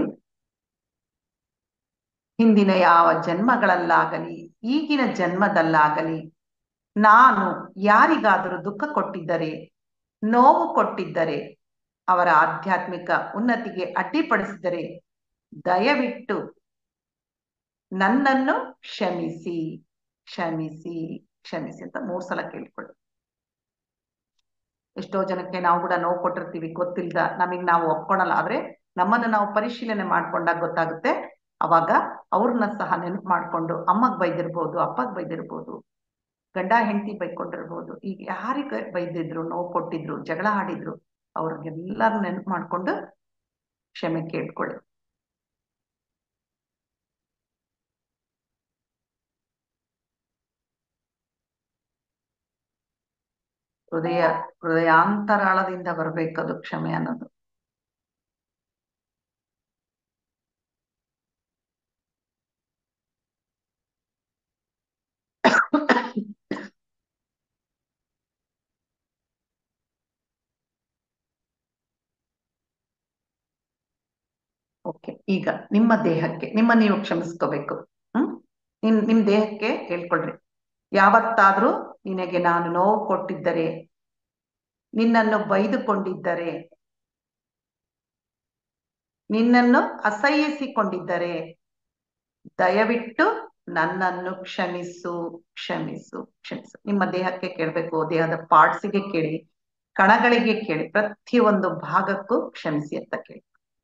[SPEAKER 2] ಹಿಂದಿನ ಯಾವ ಜನ್ಮಗಳಲ್ಲಾಗಲಿ ಈಗಿನ ಜನ್ಮದಲ್ಲಾಗಲಿ ನಾನು ಯಾರಿಗಾದರೂ ದುಃಖ ಕೊಟ್ಟಿದ್ದರೆ ನೋವು ಕೊಟ್ಟಿದ್ದರೆ ಅವರ ಆಧ್ಯಾತ್ಮಿಕ ಉನ್ನತಿಗೆ ಅಡ್ಡಿಪಡಿಸಿದರೆ ದಯವಿಟ್ಟು ನನ್ನನ್ನು ಕ್ಷಮಿಸಿ ಕ್ಷಮಿಸಿ ಕ್ಷಮಿಸಿ ಅಂತ ಮೂರ್ ಸಲ ಕೇಳ್ಕೊಳ್ಳಿ ಎಷ್ಟೋ ಜನಕ್ಕೆ ನಾವು ಕೂಡ ನೋವು ಕೊಟ್ಟಿರ್ತೀವಿ ಗೊತ್ತಿಲ್ದ ನಮಗ್ ನಾವು ಒಪ್ಕೊಳಲ್ಲ ಆದ್ರೆ ನಮ್ಮನ್ನ ನಾವು ಪರಿಶೀಲನೆ ಮಾಡ್ಕೊಂಡಾಗ ಗೊತ್ತಾಗುತ್ತೆ ಅವಾಗ ಅವ್ರನ್ನ ಸಹ ನೆನಪು ಮಾಡ್ಕೊಂಡು ಅಮ್ಮಗ್ ಬೈದಿರ್ಬೋದು ಅಪ್ಪಗ್ ಬೈದಿರ್ಬೋದು ಗಂಡ ಹೆಂಡತಿ ಬೈಕೊಂಡಿರ್ಬೋದು ಈಗ ಯಾರಿಗೆ ಬೈದಿದ್ರು ನೋವು ಕೊಟ್ಟಿದ್ರು ಜಗಳ ಆಡಿದ್ರು ಅವ್ರಿಗೆಲ್ಲರೂ ನೆನಪು ಮಾಡ್ಕೊಂಡು ಕ್ಷಮೆ ಕೇಳ್ಕೊಳ್ಳಿ ಹೃದಯ ಹೃದಯಾಂತರಾಳದಿಂದ ಬರ್ಬೇಕದು ಕ್ಷಮೆ ಅನ್ನೋದು ಓಕೆ ಈಗ ನಿಮ್ಮ ದೇಹಕ್ಕೆ ನಿಮ್ಮ ನೀವು ಕ್ಷಮಿಸ್ಕೋಬೇಕು ಹ್ಮ್ ನಿಮ್ ನಿಮ್ ದೇಹಕ್ಕೆ ಹೇಳ್ಕೊಳ್ರಿ ಯಾವತ್ತಾದ್ರೂ ನಿನಗೆ ನಾನು ನೋವು ಕೊಟ್ಟಿದ್ದರೆ ನಿನ್ನನ್ನು ಬೈದುಕೊಂಡಿದ್ದರೆ ನಿನ್ನನ್ನು ಅಸಹ್ಯಿಸಿಕೊಂಡಿದ್ದರೆ ದಯವಿಟ್ಟು ನನ್ನನ್ನು ಕ್ಷಮಿಸು ಕ್ಷಮಿಸು ಕ್ಷಮಿಸು ನಿಮ್ಮ ದೇಹಕ್ಕೆ ಕೇಳಬೇಕು ದೇಹದ ಪಾರ್ಟ್ಸಿಗೆ ಕೇಳಿ ಕಣಗಳಿಗೆ ಕೇಳಿ ಪ್ರತಿಯೊಂದು ಭಾಗಕ್ಕೂ ಕ್ಷಮಿಸಿ ಅಂತ ಕೇಳಿ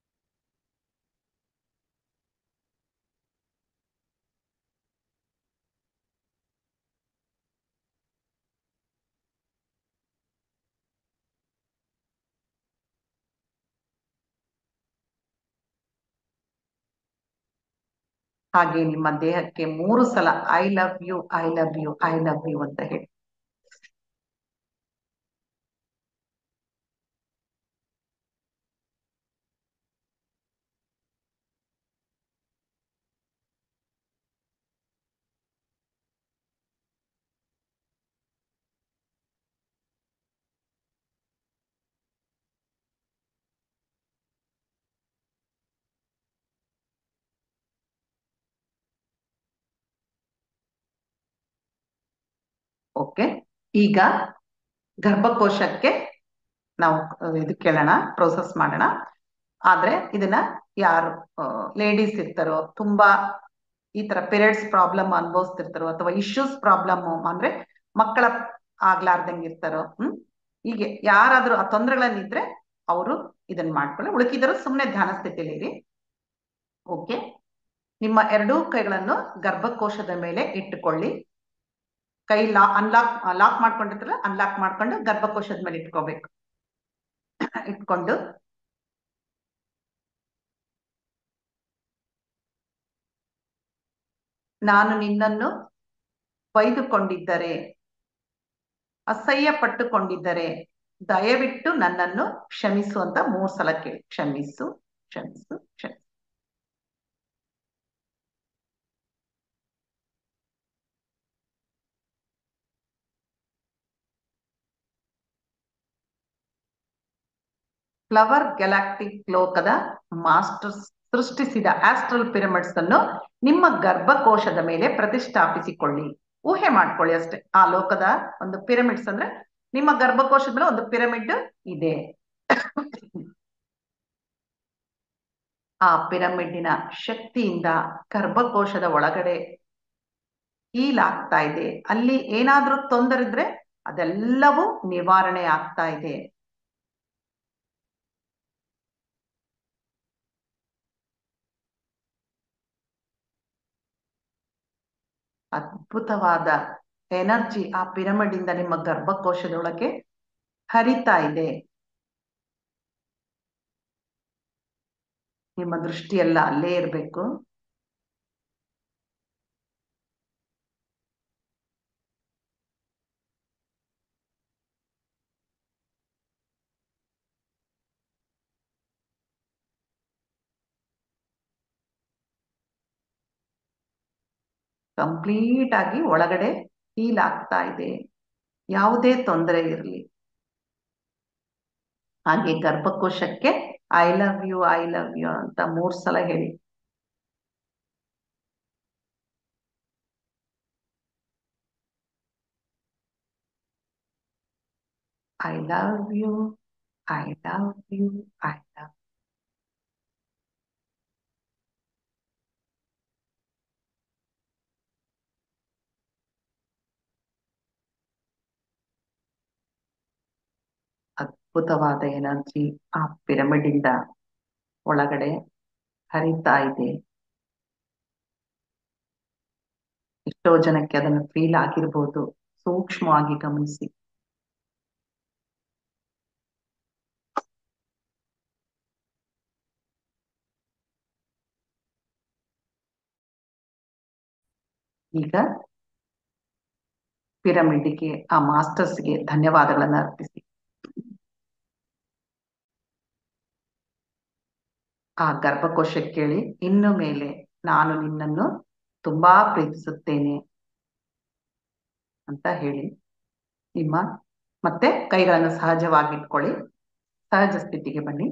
[SPEAKER 2] ಹಾಗೆ ನಿಮ್ಮ ದೇಹಕ್ಕೆ ಮೂರು ಸಲ I love you I love you I love you ಅಂತ ಹೇಳಿ ಓಕೆ ಈಗ ಗರ್ಭಕೋಶಕ್ಕೆ ನಾವು ಇದು ಕೇಳೋಣ ಪ್ರೋಸೆಸ್ ಮಾಡೋಣ ಆದ್ರೆ ಇದನ್ನ ಯಾರು ಲೇಡೀಸ್ ಇರ್ತಾರೋ ತುಂಬಾ ಈ ತರ ಪೀರಿಯಡ್ಸ್ ಪ್ರಾಬ್ಲಮ್ ಅನುಭವಿಸ್ತಿರ್ತಾರೋ ಅಥವಾ ಇಶ್ಯೂಸ್ ಪ್ರಾಬ್ಲಮ್ ಅಂದ್ರೆ ಮಕ್ಕಳ ಆಗ್ಲಾರ್ದಂಗೆ ಇರ್ತಾರೋ ಹ್ಮ್ ಹೀಗೆ ಯಾರಾದ್ರೂ ಆ ತೊಂದರೆಗಳನ್ನಿದ್ರೆ ಅವರು ಇದನ್ನ ಮಾಡ್ಕೊಳ್ಳಿ ಉಳುಕಿದರು ಸುಮ್ಮನೆ ಧ್ಯಾನ ಸ್ಥಿತಿಯಲ್ಲಿ ಇರಿ ಓಕೆ ನಿಮ್ಮ ಎರಡೂ ಕೈಗಳನ್ನು ಗರ್ಭಕೋಶದ ಮೇಲೆ ಇಟ್ಟುಕೊಳ್ಳಿ ಕೈ ಲಾ ಅನ್ಲಾಕ್ ಲಾಕ್ ಮಾಡ್ಕೊಂಡಿರ್ತಾರಲ್ಲ ಅನ್ಲಾಕ್ ಮಾಡ್ಕೊಂಡು ಗರ್ಭಕೋಶದ ಮೇಲೆ ಇಟ್ಕೋಬೇಕು ಇಟ್ಕೊಂಡು ನಾನು ನಿನ್ನನ್ನು ಬೈದುಕೊಂಡಿದ್ದರೆ ಅಸಹ್ಯ ಪಟ್ಟುಕೊಂಡಿದ್ದರೆ ದಯವಿಟ್ಟು ನನ್ನನ್ನು ಕ್ಷಮಿಸು ಅಂತ ಮೂರ್ ಸಲ ಕೇಳಿ ಕ್ಷಮಿಸು ಕ್ಷಮಿಸು ಕ್ಷಮಿಸು ಫ್ಲವರ್ ಗ್ಯಾಲಾಕ್ಟಿಕ್ ಲೋಕದ ಮಾಸ್ಟರ್ಸ್ ಸೃಷ್ಟಿಸಿದ ಆಸ್ಟ್ರಲ್ ಪಿರಮಿಡ್ಸ್ ಅನ್ನು ನಿಮ್ಮ ಗರ್ಭಕೋಶದ ಮೇಲೆ ಪ್ರತಿಷ್ಠಾಪಿಸಿಕೊಳ್ಳಿ ಊಹೆ ಮಾಡ್ಕೊಳ್ಳಿ ಅಷ್ಟೇ ಆ ಲೋಕದ ಒಂದು ಪಿರಮಿಡ್ಸ್ ಅಂದ್ರೆ ನಿಮ್ಮ ಗರ್ಭಕೋಶದ ಮೇಲೆ ಒಂದು ಪಿರಮಿಡ್ ಇದೆ ಆ ಪಿರಮಿಡ್ಡಿನ ಶಕ್ತಿಯಿಂದ ಗರ್ಭಕೋಶದ ಒಳಗಡೆ ಹೀಲ್ ಆಗ್ತಾ ಇದೆ ಅಲ್ಲಿ ಏನಾದ್ರೂ ತೊಂದರೆ ಇದ್ರೆ ಅದೆಲ್ಲವೂ ನಿವಾರಣೆ ಆಗ್ತಾ ಇದೆ ಅದ್ಭುತವಾದ ಎನರ್ಜಿ ಆ ಪಿರಮಿಡ್ ಇಂದ ನಿಮ್ಮ ಗರ್ಭಕೋಶದೊಳಗೆ ಹರಿತಾ ಇದೆ ನಿಮ್ಮ ದೃಷ್ಟಿ ಎಲ್ಲ ಅಲ್ಲೇ ಇರಬೇಕು ಕಂಪ್ಲೀಟ್ ಆಗಿ ಒಳಗಡೆ ಹೀಲ್ ಆಗ್ತಾ ಇದೆ ಯಾವುದೇ ತೊಂದರೆ ಇರಲಿ ಹಾಗೆ ಗರ್ಭಕೋಶಕ್ಕೆ I love you I love you ಅಂತ ಮೂರ್ ಸಲ ಹೇಳಿ I love you I love you I love ಅದ್ಭುತವಾದ ಎನರ್ಜಿ ಆ ಪಿರಮಿಡ್ ಇಂದ ಒಳಗಡೆ ಹರಿತಾ ಇದೆ ಎಷ್ಟೋ ಜನಕ್ಕೆ ಅದನ್ನು ಫೀಲ್ ಆಗಿರ್ಬೋದು ಸೂಕ್ಷ್ಮವಾಗಿ ಗಮನಿಸಿ ಈಗ ಪಿರಮಿಡ್ಗೆ ಆ ಮಾಸ್ಟರ್ಸ್ಗೆ ಧನ್ಯವಾದಗಳನ್ನು ಅರ್ಪಿಸಿ ಆ ಗರ್ಭಕೋಶಕ್ಕೆ ಕೇಳಿ ಇನ್ನು ಮೇಲೆ ನಾನು ನಿನ್ನನ್ನು ತುಂಬಾ ಪ್ರೀತಿಸುತ್ತೇನೆ ಅಂತ ಹೇಳಿ ನಿಮ್ಮ ಮತ್ತೆ ಕೈಗಳನ್ನು ಸಹಜವಾಗಿಟ್ಕೊಳ್ಳಿ ಸಹಜ ಸ್ಥಿತಿಗೆ ಬನ್ನಿ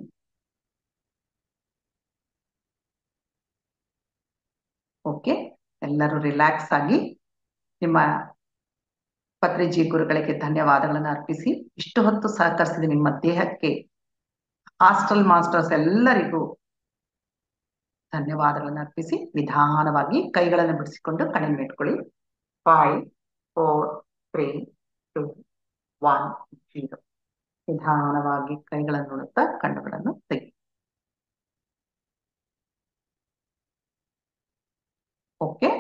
[SPEAKER 2] ಓಕೆ ಎಲ್ಲರೂ ರಿಲ್ಯಾಕ್ಸ್ ಆಗಿ ನಿಮ್ಮ ಪತ್ರಿಜಿ ಗುರುಗಳಿಗೆ ಧನ್ಯವಾದಗಳನ್ನು ಅರ್ಪಿಸಿ ಇಷ್ಟು ಹೊತ್ತು ಸಹಕರಿಸಿದ ನಿಮ್ಮ ದೇಹಕ್ಕೆ ಹಾಸ್ಟೆಲ್ ಮಾಸ್ಟರ್ಸ್ ಎಲ್ಲರಿಗೂ ಧನ್ಯವಾದಗಳನ್ನು ಅರ್ಪಿಸಿ ನಿಧಾನವಾಗಿ ಕೈಗಳನ್ನು ಬಿಡಿಸಿಕೊಂಡು ಕಣ್ಣಿನ ಇಟ್ಕೊಳ್ಳಿ five four three two one zero ನಿಧಾನವಾಗಿ ಕೈಗಳನ್ನು ನೋಡುತ್ತಾ ಕಣ್ಣುಗಳನ್ನು ತೆಗಿ ಓಕೆ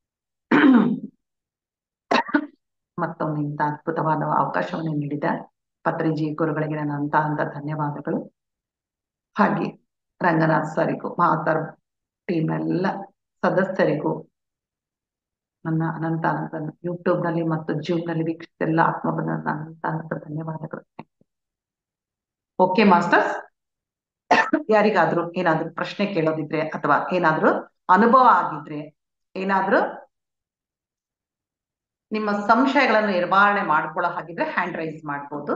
[SPEAKER 2] ಮತ್ತೊಮ್ಮೆ ಇಂಥ ಅದ್ಭುತವಾದ ಅವಕಾಶವನ್ನು ನೀಡಿದ ಪತ್ರಿಜಿ ಗುರುಗಳಿಗೆ ನನ್ನ ಅಂತ ಅಂತ ಧನ್ಯವಾದಗಳು ಹಾಗೆ ರಂಗನಾಥ್ ಸರಿಗೂ ಮಾತಾರ್ ಟೀಮ್ ಎಲ್ಲ ಸದಸ್ಯರಿಗೂ ನನ್ನ ಅನಂತ ಅನಂತ ಯೂಟ್ಯೂಬ್ ನಲ್ಲಿ ಮತ್ತು ಜೂಮ್ ನಲ್ಲಿ ವೀಕ್ಷಿಸಿದ ಆತ್ಮಬಂಧ ಅನಂತ ಅನಂತ ಧನ್ಯವಾದಗಳು ಓಕೆ ಮಾಸ್ಟರ್ಸ್ ಯಾರಿಗಾದ್ರೂ ಏನಾದ್ರೂ ಪ್ರಶ್ನೆ ಕೇಳೋದಿದ್ರೆ ಅಥವಾ ಏನಾದ್ರೂ ಅನುಭವ ಆಗಿದ್ರೆ ಏನಾದ್ರೂ ನಿಮ್ಮ ಸಂಶಯಗಳನ್ನು ನಿರ್ವಹಣೆ ಮಾಡ್ಕೊಳ್ಳೋ ಹಾಗಿದ್ರೆ ಹ್ಯಾಂಡ್ ರೈಸ್ ಮಾಡ್ಬೋದು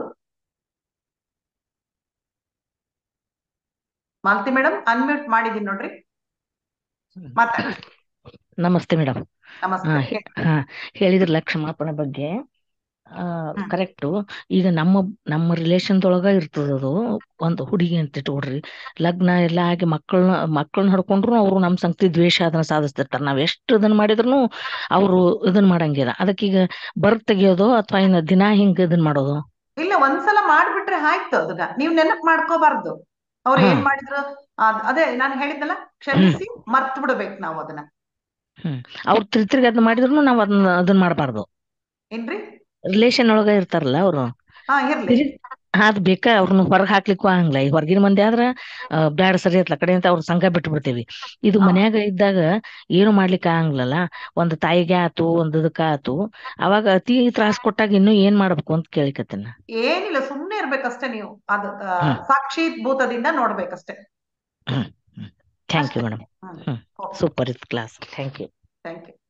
[SPEAKER 2] ಮಾಲತಿ ಮೇಡಮ್ ಅನ್ಮ್ಯೂಟ್ ಮಾಡಿದೀನಿ ನೋಡ್ರಿ ಮಾತಾಡಿ
[SPEAKER 3] ನಮಸ್ತೆ ಮೇಡಮ್
[SPEAKER 2] ನಮಸ್ತೆ
[SPEAKER 3] ಹಾ ಹೇಳಿದ್ರಲ್ಲ ಕ್ಷಮಾಪಣೆ ಬಗ್ಗೆ ಆ ಕರೆಕ್ಟು ಈಗ ನಮ್ಮ ನಮ್ಮ ರಿಲೇಷನ್ದೊಳಗ ಇರ್ತದ ಅದು ಒಂದು ಹುಡುಗಿ ಅಂತ ಇಟ್ಕೊಡ್ರಿ ಲಗ್ನ ಎಲ್ಲ ಆಗಿ ಮಕ್ಕಳನ್ನ ಮಕ್ಕಳನ್ನ ಹಡ್ಕೊಂಡ್ರು ಅವ್ರು ನಮ್ಮ ಸಂಗತಿ ದ್ವೇಷ ಅದನ್ನ ಸಾಧಿಸ್ತಿರ್ತಾರ ನಾವ್ ಎಷ್ಟು ಇದನ್ನ ಮಾಡಿದ್ರು ಅವ್ರು ಇದನ್ ಮಾಡಂಗಿಲ್ಲ ಅದಕ್ಕೀಗ ಬರ್ತ್ ತೆಗಿಯೋದು ಅಥವಾ ಇನ್ನ ದಿನಾ ಹಿಂಗ್ ಇದನ್ ಮಾಡೋದು
[SPEAKER 2] ಇಲ್ಲ ಒಂದ್ಸಲ ಮಾಡ್ಬಿಟ್ರೆ ಆಯ್ತು ಅದನ್ನ ನೀವ್ ನೆನಪು ಮಾಡ್ಕೋಬಾರ್ದು ಅವ್ರು
[SPEAKER 3] ಹಾ.
[SPEAKER 2] ಏನ್ ಮಾಡಿದ್ರು ಅದ್- ಅದೇ ನಾನು ಹೇಳಿದ್ನಲ್ಲ ಕ್ಷಮಿಸಿ ಮರ್ತ್ ಬಿಡ್ಬೇಕು ನಾವು ಅದನ್ನ
[SPEAKER 3] ಹ್ಮ್ ಅವ್ರು ತಿರ್ತಿರ್ಗಿ ಅದನ್ನ ಮಾಡಿದ್ರು ನಾವ್ ಅದನ್ನ ಅದನ್ನ ಮಾಡಬಾರ್ದು
[SPEAKER 2] ಏನ್ರಿ
[SPEAKER 3] ರಿಲೇಷನ್ ಒಳಗ ಇರ್ತಾರಲ್ಲ ಅವ್ರು
[SPEAKER 2] ಹಾ ಇರ್ಲಿ
[SPEAKER 3] ಅದ್ ಬೇಕಾ ಅವ್ರನ್ನ ಹೊರಗ್ ಹಾಕ್ಲಿಕ್ಕೂ ಆಗಂಗಿಲ್ಲ ಈ ಹೊರಗಿನ ಮಂದಿ ಆದ್ರ ಆ, ಬ್ಯಾಡ ಸರಿ ಅತ್ಲ ಕಡೆ ಅಂತ ಅವ್ರ ಸಂಘ ಬಿಟ್ಟು ಬಿಡ್ತೇವಿ ಇದು
[SPEAKER 2] ಹಾ.
[SPEAKER 3] ಮನ್ಯಾಗ ಇದ್ದಾಗ ಏನು ಮಾಡ್ಲಿಕ್ಕೆ ಆಗಂಗಿಲ್ಲಲ್ಲ ಒಂದ್ ತಾಯಿಗೆ ಆತು ಒಂದ್ ಇದಕ್ಕ ಆತು ಅವಾಗ ಅತಿ ತ್ರಾಸ್ ಕೊಟ್ಟಾಗ ಇನ್ನು ಏನ್ ಮಾಡ್ಬೇಕು ಅಂತ ಕೇಳಿಕತ್ತೇನ
[SPEAKER 2] ಏನಿಲ್ಲ ಸುಮ್ನೆ ಇರ್ಬೇಕಷ್ಟೇ ನೀವು ಅದು ಆ,
[SPEAKER 3] ಹ್ಮ್.
[SPEAKER 2] ಸಾಕ್ಷಿ ಭೂತದಿಂದ ನೋಡ್ಬೇಕಷ್ಟೇ
[SPEAKER 3] ಥ್ಯಾಂಕ್ ಯು ಮೇಡಮ್ ಹ್ಮ್.
[SPEAKER 2] ಓಕೆ
[SPEAKER 3] ಸೂಪರ್ ಇತ್ತು class thank you
[SPEAKER 2] thank you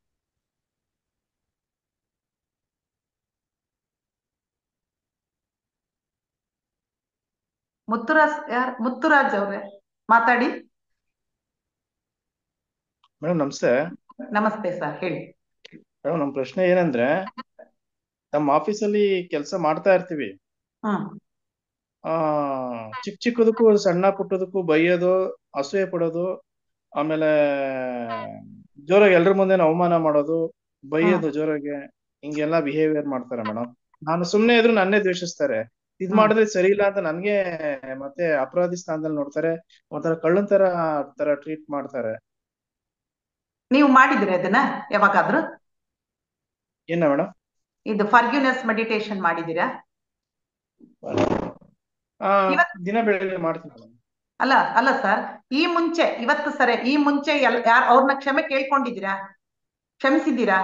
[SPEAKER 2] Muthuraj ಯಾರ್ ಮುತ್ತುರಾಜ್ ಅವ್ರೆ ಮಾತಾಡಿ
[SPEAKER 4] ಮೇಡಮ್ ನಮಸ್ತೆ
[SPEAKER 2] ನಮಸ್ತೆ ಸರ್ ಹೇಳಿ
[SPEAKER 4] ಮೇಡಮ್ ನಮ್ಮ ಪ್ರಶ್ನೆ ಏನಂದ್ರೆ ನಮ್ಮ ಆಫೀಸಲ್ಲಿ ಕೆಲಸ ಮಾಡ್ತಾ ಇರ್ತೀವಿ
[SPEAKER 2] ಹ್ಮ್
[SPEAKER 4] ಆ ಚಿಕ್ಕ ಚಿಕ್ಕದಕ್ಕೂ ಸಣ್ಣ ಪುಟ್ಟದಕ್ಕೂ ಬೈಯೋದು ಅಸೂಯೆ ಪಡೋದು ಆಮೇಲೆ ಜೋರಾಗಿ ಎಲ್ರ ಮುಂದೆ ಅವಮಾನ ಮಾಡೋದು ಬೈಯೋದು ಜೋರಾಗಿ ಹಿಂಗೆಲ್ಲ ಬಿಹೇವಿಯರ್ ಮಾಡ್ತಾರೆ ಮೇಡಮ್ ನಾನು ಸುಮ್ನೆ ಇದ್ರು ನನ್ನೇ ದ್ವೇಷಿಸ್ತಾರೆ ಇದ್
[SPEAKER 2] ಹ್ಮ್.
[SPEAKER 4] ಮಾಡಿದ್ರೆ ಸರಿ ಇಲ್ಲ ಅಂತ ನನ್ಗೆ ಮತ್ತೆ ಅಪರಾಧಿ ಸ್ಥಾನದಲ್ಲಿ ನೋಡ್ತಾರೆ ಒಂಥರ ಕಳ್ಳನ್ ತರ ತರ ಟ್ರೀಟ್ ಮಾಡ್ತಾರೆ
[SPEAKER 2] ನೀವು ಮಾಡಿದಿರಿ ಅದನ್ನ ಯಾವಾಗಾದ್ರೂ
[SPEAKER 4] ಏನ ಮೇಡಮ್
[SPEAKER 2] ಇದು ಫರ್ಗ್ಯೂನೆಸ್ ಮೆಡಿಟೇಷನ್ ಮಾಡಿದ್ದೀರಾ
[SPEAKER 4] ಆ
[SPEAKER 2] ಇವತ್-
[SPEAKER 4] ದಿನ ಬೆಳಗ್ಗೆ ಮಾಡ್ತೀನಿ madam.
[SPEAKER 2] ಅಲ್ಲ ಅಲ್ಲ ಸರ್ ಈ ಮುಂಚೆ ಇವತ್ತು ಸರಿ ಈ ಮುಂಚೆ ಎಲ್ ಯಾರ್ ಅವ್ರನ್ನ ಕ್ಷಮೆ ಕೇಳ್ಕೊಂಡಿದ್ದೀರಾ ಕ್ಷಮಿಸಿದ್ದೀರಾ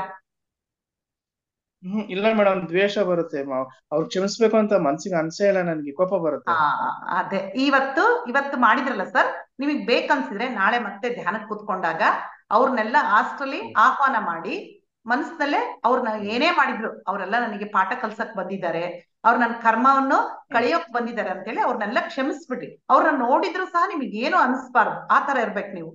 [SPEAKER 4] ಹ್ಮ್ ಇಲ್ಲ ಮೇಡಮ್ ದ್ವೇಷ ಬರುತ್ತೆ ಮ- ಅವ್ರು ಕ್ಷಮಿಸ್ಬೇಕು ಅಂತ ಮನ್ಸಿಗೆ ಅನ್ಸೇ ಇಲ್ಲ ನನ್ಗೆ ಕೋಪ ಬರುತ್ತೆ
[SPEAKER 2] ಆ ಅದೇ ಇವತ್ತು ಇವತ್ತು ಮಾಡಿದ್ರಲ್ಲ ಸರ್ ನಿಮಗೆ ಬೇಕನ್ಸಿದ್ರೆ ನಾಳೆ ಮತ್ತೆ ಧ್ಯಾನಕ್ಕೆ ಕೂತ್ಕೊಂಡಾಗ ಅವ್ರನ್ನೆಲ್ಲ ಹಾಸ್ಟೆಲಿ ಆಹ್ವಾನ ಮಾಡಿ ಮನಸ್ಸಿನಲ್ಲೇ ಅವ್ರನ್ನ ಏನೇ ಮಾಡಿದ್ರು ಅವರೆಲ್ಲ ನನಗೆ ಪಾಠ ಕಲ್ಸಕ್ ಬಂದಿದ್ದಾರೆ ಅವ್ರು ನನ್ನ ಕರ್ಮವನ್ನು ಕಳಿಯೋಕ್ ಬಂದಿದ್ದಾರೆ ಅಂತ ಹೇಳಿ ಅವ್ರನ್ನೆಲ್ಲ ಕ್ಷಮಿಸ್ಬಿಡ್ರಿ ಅವ್ರನ್ನ ನೋಡಿದ್ರು ಸಹ ನಿಮಗೆ ಏನು ಅನಿಸ್ಬಾರ್ದು ಆ ತರ ಇರ್ಬೇಕು ನೀವು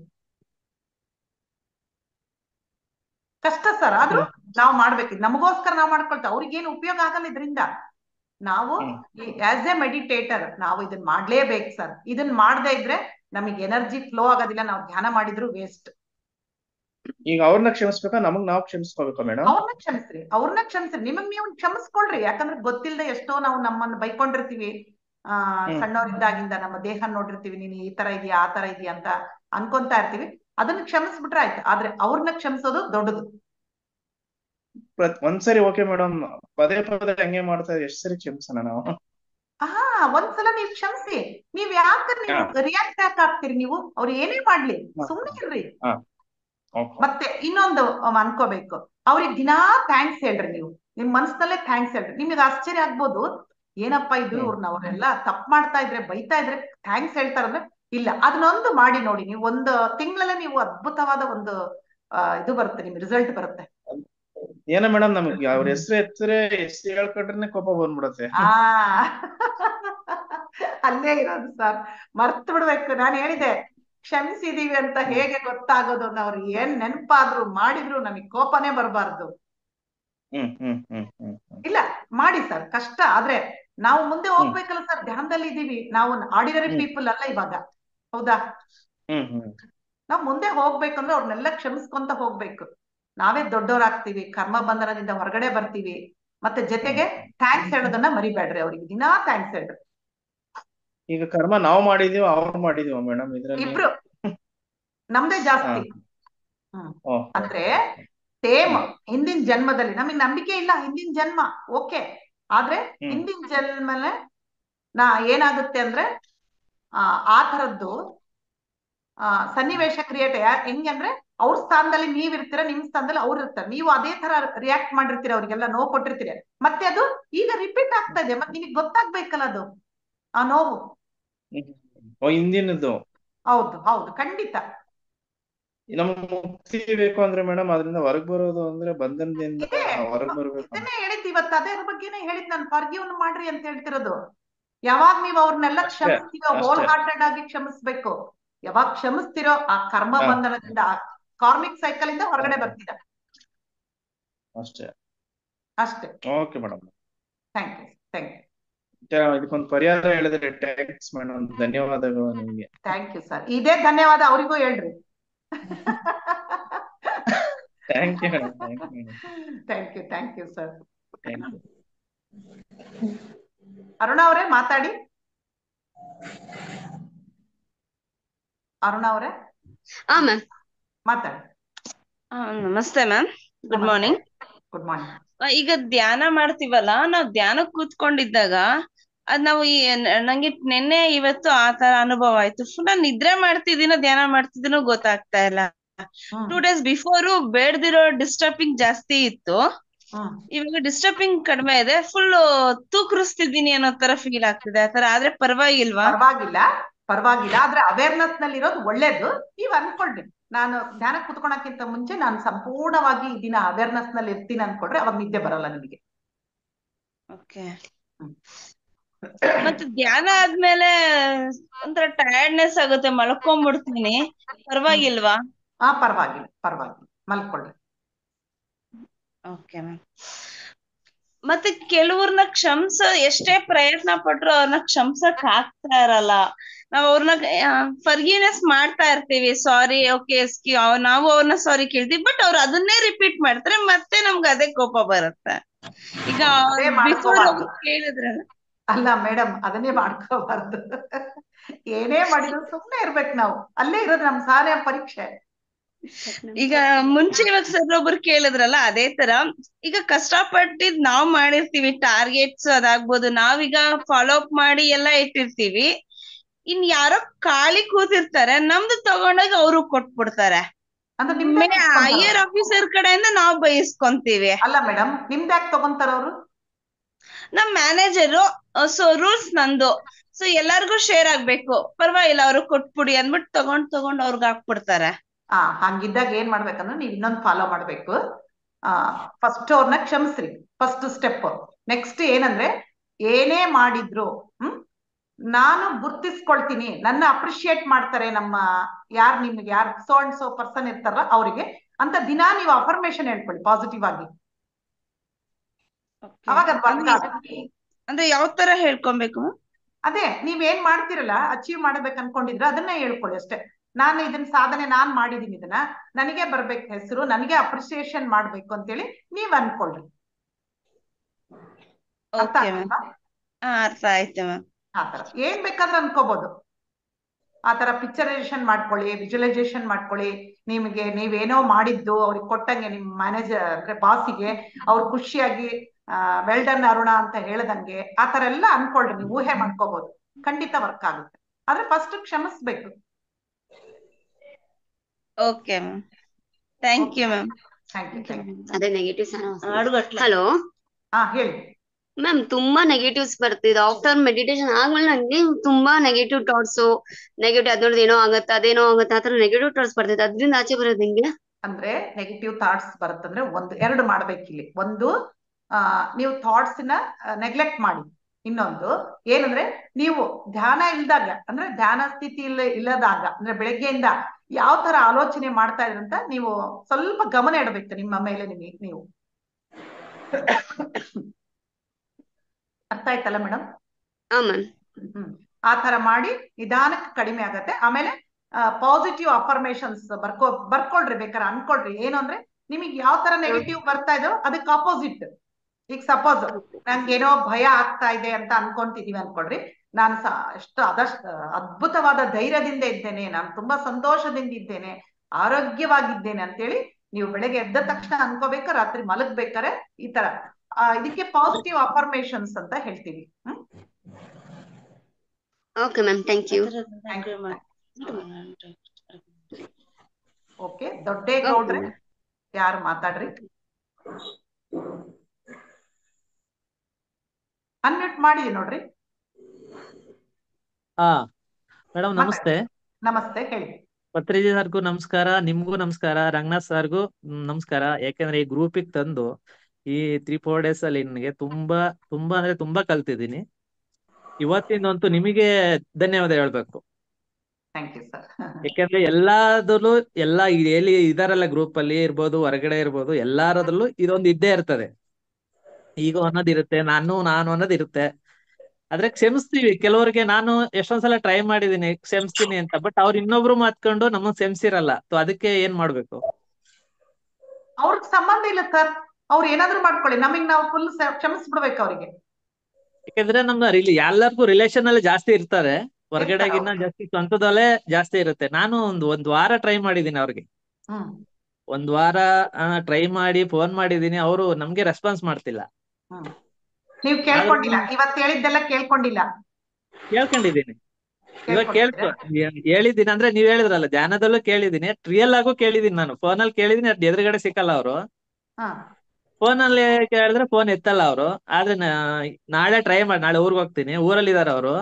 [SPEAKER 2] ಕಷ್ಟ ಸರ್ ಆದ್ರೂ ನಾವು ಮಾಡ್ಬೇಕು ನಮಗೋಸ್ಕರ ನಾವು ಮಾಡ್ಕೊಳ್ತಾ ಅವ್ರಿಗೇನು ಉಪಯೋಗ ಆಗಲ್ಲ ಇದರಿಂದ ನಾವು ಆಸ್ ಎ ಮೆಡಿಟೇಟರ್ ನಾವು ಇದನ್ನ ಮಾಡ್ಲೇಬೇಕು ಸರ್ ಇದನ್ನ ಮಾಡದೇ ಇದ್ರೆ ನಮಗೆ ಎನರ್ಜಿ ಫ್ಲೋ ಆಗೋದಿಲ್ಲ ನಾವು ಧ್ಯಾನ ಮಾಡಿದ್ರು ವೇಸ್ಟ್
[SPEAKER 4] ಈಗ ಅವ್ರನ್ನ ಕ್ಷಮಿಸ್ಬೇಕಾ ನಮಗ್ ನಾವು ಕ್ಷಮಿಸ್ಕೋಬೇಕಾ ಮೇಡಮ್
[SPEAKER 2] ಅವ್ರನ್ನ ಕ್ಷಮಿಸ್ರಿ ಅವ್ರನ್ನ ಕ್ಷಮಿಸ್ರಿ ನಿಮಗ್ ನೀವು ಕ್ಷಮಿಸ್ಕೊಳ್ರಿ ಯಾಕಂದ್ರೆ ಗೊತ್ತಿಲ್ಲದೆ ಎಷ್ಟೋ ನಾವು ನಮ್ಮನ್ನ ಬೈಕೊಂಡಿರ್ತೀವಿ ಆ
[SPEAKER 4] ಹ್ಮ್.
[SPEAKER 2] ಸಣ್ಣವರಿದ್ದಾಗಿಂದ ನಮ್ಮ ದೇಹ ನೋಡಿರ್ತೀವಿ ನೀನು ಈ ತರ ಇದೆಯಾ ಆ ತರ ಇದೆಯಾ ಅಂತ ಅನ್ಕೊಂತಾ ಇರ್ತೀವಿ ಅದನ್ನ ಕ್ಷಮಿಸ್ಬಿಟ್ರೆ ಆಯ್ತು ಆದ್ರೆ ಅವ್ರನ್ನ ಕ್ಷಮಿಸೋದು ದೊಡ್ಡದು
[SPEAKER 4] ಪ್ರತ್- ಒಂದ್ಸರಿ ಓಕೆ ಮೇಡಮ್ ಪದೇ ಪದೇ ಹಂಗೆ ಮಾಡ್ತಾ ಇದ್ರೆ ಎಷ್ಟ್ ಸರಿ ಕ್ಷಮಿಸೋಣ ನಾವು
[SPEAKER 2] ಹಾ ಒಂದ್ಸಲ ನೀವ್ ಕ್ಷಮಿಸಿ ನೀವ್ ಯಾಕೆ ನೀವು ರಿಯಾಕ್ಟ್ ಯಾಕೆ ಆಗ್ತೀರಿ ನೀವು ಅವ್ರು ಏನೇ ಮಾಡ್ಲಿ
[SPEAKER 4] ಹಾ.
[SPEAKER 2] ಸುಮ್ನೆ ಇರ್ರಿ
[SPEAKER 4] ಓಕೆ
[SPEAKER 2] ಮತ್ತೆ ಇನ್ನೊಂದು ಅವ್ ಅನ್ಕೋಬೇಕು ಅವ್ರಿಗೆ ದಿನಾ ಥ್ಯಾಂಕ್ಸ್ ಹೇಳ್ರಿ ನೀವು ನಿಮ್ ಮನ್ಸ್ನಲ್ಲೇ ಥ್ಯಾಂಕ್ಸ್ ಹೇಳ್ರಿ ನಿಮಗೆ ಆಶ್ಚರ್ಯ ಆಗ್ಬೋದು ಏನಪ್ಪಾ ಇದು
[SPEAKER 4] ಹ್ಮ್.
[SPEAKER 2] ಇವ್ರನ್ನ ಅವರೆಲ್ಲ ತಪ್ಪು ಮಾಡ್ತಾ ಇದ್ರೆ ಬೈತಾ ಇದ್ರೆ ಥ್ಯಾಂಕ್ಸ್ ಹೇಳ್ತಾರಂದ್ರೆ ಇಲ್ಲ ಅದನ್ನೊಂದು ಮಾಡಿ ನೋಡಿ ನೀವು ಒಂದು ತಿಂಗಳಲ್ಲೇ ನೀವು ಅದ್ಭುತವಾದ ಒಂದು ಆ, ಇದು ಬರುತ್ತೆ ನಿಮ್ ರಿಸಲ್ಟ್ ಬರುತ್ತೆ
[SPEAKER 4] ಏನ ಮೇಡಮ್ ನಮಗೆ ಅವ್ರ ಹೆಸರು ಎತ್ತರೆ ಹೆಸರು ಹೇಳ್ಕೊಂಡ್ರೆ ಕೋಪ ಬಂದ್ಬಿಡತ್ತೆ
[SPEAKER 2] ಆ ಅಲ್ಲೇ ಇರೋದು ಸರ್ ಮರ್ತು ಬಿಡ್ಬೇಕು ನಾನು ಹೇಳಿದೆ ಕ್ಷಮಿಸಿದೀವಿ ಅಂತ ಹೇಗೆ ಗೊತ್ತಾಗೋದು ಅವ್ರು ಏನ್ ನೆನಪಾದ್ರು ಮಾಡಿದ್ರು ನಮಗೆ ಕೋಪನೇ ಬರಬಾರ್ದು
[SPEAKER 4] ಹ್ಮ್ ಹ್ಮ್ ಹ್ಮ್ ಹ್ಮ್ ಹ್ಮ್
[SPEAKER 2] ಇಲ್ಲ ಮಾಡಿ ಸರ್ ಕಷ್ಟ ಆದ್ರೆ ನಾವು ಮುಂದೆ ಹೋಗ್ಬೇಕಲ್ಲ ಸರ್ ಧ್ಯಾನದಲ್ಲಿ ಇದೀವಿ ನಾವು ಆರ್ಡಿನರಿ
[SPEAKER 4] ಹ್ಮ್.
[SPEAKER 2] ಪೀಪಲ್ ಅಲ್ಲ ಇವಾಗ ಹೌದಾ
[SPEAKER 4] ಹ್ಮ್ ಹ್ಮ್
[SPEAKER 2] ನಾವು ಮುಂದೆ ಹೋಗ್ಬೇಕಂದ್ರೆ ಅವ್ರನ್ನೆಲ್ಲ ಕ್ಷಮಿಸ್ಕೊಂತ ಹೋಗ್ಬೇಕು ನಾವೇ ದೊಡ್ಡವರಾಗ್ತೀವಿ ಕರ್ಮ ಬಂಧನದಿಂದ ಹೊರಗಡೆ ಬರ್ತೀವಿ ಮತ್ತೆ ಜೊತೆಗೆ ಥ್ಯಾಂಕ್ಸ್ ಹೇಳೋದನ್ನ ಮರಿಬೇಡ್ರಿ ಅವ್ರಿಗೆ ದಿನಾ ಥ್ಯಾಂಕ್ಸ್ ಹೇಳ್ರಿ
[SPEAKER 4] ಈಗ ಕರ್ಮ ನಾವು ಮಾಡಿದೀವ ಅವ್ರು ಮಾಡಿದೀವ ಮೇಡಮ್ ಇದ್ರಲ್ಲಿ
[SPEAKER 2] ಇಬ್ರು ನಮ್ದೇ ಜಾಸ್ತಿ ಹ್ಮ್
[SPEAKER 4] ಓ,
[SPEAKER 2] ಅಂದ್ರೆ ಸೇಮ್ ಹಿಂದಿನ ಜನ್ಮದಲ್ಲಿ ನಮಗೆ ನಂಬಿಕೆ ಇಲ್ಲ ಹಿಂದಿನ ಜನ್ಮ ಓಕೆ ಆದ್ರೆ
[SPEAKER 4] ಹ್ಮ್.
[SPEAKER 2] ಹಿಂದಿನ ಜನ್ಮಲೆ ನಾ ಏನಾಗುತ್ತೆ ಅಂದ್ರೆ ಆ ಆ ತರದ್ದು ಆ ಸನ್ನಿವೇಶ ಕ್ರಿಯೇಟ್ ಹೆಂಗೆ ಅಂದ್ರೆ ಅವ್ರ ಸ್ಥಾನದಲ್ಲಿ ನೀವ್ ಇರ್ತೀರ ನಿಮ್ ಸ್ಥಾನದಲ್ಲಿ ಅವ್ರು ಇರ್ತಾರೆ ನೀವು ಅದೇ ತರ ರಿಯಾಕ್ಟ್ ಮಾಡಿರ್ತೀರ ಅವ್ರಿಗೆಲ್ಲ ನೋವು ಕೊಟ್ಟಿರ್ತೀರ ಮತ್ತೆ ಅದು ಈಗ ರಿಪೀಟ್ ಆಗ್ತಾ ಇದೆ ಮತ್ತೆ ನಿಮಗೆ ಗೊತ್ತಾಗ್ಬೇಕಲ್ಲ ಅದು ಆ ನೋವು
[SPEAKER 4] ಹ್ಮ್. ಓ ಹಿಂದಿನದ್ದು
[SPEAKER 2] ಹೌದು ಹೌದು ಖಂಡಿತ
[SPEAKER 4] ನಮ್ಗೆ ಮುಕ್ತಿ ಬೇಕು ಅಂದ್ರೆ ಮೇಡಮ್ ಅದರಿಂದ ಹೊರಗ್ ಬರೋದು ಅಂದ್ರೆ ಬಂಧನದಿಂದ
[SPEAKER 2] ಇದೆ.
[SPEAKER 4] ಹೊರಗ್ ಬರ್ಬೇಕು
[SPEAKER 2] ಇದನ್ನೇ ಹೇಳಿದ್ ಇವತ್ತು ಅದೇ ಬಗ್ಗೆನೇ ಹೇಳಿದ್ ನಾನು ಫರ್ಗಿವ್ ಮಾಡ್ರಿ ಅಂತ ಹೇಳ್ತಿರೋದು ಯಾವಾಗ ನೀವು ಅವ್ರನ್ನೆಲ್ಲ
[SPEAKER 4] ಅಷ್ಟೇ,
[SPEAKER 2] ಕ್ಷಮಿಸ್ತೀರೋ
[SPEAKER 4] ಅಷ್ಟೇ.
[SPEAKER 2] ಹೋಲ್ ಹಾರ್ಟೆಡ್ ಆಗಿ ಕ್ಷಮಿಸ್ಬೇಕು ಯಾವಾಗ ಕ್ಷಮಿಸ್ತಿರೋ ಆ ಕರ್ಮ
[SPEAKER 4] ಹಾ.
[SPEAKER 2] ಬಂಧನದಿಂದ ಕಾರ್ಮಿಕ್ ಸೈಕಲ್ ಇಂದ ಹೊರಗಡೆ ಬರ್ತೀರ
[SPEAKER 4] ಅಷ್ಟೇ
[SPEAKER 2] ಅಷ್ಟೇ
[SPEAKER 4] okay madam
[SPEAKER 2] thank you thank you
[SPEAKER 4] ಇದಕ್ಕೊಂದು ಪರಿಹಾರ ಹೇಳಿದ್ರೆ ಟ್ಯಾಂಕ್ಸ್ ಮೇಡಮ್ ಧನ್ಯವಾದಗಳು ನಿಮ್ಗೆ
[SPEAKER 2] ಥ್ಯಾಂಕ್ ಯು ಸರ್ ಇದೇ ಧನ್ಯವಾದ ಅವರಿಗೂ ಹೇಳ್ರಿ
[SPEAKER 4] thank you madam thank you madam
[SPEAKER 2] thank you thank you sir
[SPEAKER 4] thank you
[SPEAKER 2] Aruna ಅವರೇ ಮಾತಾಡಿ ಅರುಣ ಅವರೇ
[SPEAKER 5] ಹಾ ಮ್ಯಾಮ್
[SPEAKER 2] ಮಾತಾಡಿ
[SPEAKER 5] ನಮಸ್ತೆ ma'am good morning
[SPEAKER 2] good morning
[SPEAKER 5] ಈಗ ಧ್ಯಾನ ಮಾಡ್ತೀವಲ್ಲ ನಾವ್ ಧ್ಯಾನ ಕೂತ್ಕೊಂಡಿದ್ದಾಗ ಅದ್ ನಾವು ಈ ನ- ನಂಗೆ ನಿನ್ನೆ ಇವತ್ತು ಆ ತರ ಅನುಭವ ಆಯ್ತು ಫುಲ್ ನಾನ್ ನಿದ್ರೆ ಮಾಡ್ತಿದ್ದೀನೋ ಧ್ಯಾನ ಮಾಡ್ತಿದ್ದೀನೋ ಗೊತ್ತಾಗ್ತಾ ಇಲ್ಲ
[SPEAKER 2] ಹ್ಮ್
[SPEAKER 5] ಟೂ ಡೇಸ್ ಬಿಫೋರು ಬೇಡ್ದಿರೋ ಡಿಸ್ಟರ್ಬಿಂಗ್ ಜಾಸ್ತಿ ಇತ್ತು
[SPEAKER 2] ಹ್ಮ್
[SPEAKER 5] ಇವಾಗ ಡಿಸ್ಟರ್ಬಿಂಗ್ ಕಡಿಮೆ ಇದೆ ಫುಲ್ ತೂಕರಿಸ್ತಿದ್ದೀನಿ ಅನ್ನೋ ತರ ಫೀಲ್ ಆಗ್ತಿದೆ ಆ ತರ ಆದ್ರೆ ಪರವಾಗಿಲ್ವಾ
[SPEAKER 2] ಪರವಾಗಿಲ್ಲ ಪರವಾಗಿಲ್ಲ ಆದ್ರೆ ಅವೇರ್ನೆಸ್ ನಲ್ಲಿ ಇರೋದು ಒಳ್ಳೇದು ನೀವ್ ಅನ್ಕೊಳ್ರಿ ನಾನು ಧ್ಯಾನ ಕುತ್ಕೊಳಕ್ಕಿಂತ ಮುಂಚೆ ನಾನು ಸಂಪೂರ್ಣವಾಗಿ ಈ ದಿನ ಅವೇರ್ನೆಸ್ ನಲ್ಲಿ ಇರ್ತೀನಿ ಅನ್ಕೊಂಡ್ರೆ ಅವಾಗ ನಿದ್ದೆ ಬರಲ್ಲ ನಿಮಗೆ
[SPEAKER 5] ಓಕೆ
[SPEAKER 2] ಹ್ಮ್.
[SPEAKER 5] ಮತ್ತೆ ಧ್ಯಾನ ಆದ್ಮೇಲೆ ಒಂಥರ ಟಯರ್ಡ್ನೆಸ್ ಆಗುತ್ತೆ ಮಲ್ಕೊಂಡ್ಬಿಡ್ತೀನಿ ಪರವಾಗಿಲ್ವಾ
[SPEAKER 2] ಹಾ ಪರವಾಗಿಲ್ಲ ಪರವಾಗಿಲ್ಲ ಮಲ್ಕೊಳ್ಳಿ
[SPEAKER 5] ಓಕೆ ಮ್ಯಾಮ್ ಮತ್ತೆ ಕೆಲವ್ರನ್ನ ಕ್ಷಮ್ಸ ಎಷ್ಟೇ ಪ್ರಯತ್ನ ಪಟ್ರು ಅವ್ರನ್ನ ಕ್ಷಮ್ಸಕ್ ಆಗ್ತಾ ಇರಲ್ಲ ನಾವ್ ಅವ್ರನ್ನ ಫರ್ಗಿವ್ನೆಸ್ ಮಾಡ್ತಾ ಇರ್ತೀವಿ ಸಾರಿ ಓಕೆ ನಾವು ಅವ್ರನ್ನ ಸಾರಿ ಕೇಳ್ತೀವಿ ಬಟ್ ಅವ್ರು ಅದನ್ನೇ ರಿಪೀಟ್ ಮಾಡ್ತಾರೆ ಮತ್ತೆ ನಮ್ಗೆ ಅದೇ ಕೋಪ ಬರುತ್ತೆ ಈಗ
[SPEAKER 2] ಅದೇ
[SPEAKER 5] ಬಿಫೋರ್
[SPEAKER 2] ಮಾಡ್ಕೋಬಾರ್ದು.
[SPEAKER 5] ಕೇಳಿದ್ರಲ್ಲ
[SPEAKER 2] ಅಲ್ಲ ಮೇಡಮ್ ಅದನ್ನೇ ಮಾಡ್ಕೋಬಾರ್ದು ಏನೇ ಮಾಡಿದ್ರು ಸುಮ್ನೆ ಇರ್ಬೇಕು ನಾವು ಅಲ್ಲೇ ಇರೋದು ನಮ್ ಸಾರೆ ಪರೀಕ್ಷೆ
[SPEAKER 5] ಈಗ ಮುಂಚೆ ಇವಾಗ ಸರ್ ಒಬ್ರು ಕೇಳಿದ್ರಲ್ಲ ಅದೇ ತರ ಈಗ ಕಷ್ಟಪಟ್ಟಿದ್ ನಾವ್ ಮಾಡಿರ್ತೀವಿ ಟಾರ್ಗೆಟ್ಸ್ ಅದಾಗ್ಬೋದು ನಾವೀಗ ಫಾಲೋ ಅಪ್ ಮಾಡಿ ಎಲ್ಲ ಇಟ್ಟಿರ್ತೀವಿ ಇನ್ ಯಾರೋ ಖಾಲಿ ಕೂತಿರ್ತಾರೆ ನಮ್ದು ತಗೊಂಡೋಗಿ ಅವರು ಕೊಟ್ಬಿಡ್ತಾರೆ
[SPEAKER 2] ಅಂದ್ರೆ ನಿಮ್ದೇ
[SPEAKER 5] ಹೈಯರ್ ಆಫೀಸರ್ ಕಡೆಯಿಂದ ನಾವ್ ಬಯಸ್ಕೊಂತೀವಿ
[SPEAKER 2] ಅಲ್ಲ ಮೇಡಮ್ ನಿಮ್ದು ಯಾಕೆ ತಗೊಂತಾರ ಅವರು
[SPEAKER 5] ನಮ್ ಮ್ಯಾನೇಜರು ಸೊ ರೂಲ್ಸ್ ನಂದು ಸೊ ಎಲ್ಲಾರ್ಗು ಶೇರ್ ಆಗ್ಬೇಕು ಪರವಾಗಿಲ್ಲ ಅವ್ರು ಕೊಟ್ಬಿಡಿ ಅಂದ್ಬಿಟ್ಟು ತಗೊಂಡ್ ತಗೊಂಡ್ ಅವ್ರಿಗೆ ಹಾಕ್ಬಿಡ್ತಾರೆ
[SPEAKER 2] ಆ ಹಂಗಿದ್ದಾಗ ಏನ್ ಮಾಡ್ಬೇಕಂದ್ರೆ ನೀವು ಇನ್ನೊಂದು ಫಾಲೋ ಮಾಡ್ಬೇಕು ಆ ಫಸ್ಟ್ ಅವ್ರನ್ನ ಕ್ಷಮಿಸ್ರಿ ಫಸ್ಟ್ ಸ್ಟೆಪ್ ನೆಕ್ಸ್ಟ್ ಏನಂದ್ರೆ ಏನೇ ಮಾಡಿದ್ರು ಹ್ಮ್ ನಾನು ಗುರ್ತಿಸ್ಕೊಳ್ತೀನಿ ನನ್ನ ಅಪ್ರಿಶಿಯೇಟ್ ಮಾಡ್ತಾರೆ ನಮ್ಮ ಯಾರ್ ನಿಮ್ಗೆ ಯಾರು ಸೋ ಅಂಡ್ ಸೋ ಪರ್ಸನ್ ಇರ್ತಾರಲ್ಲ ಅವರಿಗೆ ಅಂತ ದಿನಾ ನೀವು ಅಫರ್ಮೇಶನ್ ಹೇಳ್ಕೊಳ್ಳಿ ಪಾಸಿಟಿವ್ ಆಗಿ ಅವಾಗ ಅದ್ ವರ್ಕ್ ಆಗುತ್ತೆ
[SPEAKER 5] ಅಂದ್ರೆ ಯಾವ ತರ ಹೇಳ್ಕೊಬೇಕು
[SPEAKER 2] ಅದೇ ನೀವ್ ಏನ್ ಮಾಡ್ತಿರಲ್ಲ ಅಚೀವ್ ಮಾಡ್ಬೇಕು ಅನ್ಕೊಂಡಿದ್ರ ಅದನ್ನ ಹೇಳ್ಕೊಳ್ಳಿ ಅಷ್ಟೇ ನಾನು ಇದನ್ನ ಸಾಧನೆ ನಾನ್ ಮಾಡಿದೀನಿ ಇದನ್ನ ನನಗೆ ಬರ್ಬೇಕು ಹೆಸರು ನನಗೆ ಅಪ್ರಿಸಿಯೇಷನ್ ಮಾಡ್ಬೇಕು ಅಂತೇಳಿ ನೀವ್ ಅನ್ಕೊಳ್ರಿ ಅರ್ಥ
[SPEAKER 5] ಓಕೆ ಮ್ಯಾಮ್
[SPEAKER 2] ಆಗ್ತದಾ?
[SPEAKER 5] ಅರ್ಥ ಆಯ್ತು ಮ್ಯಾಮ್
[SPEAKER 2] ಆತರ ಏನ್ ಬೇಕಾದ್ರೂ ಅನ್ಕೋಬಹುದು ಆತರ ಪಿಕ್ಚರೈಸೇಷನ್ ಮಾಡ್ಕೊಳ್ಳಿ ವಿಜುವಲೈಸೇಷನ್ ಮಾಡ್ಕೊಳ್ಳಿ ನಿಮಗೆ ನೀವೇನೋ ಮಾಡಿದ್ದು ಅವ್ರಿಗೆ ಕೊಟ್ಟಂಗೆ ನಿಮ್ ಮ್ಯಾನೇಜರ್ ಅಂದ್ರೆ ಬಾಸಿಗೆ ಅವ್ರು ಖುಷಿಯಾಗಿ ವೆಲ್ ಡನ್ ಅರುಣ ಅಂತ ಹೇಳ್ದಂಗೆ ಆತರ ಎಲ್ಲ ಅನ್ಕೊಳ್ರಿ ನೀವು ಊಹೆ ಮಾಡ್ಕೋಬಹುದು ಖಂಡಿತ ವರ್ಕ್ ಆಗುತ್ತೆ ಆದ್ರೆ ಫಸ್ಟ್ ಕ್ಷಮಿಸ್ಬೇಕು
[SPEAKER 5] okay ma'am thank you ma'am
[SPEAKER 2] thank you thank you
[SPEAKER 6] ಅದೇ ನೆಗೆಟಿವ್ಸ್
[SPEAKER 5] ಆಡುಗಟ್ಲೆ
[SPEAKER 6] ಹಲೋ
[SPEAKER 2] ಹಾ ಹೇಳಿ
[SPEAKER 6] ಮ್ಯಾಮ್ ತುಂಬಾ ನೆಗೆಟಿವ್ಸ್ ಬರ್ತಿದೆ ಆಫ್ಟರ್ ಮೆಡಿಟೇಷನ್ ಆದ್ಮೇಲೆ ನಂಗೆ ತುಂಬಾ ನೆಗೆಟಿವ್ ಥಾಟ್ಸ್ ನೆಗೆಟಿವ್ ಅದ್ರದ್ದು ಏನೋ ಆಗತ್ತೆ ಅದೇನೋ ಆಗತ್ತೆ ಆತರ ನೆಗೆಟಿವ್ ಥಾಟ್ಸ್ ಬರ್ತಿದೆ ಅದ್ರಿಂದ ಆಚೆ ಬರೋದು ಹೆಂಗೆ
[SPEAKER 2] ಅಂದ್ರೆ ನೆಗೆಟಿವ್ ಥಾಟ್ಸ್ ಬರುತ್ತಂದ್ರೆ ಒಂದು ಎರಡು ಮಾಡ್ಬೇಕಿಲ್ಲಿ ಒಂದು ಆ ನೀವು ಥಾಟ್ಸ್ ನ ನೆಗ್ಲೆಕ್ಟ್ ಮಾಡಿ ಇನ್ನೊಂದು ಏನಂದ್ರೆ ನೀವು ಧ್ಯಾನ ಇಲ್ದಾಗ ಅಂದ್ರೆ ಧ್ಯಾನ ಸ್ಥಿತಿ ಇಲ್ಲ ಇಲ್ಲದಾಗ ಅಂದ್ರೆ ಬೆಳಗ್ಗೆಯಿಂದ ಯಾವ ತರ ಆಲೋಚನೆ ಮಾಡ್ತಾ ಇದ್ರಂತ ನೀವು ಸ್ವಲ್ಪ ಗಮನ ಇಡಬೇಕು ನಿಮ್ಮ ಮೇಲೆ ನಿಮಗೆ ನೀವು ಅರ್ಥ ಆಯ್ತಲ್ಲ ಮೇಡಮ್
[SPEAKER 6] ಹಾ ಮ್ಯಾಮ್
[SPEAKER 2] ಹ್ಮ್ ಆ ತರ ಮಾಡಿ ನಿಧಾನಕ್ಕೆ ಕಡಿಮೆ ಆಗತ್ತೆ ಆಮೇಲೆ ಪಾಸಿಟಿವ್ ಅಫರ್ಮೇಶನ್ಸ್ ಬರ್ಕೋ ಬರ್ಕೊಳ್ರಿ ಬೇಕಾದ್ರೆ ಅನ್ಕೊಳ್ರಿ ಏನು ಅಂದ್ರೆ ನಿಮಗೆ ಯಾವ ತರ ನೆಗೆಟಿವ್ ಬರ್ತಾ ಇದೋ ಅದಕ್ಕೆ ಆಪೋಸಿಟ್ ಈಗ ಸಪೋಸ್ ನಂಗೇನೋ ಭಯ ಆಗ್ತಾ ಇದೆ ಅಂತ ಅನ್ಕೊಂತಿದೀವಿ ಅನ್ಕೊಳ್ರಿ ನಾನು ಸ ಎಷ್ಟು ಅದಷ್ಟು ಅದ್ಭುತವಾದ ಧೈರ್ಯದಿಂದ ಇದ್ದೇನೆ ನಾನು ತುಂಬಾ ಸಂತೋಷದಿಂದ ಇದ್ದೇನೆ ಆರೋಗ್ಯವಾಗಿದ್ದೇನೆ ಅಂತೇಳಿ ನೀವು ಬೆಳಗ್ಗೆ ಎದ್ದ ತಕ್ಷಣ ಅನ್ಕೋಬೇಕು ರಾತ್ರಿ ಮಲಗ್ಬೇಕಾರೆ ಈ ತರ ಆ, ಇದಕ್ಕೆ ಪಾಸಿಟಿವ್ ಅಫರ್ಮೇಶನ್ಸ್ ಅಂತ ಹೇಳ್ತೀವಿ hmm
[SPEAKER 6] okay ma'am thank you
[SPEAKER 2] Thank you, okay ದೊಡ್ಡೇಗೌಡ್ರೆ ಯಾರು ಮಾತಾಡ್ರಿ ಅನ್ಮ್ಯೂಟ್ ಮಾಡಿ ನೋಡ್ರಿ
[SPEAKER 7] ಹಾ ಮೇಡಮ್ ನಮಸ್ತೆ
[SPEAKER 2] ನಮಸ್ತೆ ಹೇಳಿ
[SPEAKER 7] ಪತ್ರಿಜಿ ಸರ್ಗೂ ನಮಸ್ಕಾರ ನಿಮ್ಗೂ ನಮಸ್ಕಾರ ರಂಗನಾಥ್ ಸರ್ಗೂ ಮ್, ನಮಸ್ಕಾರ ಯಾಕೆಂದ್ರೆ ಈ ಗ್ರೂಪಿಗೆ ತಂದು ಈ ತ್ರೀ ಫೋರ್ ಡೇಸ್ ಅಲ್ಲಿ ನನಗೆ ತುಂಬಾ ತುಂಬಾ ಅಂದ್ರೆ ತುಂಬಾ ಕಲ್ತಿದ್ದೀನಿ ಇವತ್ತಿನಂತೂ ನಿಮಗೆ ಧನ್ಯವಾದ ಹೇಳ್ಬೇಕು
[SPEAKER 2] ಥ್ಯಾಂಕ್ ಯು ಸರ್
[SPEAKER 7] ಯಾಕೆಂದ್ರೆ ಎಲ್ಲಾದಲ್ಲೂ ಎಲ್ಲಾ ಈ ಎಲ್ಲಿ ಇದಾರಲ್ಲ ಗ್ರೂಪ್ ಅಲ್ಲಿ ಇರ್ಬೋದು ಹೊರಗಡೆ ಇರ್ಬೋದು ಎಲ್ಲಾರದಲ್ಲೂ ಇದೊಂದು ಇದ್ದೇ ಇರ್ತದೆ ಈಗ ಅನ್ನೋದು ಇರುತ್ತೆ ನಾನು ನಾನು ಅನ್ನೋದು ಇರುತ್ತೆ ಆದ್ರೆ ಕ್ಷಮಿಸ್ತೀವಿ ಕೆಲವರಿಗೆ ನಾನು ಎಷ್ಟೊಂದ್ಸಲ ಟ್ರೈ ಮಾಡಿದೀನಿ ಕ್ಷಮಿಸ್ತೀನಿ ಅಂತ ಬಟ್ ಅವ್ರು ಇನ್ನೊಬ್ರು ಮಾತ್ಕೊಂಡು ನಮ್ಮನ್ನ ಕ್ಷಮಿಸಿರಲ್ಲ ಸೊ ಅದಕ್ಕೆ ಏನ್ ಮಾಡ್ಬೇಕು
[SPEAKER 2] ಅವ್ರಿಗೆ ಸಂಬಂಧ ಇಲ್ಲ ಸರ್ ಅವ್ರು ಏನಾದ್ರು ಮಾಡ್ಕೊಳ್ಳಿ ನಮಗ್ ನಾವು ಫುಲ್ ಕ್ಷಮಿಸ್ಬಿಡ್ಬೇಕು ಅವರಿಗೆ
[SPEAKER 7] ಯಾಕಂದ್ರೆ ನಮ್ಮ ರಿಲಿ ಎಲ್ಲರಿಗೂ ರಿಲೇಶನ್ ಅಲ್ಲಿ ಜಾಸ್ತಿ ಇರ್ತಾರೆ ಹೊರಗಡೆಗಿನ್ನ
[SPEAKER 2] ಹೌದು.
[SPEAKER 7] ಜಾಸ್ತಿ ಸ್ವಂತದಲ್ಲೇ ಜಾಸ್ತಿ ಇರುತ್ತೆ ನಾನು ಒಂದ್ ಒಂದ್ ವಾರ ಟ್ರೈ ಮಾಡಿದೀನಿ ಅವ್ರಿಗೆ
[SPEAKER 2] ಹ್ಮ್
[SPEAKER 7] ಒಂದ್ ವಾರ ಟ್ರೈ ಮಾಡಿ ಫೋನ್ ಮಾಡಿದೀನಿ ಅವರು ನಮ್ಗೆ ರೆಸ್ಪಾನ್ಸ್ ಮಾಡ್ತಿಲ್ಲ
[SPEAKER 2] ಹ್ಮ್ ನೀವ್ ಕೇಳ್ಕೊಂಡಿಲ್ಲ ಇವತ್ ಹೇಳಿದ್ದೆಲ್ಲ ಕೇಳ್ಕೊಂಡಿಲ್ಲ
[SPEAKER 7] ಕೇಳ್ಕೊಂಡಿದೀನಿ ಇವಾಗ ಕೇಳ್ಕೊ ಏ- ಹೇಳಿದೀನಿ ಅಂದ್ರೆ ನೀವ್ ಹೇಳಿದ್ರಲ್ಲ ಧ್ಯಾನದಲ್ಲೂ ಕೇಳಿದೀನಿ ರಿಯಲ್ ಆಗು ಕೇಳಿದೀನಿ ನಾನು ಫೋನ್ ಅಲ್ಲಿ ಕೇಳಿದೀನಿ ಅದ್ ಎದುರುಗಡೆ ಸಿಕ್ಕಲ್ಲ ಅವರು
[SPEAKER 2] ಹಾ
[SPEAKER 7] ಫೋನ್ ಅಲ್ಲಿ ಕೇಳಿದ್ರೆ ಫೋನ್ ಎತ್ತಲ್ಲ ಅವರು ಆದ್ರೆ ನಾ- ನಾಳೆ ಟ್ರೈ ಮಾಡಿ ನಾಳೆ ಊರ್ಗ್ ಹೋಗ್ತೀನಿ ಊರಲ್ಲಿ ಇದಾರೆ ಅವರು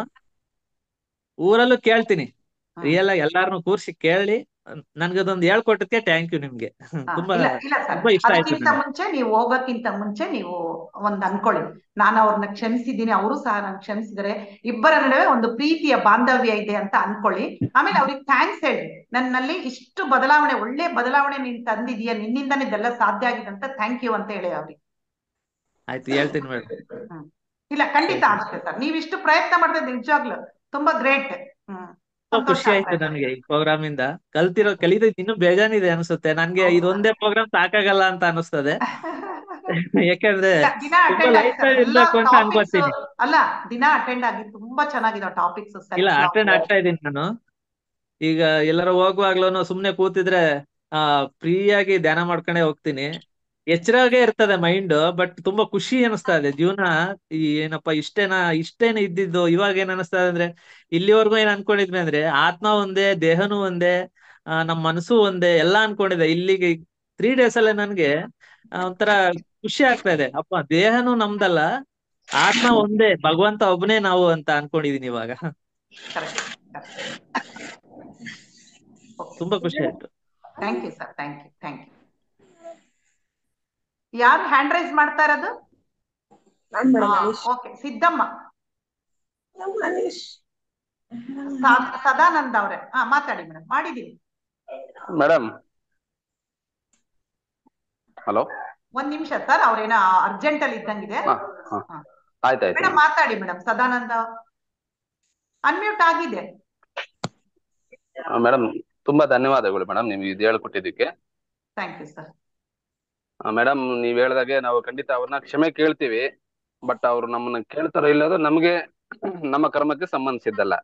[SPEAKER 7] ಊರಲ್ಲೂ ಕೇಳ್ತೀನಿ
[SPEAKER 2] ಹ್ಮ್.
[SPEAKER 7] ರಿಯಲ್ ಆಗಿ ಎಲ್ಲಾರನು ಕೂರ್ಸಿ ಕೇಳಿ ನನ್ಗದೊಂದು ಹೇಳ್ಕೊಟ್ಟಕ್ಕೆ ಥ್ಯಾಂಕ್ ಯು ನಿಮ್ಗೆ
[SPEAKER 2] ಹಾ,
[SPEAKER 7] ತುಂಬಾ
[SPEAKER 2] ಇಲ್ಲ ಇಲ್ಲ ಸರ್
[SPEAKER 7] ತುಂಬಾ ಇಷ್ಟ ಆಯ್ತು
[SPEAKER 2] ಅದಕ್ಕಿಂತ
[SPEAKER 7] ನನಗೆ.
[SPEAKER 2] ಮುಂಚೆ ನೀವು ಹೋಗೋಕ್ಕಿಂತ ಮುಂಚೆ ನೀವು ಒಂದ್ ಅನ್ಕೊಳ್ಳಿ ನಾನು ಅವ್ರನ್ನ ಕ್ಷಮಿಸಿದ್ದೀನಿ ಅವರು ಸಹ ನನ್ ಕ್ಷಮಿಸಿದರೆ ಇಬ್ಬರ ನಡುವೆ ಒಂದು ಪ್ರೀತಿಯ ಬಾಂಧವ್ಯ ಇದೆ ಅಂತ ಅನ್ಕೊಳ್ಳಿ ಆಮೇಲೆ ಅವ್ರಿಗೆ ಥ್ಯಾಂಕ್ಸ್ ಹೇಳಿ ನನ್ನಲ್ಲಿ ಇಷ್ಟು ಬದಲಾವಣೆ ಒಳ್ಳೆ ಬದಲಾವಣೆ ನೀನ್ ತಂದಿದೀಯ ನಿನ್ನಿಂದನೇ ಇದೆಲ್ಲ ಸಾಧ್ಯ ಆಗಿದೆ ಅಂತ ಥ್ಯಾಂಕ್ ಯು ಅಂತ ಹೇಳಿ ಅವ್ರಿಗೆ
[SPEAKER 7] ಆಯ್ತು ಹೇಳ್ತೀನಿ ಮೇಡಮ್
[SPEAKER 2] ಇಲ್ಲ ಖಂಡಿತ ಆಗುತ್ತೆ ಸರ್ ನೀವ್ ಇಷ್ಟು ಪ್ರಯತ್ನ ಮಾಡಿದ್ರೆ ನಿಜವಾಗ್ಲು ತುಂಬಾ ಗ್ರೇಟ್ ಹ್ಮ್
[SPEAKER 7] ತುಂಬಾ ಖುಷಿ
[SPEAKER 2] ಸಂತೋಷ
[SPEAKER 7] ಆಯ್ತು
[SPEAKER 2] ಆಗ್ತಾ ಇದೆ.
[SPEAKER 7] ನನಗೆ ಈ ಪ್ರೋಗ್ರಾಮ್ ಇಂದ ಕಲ್ತಿರೋ ಕಲಿದ ಇನ್ನೂ ಬೇಜಾನಿದೆ ಅನ್ಸುತ್ತೆ ನನ್ಗೆ
[SPEAKER 2] ಹೌದಾ?
[SPEAKER 7] ಇದೊಂದೇ ಪ್ರೋಗ್ರಾಮ್ ಸಾಕಾಗಲ್ಲ ಅಂತ ಅನಿಸ್ತದೆ ಯಾಕಂದ್ರೆ
[SPEAKER 2] ಇಲ್ಲ, ದಿನ
[SPEAKER 7] ತುಂಬಾ
[SPEAKER 2] ಅಟೆಂಡ್ ಆಗಿ
[SPEAKER 7] ಲೈಫ್
[SPEAKER 2] ಸರ್ ಎಲ್ಲ
[SPEAKER 7] ಇರ್ಬೇಕು ಅಂತ
[SPEAKER 2] ಟಾಪಿಕ್ಸ್
[SPEAKER 7] ಅನ್ಕೋತೀನಿ
[SPEAKER 2] ಅಲ್ಲ ದಿನ ಅಟೆಂಡ್ ಆಗಿ ತುಂಬಾ ಚೆನ್ನಾಗಿದೆ ಟಾಪಿಕ್ಸ್
[SPEAKER 7] ಇಲ್ಲ ಅಟೆಂಡ್ ಆಗ್ತಾ ಇದ್ದೀನಿ ನಾನು ಈಗ ಎಲ್ಲರ ಹೋಗುವಾಗ್ಲೂ ಸುಮ್ನೆ ಕೂತಿದ್ರೆ ಆ ಫ್ರೀ ಆಗಿ ಧ್ಯಾನ ಮಾಡ್ಕೊಂಡೇ ಹೋಗ್ತೀನಿ ಎಚ್ಚರಾಗೆ ಇರ್ತದೆ ಮೈಂಡ್ ಬಟ್ ತುಂಬಾ ಖುಷಿ ಅನಿಸ್ತಾ ಇದೆ ಜೀವನ ಈ ಏನಪ್ಪ ಇಷ್ಟೇನಾ ಇಷ್ಟೇನ ಇದ್ದಿದ್ದು ಇವಾಗ ಏನ್ ಅನಿಸ್ತಾ ಇದೆ ಅಂದ್ರೆ ಇಲ್ಲಿವರೆಗೂ ಏನ್ ಅನ್ಕೊಂಡಿದ್ವಿ ಅಂದ್ರೆ ಆತ್ಮ ಒಂದೇ ದೇಹನೂ ಒಂದೇ ಆ, ನಮ್ ಮನಸ್ಸು ಒಂದೇ ಎಲ್ಲಾ ಅನ್ಕೊಂಡಿದ್ದೆ ಇಲ್ಲಿಗೆ ತ್ರೀ ಡೇಸ್ ಅಲ್ಲೇ ನನ್ಗೆ ಆ, ಒಂಥರ ಖುಷಿ ಆಗ್ತಾ ಇದೆ ಅಪ್ಪ ದೇಹನೂ ನಮ್ದಲ್ಲ ಆತ್ಮ ಒಂದೇ ಭಗವಂತ ಒಬ್ಬನೇ ನಾವು ಅಂತ ಅನ್ಕೊಂಡಿದೀನಿ ಇವಾಗ ತುಂಬಾ ಖುಷಿ ಆಯ್ತು
[SPEAKER 2] thank you sir thank you thank you ಯಾರು ಹ್ಯಾಂಡ್ ರೈಸ್ ಮಾಡ್ತಾ ಇರೋದು
[SPEAKER 8] ನಾನ್ madam Anish
[SPEAKER 2] okay Siddamma
[SPEAKER 8] madam Anish
[SPEAKER 2] ಸಾ- ಸದಾನಂದ ಅವ್ರೆ ಹಾ ಮಾತಾಡಿ ಮೇಡಮ್ ಮಾಡಿದೀನಿ
[SPEAKER 9] ಮೇಡಮ್ ಹಲೋ
[SPEAKER 2] ಒಂದ್ ನಿಮಿಷ ಸರ್ ಅವ್ರೇನ ಅರ್ಜೆಂಟ್ ಅಲ್ಲಿ ಇದ್ದಂಗಿದೆ
[SPEAKER 9] ಹಾ ಹಾ
[SPEAKER 2] ಹಾ.
[SPEAKER 9] ಆಯ್ತಾಯ್ತು
[SPEAKER 2] ಮೇಡಮ್ ಮಾತಾಡಿ ಮೇಡಮ್ ಸದಾನಂದ ಅನ್ಮ್ಯೂಟ್ ಆಗಿದೆ
[SPEAKER 9] ಮೇಡಮ್ ತುಂಬಾ ಧನ್ಯವಾದಗಳು ಮೇಡಮ್ ನೀವು ಇದು ಹೇಳ್ಕೊಟ್ಟಿದ್ದಕ್ಕೆ
[SPEAKER 2] ಥ್ಯಾಂಕ್ ಯು ಸರ್
[SPEAKER 9] ಮೇಡಮ್ ನೀವ್ ಹೇಳ್ದಾಗೆ ನಾವು ಖಂಡಿತ ಅವ್ರನ್ನ ಕ್ಷಮೆ ಕೇಳ್ತೀವಿ ಬಟ್ ಅವ್ರು ನಮ್ಮನ್ನ ಕೇಳ್ತಾರೋ ಇಲ್ಲದೋ ನಮಗೆ ನಮ್ಮ ಕರ್ಮಕ್ಕೆ ಸಂಬಂಧಿಸಿದ್ದಲ್ಲ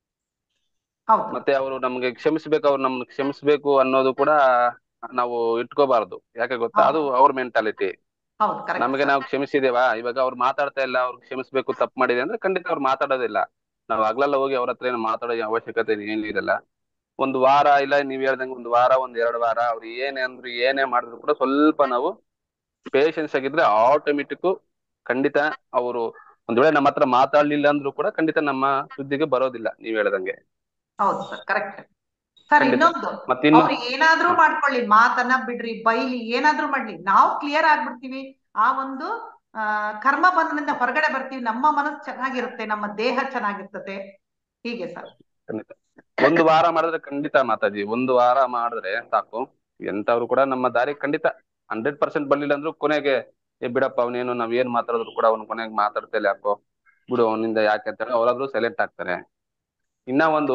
[SPEAKER 2] ಹೌದು
[SPEAKER 9] ಮತ್ತೆ ಅವರು ನಮ್ಗೆ ಕ್ಷಮಿಸ್ಬೇಕು ಅವ್ರು ನಮ್ನ ಕ್ಷಮಿಸ್ಬೇಕು ಅನ್ನೋದು ಕೂಡ ನಾವು ಇಟ್ಕೋಬಾರ್ದು ಯಾಕೆ ಗೊತ್ತಾ ಅದು ಅವ್ರ ಮೆಂಟಾಲಿಟಿ
[SPEAKER 2] ಹೌದು ಕರೆಕ್ಟ್
[SPEAKER 9] ನಮಗೆ ನಾವು ಕ್ಷಮಿಸಿದೇವಾ ಇವಾಗ ಅವ್ರು ಮಾತಾಡ್ತಾ ಇಲ್ಲ ಅವ್ರು ಕ್ಷಮಿಸ್ಬೇಕು ತಪ್ಪು ಮಾಡಿದೆ ಅಂದ್ರೆ ಖಂಡಿತ ಅವ್ರು ಮಾತಾಡೋದಿಲ್ಲ ನಾವು ಹಗ್ಲೆಲ್ಲ ಹೋಗಿ ಅವ್ರ ಹತ್ರ ಏನು ಮಾತಾಡೋ ಅವಶ್ಯಕತೆ ಏನು ಇರಲ್ಲ ಒಂದು ವಾರ ಇಲ್ಲ ನೀವ್ ಹೇಳ್ದಂಗೆ ಒಂದು ವಾರ ಒಂದ್ ಎರಡು ವಾರ ಅವ್ರು ಏನೇ ಅಂದ್ರು ಏನೇ ಮಾಡಿದ್ರು ಕೂಡ ಸ್ವಲ್ಪ ನಾವು ಪೇಷನ್ಸ್ ಆಗಿದ್ರೆ ಆಟೋಮೆಟಿಕ್ ಖಂಡಿತ ಅವರು ಒಂದ್ ವೇಳೆ ನಮ್ಮ ಹತ್ರ ಮಾತಾಡ್ಲಿಲ್ಲ ಅಂದ್ರೂ ಕೂಡ ಖಂಡಿತ ನಮ್ಮ ಸುದ್ದಿಗೆ ಬರೋದಿಲ್ಲ ನೀವ್ ಹೇಳ್ದಂಗೆ
[SPEAKER 2] ಹೌದು ಸರ್ ಕರೆಕ್ಟ್ ಸರ್
[SPEAKER 9] ಖಂಡಿತ.
[SPEAKER 2] ಇನ್ನೊಂದು
[SPEAKER 9] ಮತ್ತಿನ್ನು
[SPEAKER 2] ಅವ್ರು ಏನಾದ್ರೂ ಮಾಡ್ಕೊಳ್ಳಿ ಮಾತನ್ನ ಬಿಡ್ರಿ ಬೈಲಿ ಏನಾದ್ರೂ ಮಾಡ್ಲಿ ನಾವು ಕ್ಲಿಯರ್ ಆಗ್ಬಿಡ್ತೀವಿ ಆ ಒಂದು ಆ ಕರ್ಮ ಬಂಧನದಿಂದ ಹೊರಗಡೆ ಬರ್ತೀವಿ ನಮ್ಮ ಮನಸ್ಸು ಚೆನ್ನಾಗಿರುತ್ತೆ ನಮ್ಮ ದೇಹ ಚೆನ್ನಾಗಿರ್ತದೆ ಹೀಗೆ ಸರ್
[SPEAKER 9] ಖಂಡಿತ ಒಂದು ವಾರ ಮಾಡಿದ್ರೆ ಖಂಡಿತ ಮಾತಾಜಿ ಒಂದು ವಾರ ಮಾಡಿದ್ರೆ ಸಾಕು ಎಂತವ್ರು ಕೂಡ ನಮ್ಮ ದಾರಿ ಖಂಡಿತ ಹಂಡ್ರೆಡ್ ಪರ್ಸೆಂಟ್ ಬರ್ಲಿಲ್ಲ ಅಂದ್ರೂ ಕೊನೆಗೆ ಏ ಬಿಡಪ್ಪ ಅವನೇನು ನಾವ್ ಏನ್ ಮಾತಾಡಿದ್ರು ಕೂಡ ಅವ್ನು ಕೊನೆಗೆ ಮಾತಾಡ್ತಾ ಇಲ್ಲ ಯಾಕೋ ಬಿಡು ಅವನಿಂದ ಯಾಕೆ ಅಂತ ಹೇಳಿ ಅವರಾದ್ರೂ ಸೈಲೆಂಟ್ ಆಗ್ತಾರೆ ಇನ್ನ ಒಂದು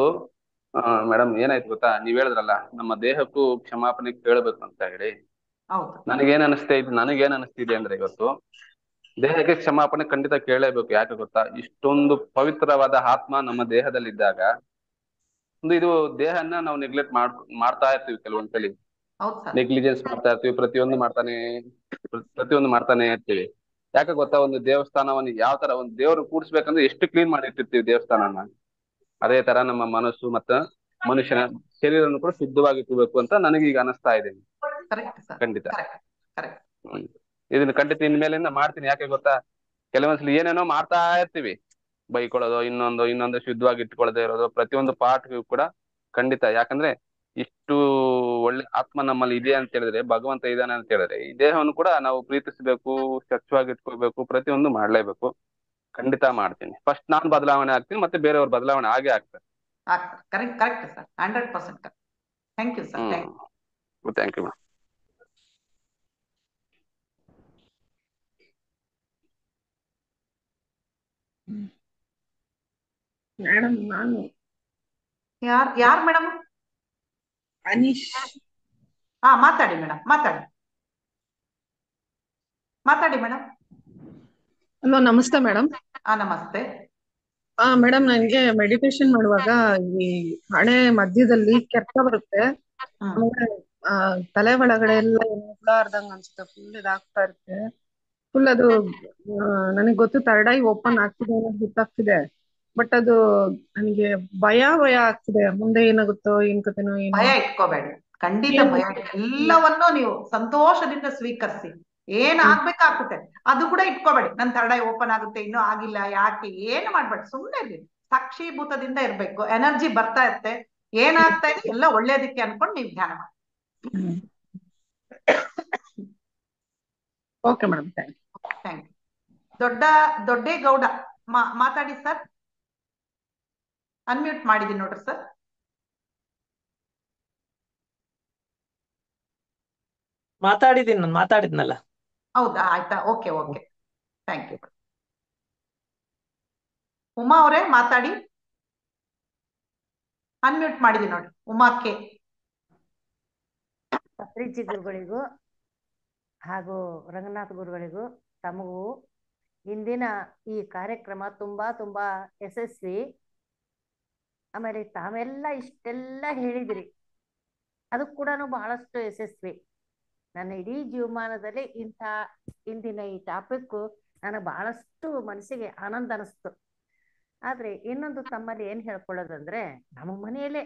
[SPEAKER 9] ಮೇಡಮ್ ಏನಾಯ್ತು ಗೊತ್ತಾ ನೀವ್ ಹೇಳಿದ್ರಲ್ಲ ನಮ್ಮ ದೇಹಕ್ಕೂ ಕ್ಷಮಾಪಣೆ ಕೇಳಬೇಕು ಅಂತ ಹೇಳಿ
[SPEAKER 2] ಹೌದು
[SPEAKER 9] ನನಗೇನ್ ಅನಿಸ್ತೈತಿ ನನಗೇನ್ ಅನಿಸ್ತಿದೆ ಅಂದ್ರೆ ಇವತ್ತು ದೇಹಕ್ಕೆ ಕ್ಷಮಾಪಣೆ ಖಂಡಿತ ಕೇಳಲೇಬೇಕು ಯಾಕೆ ಗೊತ್ತಾ ಇಷ್ಟೊಂದು ಪವಿತ್ರವಾದ ಆತ್ಮ ನಮ್ಮ ದೇಹದಲ್ಲಿದ್ದಾಗ ಒಂದು ಇದು ದೇಹನ ನಾವು ನೆಗ್ಲೆಕ್ಟ್ ಮಾಡ್ ಮಾಡ್ತಾ ಇರ್ತೀವಿ ಕೆಲವೊಂದ್ಸಲಿ
[SPEAKER 2] ಹೌದು ಸರ್
[SPEAKER 9] ನೆಗ್ಲಿಜೆನ್ಸ್ ಮಾಡ್ತಾ ಇರ್ತೀವಿ ಪ್ರತಿಯೊಂದು ಮಾಡ್ತಾನೆ ಪ್ರತಿಯೊಂದು ಮಾಡ್ತಾನೆ ಇರ್ತೀವಿ ಯಾಕೆ ಗೊತ್ತಾ ಒಂದು ದೇವಸ್ಥಾನವನ್ನು ಯಾವ ತರ ಒಂದು ದೇವ್ರು ಕೂಡ್ಸ್ಬೇಕಂದ್ರೆ ಎಷ್ಟು ಕ್ಲೀನ್ ಮಾಡಿಟ್ಟಿರ್ತೀವಿ ದೇವಸ್ಥಾನನ ಅದೇ ತರ ನಮ್ಮ ಮನಸ್ಸು ಮತ್ತ ಮನುಷ್ಯನ ಶರೀರವನ್ನು ಕೂಡ ಶುದ್ಧವಾಗಿಟ್ಕೋಬೇಕು ಅಂತ ನನಗೆ ಈಗ ಅನಿಸ್ತಾ ಇದೆ
[SPEAKER 2] ಕರೆಕ್ಟ್ ಸರ್
[SPEAKER 9] ಖಂಡಿತ
[SPEAKER 2] ಕರೆಕ್ಟ್ ಕರೆಕ್ಟ್
[SPEAKER 9] ಹ್ಮ್. ಇದನ್ನ ಖಂಡಿತ ಇನ್ಮೇಲಿಂದ ಮಾಡ್ತೀನಿ ಯಾಕೆ ಗೊತ್ತಾ ಕೆಲವೊಂದ್ಸಲಿ ಏನೇನೋ ಮಾಡ್ತಾ ಇರ್ತೀವಿ ಬೈಕೊಳ್ಳೋದು ಇನ್ನೊಂದು ಇನ್ನೊಂದು ಶುದ್ಧವಾಗಿ ಇಟ್ಕೊಳ್ಳದೆ ಇರೋದು ಪ್ರತಿಯೊಂದು ಪಾಠಗೂ ಕೂಡ ಖಂಡಿತ ಯಾಕಂದ್ರೆ ಇಷ್ಟು ಒಳ್ಳೆ ಆತ್ಮ ನಮ್ಮಲ್ಲಿ ಇದೆ ಅಂತ ಹೇಳಿದ್ರೆ ಭಗವಂತ ಇದ್ದಾನೆ ಅಂತ ಹೇಳಿದ್ರೆ ಈ ದೇಹವನ್ನು ಕೂಡ ನಾವು ಪ್ರೀತಿಸಬೇಕು ಸ್ವಚ್ಛವಾಗಿ ಇಟ್ಕೋಬೇಕು ಪ್ರತಿಯೊಂದು ಮಾಡ್ಲೇಬೇಕು ಖಂಡಿತ ಮಾಡ್ತೀನಿ ಫಸ್ಟ್ ನಾನ್ ಬದಲಾವಣೆ ಆಗ್ತೀನಿ ಮತ್ತೆ ಬೇರೆಯವ್ರ ಬದಲಾವಣೆ ಆಗೇ ಆಗ್ತಾರೆ
[SPEAKER 2] ಆಗ್ತದೆ correct correct sir hundred percent correct thank you sir thank
[SPEAKER 9] hmm thank you madam
[SPEAKER 8] madam ನಾನು
[SPEAKER 2] ಯಾರ್ ಯಾರ್ ಮೇಡಮ್
[SPEAKER 8] ಅನೀಶ್
[SPEAKER 2] ಹಾ ಮಾತಾಡಿ ಮೇಡಮ್ ಮಾತಾಡಿ ಮಾತಾಡಿ ಮೇಡಮ್
[SPEAKER 8] ಹಲೋ ನಮಸ್ತೆ ಮೇಡಮ್
[SPEAKER 2] ಹಾ ನಮಸ್ತೆ
[SPEAKER 8] ಆ ಮೇಡಮ್ ನನಗೆ ಮೆಡಿಟೇಷನ್ ಮಾಡುವಾಗ ಈ ಹಣೆ ಮಧ್ಯದಲ್ಲಿ ಕೆರೆತ ಬರುತ್ತೆ
[SPEAKER 2] ಹ್ಮ್
[SPEAKER 8] ಆಮೇಲೆ ಆ ತಲೆ ಒಳಗಡೆ ಎಲ್ಲ ಹುಳ ಹರ್ದಂಗ್ ಅನ್ಸುತ್ತೆ ಫುಲ್ ಇದಾಗ್ತಾ ಇರುತ್ತೆ ಫುಲ್ ಅದು ನನಗೆ ಗೊತ್ತು ಥರ್ಡ್ ಐ ಓಪನ್ ಆಗ್ತಿದೆ ಅನ್ನೋದು ಗೊತ್ತಾಗ್ತಿದೆ ಬಟ್ ಅದು ನನಗೆ ಭಯ ಭಯ ಆಗ್ತಿದೆ ಮುಂದೆ ಏನಾಗುತ್ತೋ ಏನ್ ಕತೆನೋ ಏನೋ
[SPEAKER 2] ಭಯ ಇಟ್ಕೋಬೇಡಿ ಖಂಡಿತ ಭಯ ಇಟ್ಕೊ- ಎಲ್ಲವನ್ನೂ ನೀವು ಸಂತೋಷದಿಂದ ಸ್ವೀಕರಿಸಿ ಏನ್ ಆಗ್ಬೇಕಾಗುತ್ತೆ ಅದು ಕೂಡ ಇಟ್ಕೋಬೇಡಿ ನನ್ ಥರ್ಡ್ ಐ ಓಪನ್ ಆಗುತ್ತೆ ಇನ್ನೂ ಆಗಿಲ್ಲ ಯಾಕೆ ಏನು ಮಾಡ್ಬೇಡಿ ಸುಮ್ಮನೆ ಇರ್ಲಿ ಸಾಕ್ಷೀಭೂತದಿಂದ ಇರ್ಬೇಕು ಎನರ್ಜಿ ಬರ್ತಾ ಇರುತ್ತೆ ಏನಾಗ್ತಾ ಇದೆ ಎಲ್ಲ ಒಳ್ಳೇದಕ್ಕೆ ಅನ್ಕೊಂಡು ನೀವು ಧ್ಯಾನ ಮಾಡಿ
[SPEAKER 8] okay madam thank
[SPEAKER 2] thank you ದೊಡ್ಡ ದೊಡ್ಡೇಗೌಡ ಮಾ ಮಾತಾಡಿ ಸರ್ ಅನ್ಮ್ಯೂಟ್ ಮಾಡಿದೀನಿ ನೋಡ್ರಿ ಸರ್
[SPEAKER 7] ಮಾತಾಡಿದೀನಿ ನಾನು ಮಾತಾಡಿದ್ನಲ್ಲ
[SPEAKER 2] ಹೌದಾ ಆಯ್ತಾ okay okay thank you Uma ಅವರೇ ಮಾತಾಡಿ ಅನ್ಮ್ಯೂಟ್ ಮಾಡಿದೀನಿ ನೋಡಿ ಉಮಾ ಕೆ
[SPEAKER 10] ಪತ್ರಿಜಿ ಗುರುಗಳಿಗೂ ಹಾಗೂ ರಂಗನಾಥ್ ಗುರುಗಳಿಗೂ ತಮಗೂ ಇಂದಿನ ಈ ಕಾರ್ಯಕ್ರಮ ತುಂಬಾ ತುಂಬಾ ಯಶಸ್ವಿ ಆಮೇಲೆ ತಾವೆಲ್ಲ ಇಷ್ಟೆಲ್ಲ ಹೇಳಿದಿರಿ ಅದು ಕೂಡ ಬಹಳಷ್ಟು ಯಶಸ್ವಿ ನನ್ನ ಇಡೀ ಜೀವಮಾನದಲ್ಲಿ ಇಂಥ ಇಂದಿನ ಈ ಟಾಪಿಕ್ ನನಗೆ ಬಹಳಷ್ಟು ಮನಸ್ಸಿಗೆ ಆನಂದ ಅನಿಸ್ತು ಆದ್ರೆ ಇನ್ನೊಂದು ತಮ್ಮಲ್ಲಿ ಏನ್ ಹೇಳ್ಕೊಳ್ಳೋದಂದ್ರೆ ನಮ್ಮ ಮನೆಯಲ್ಲೇ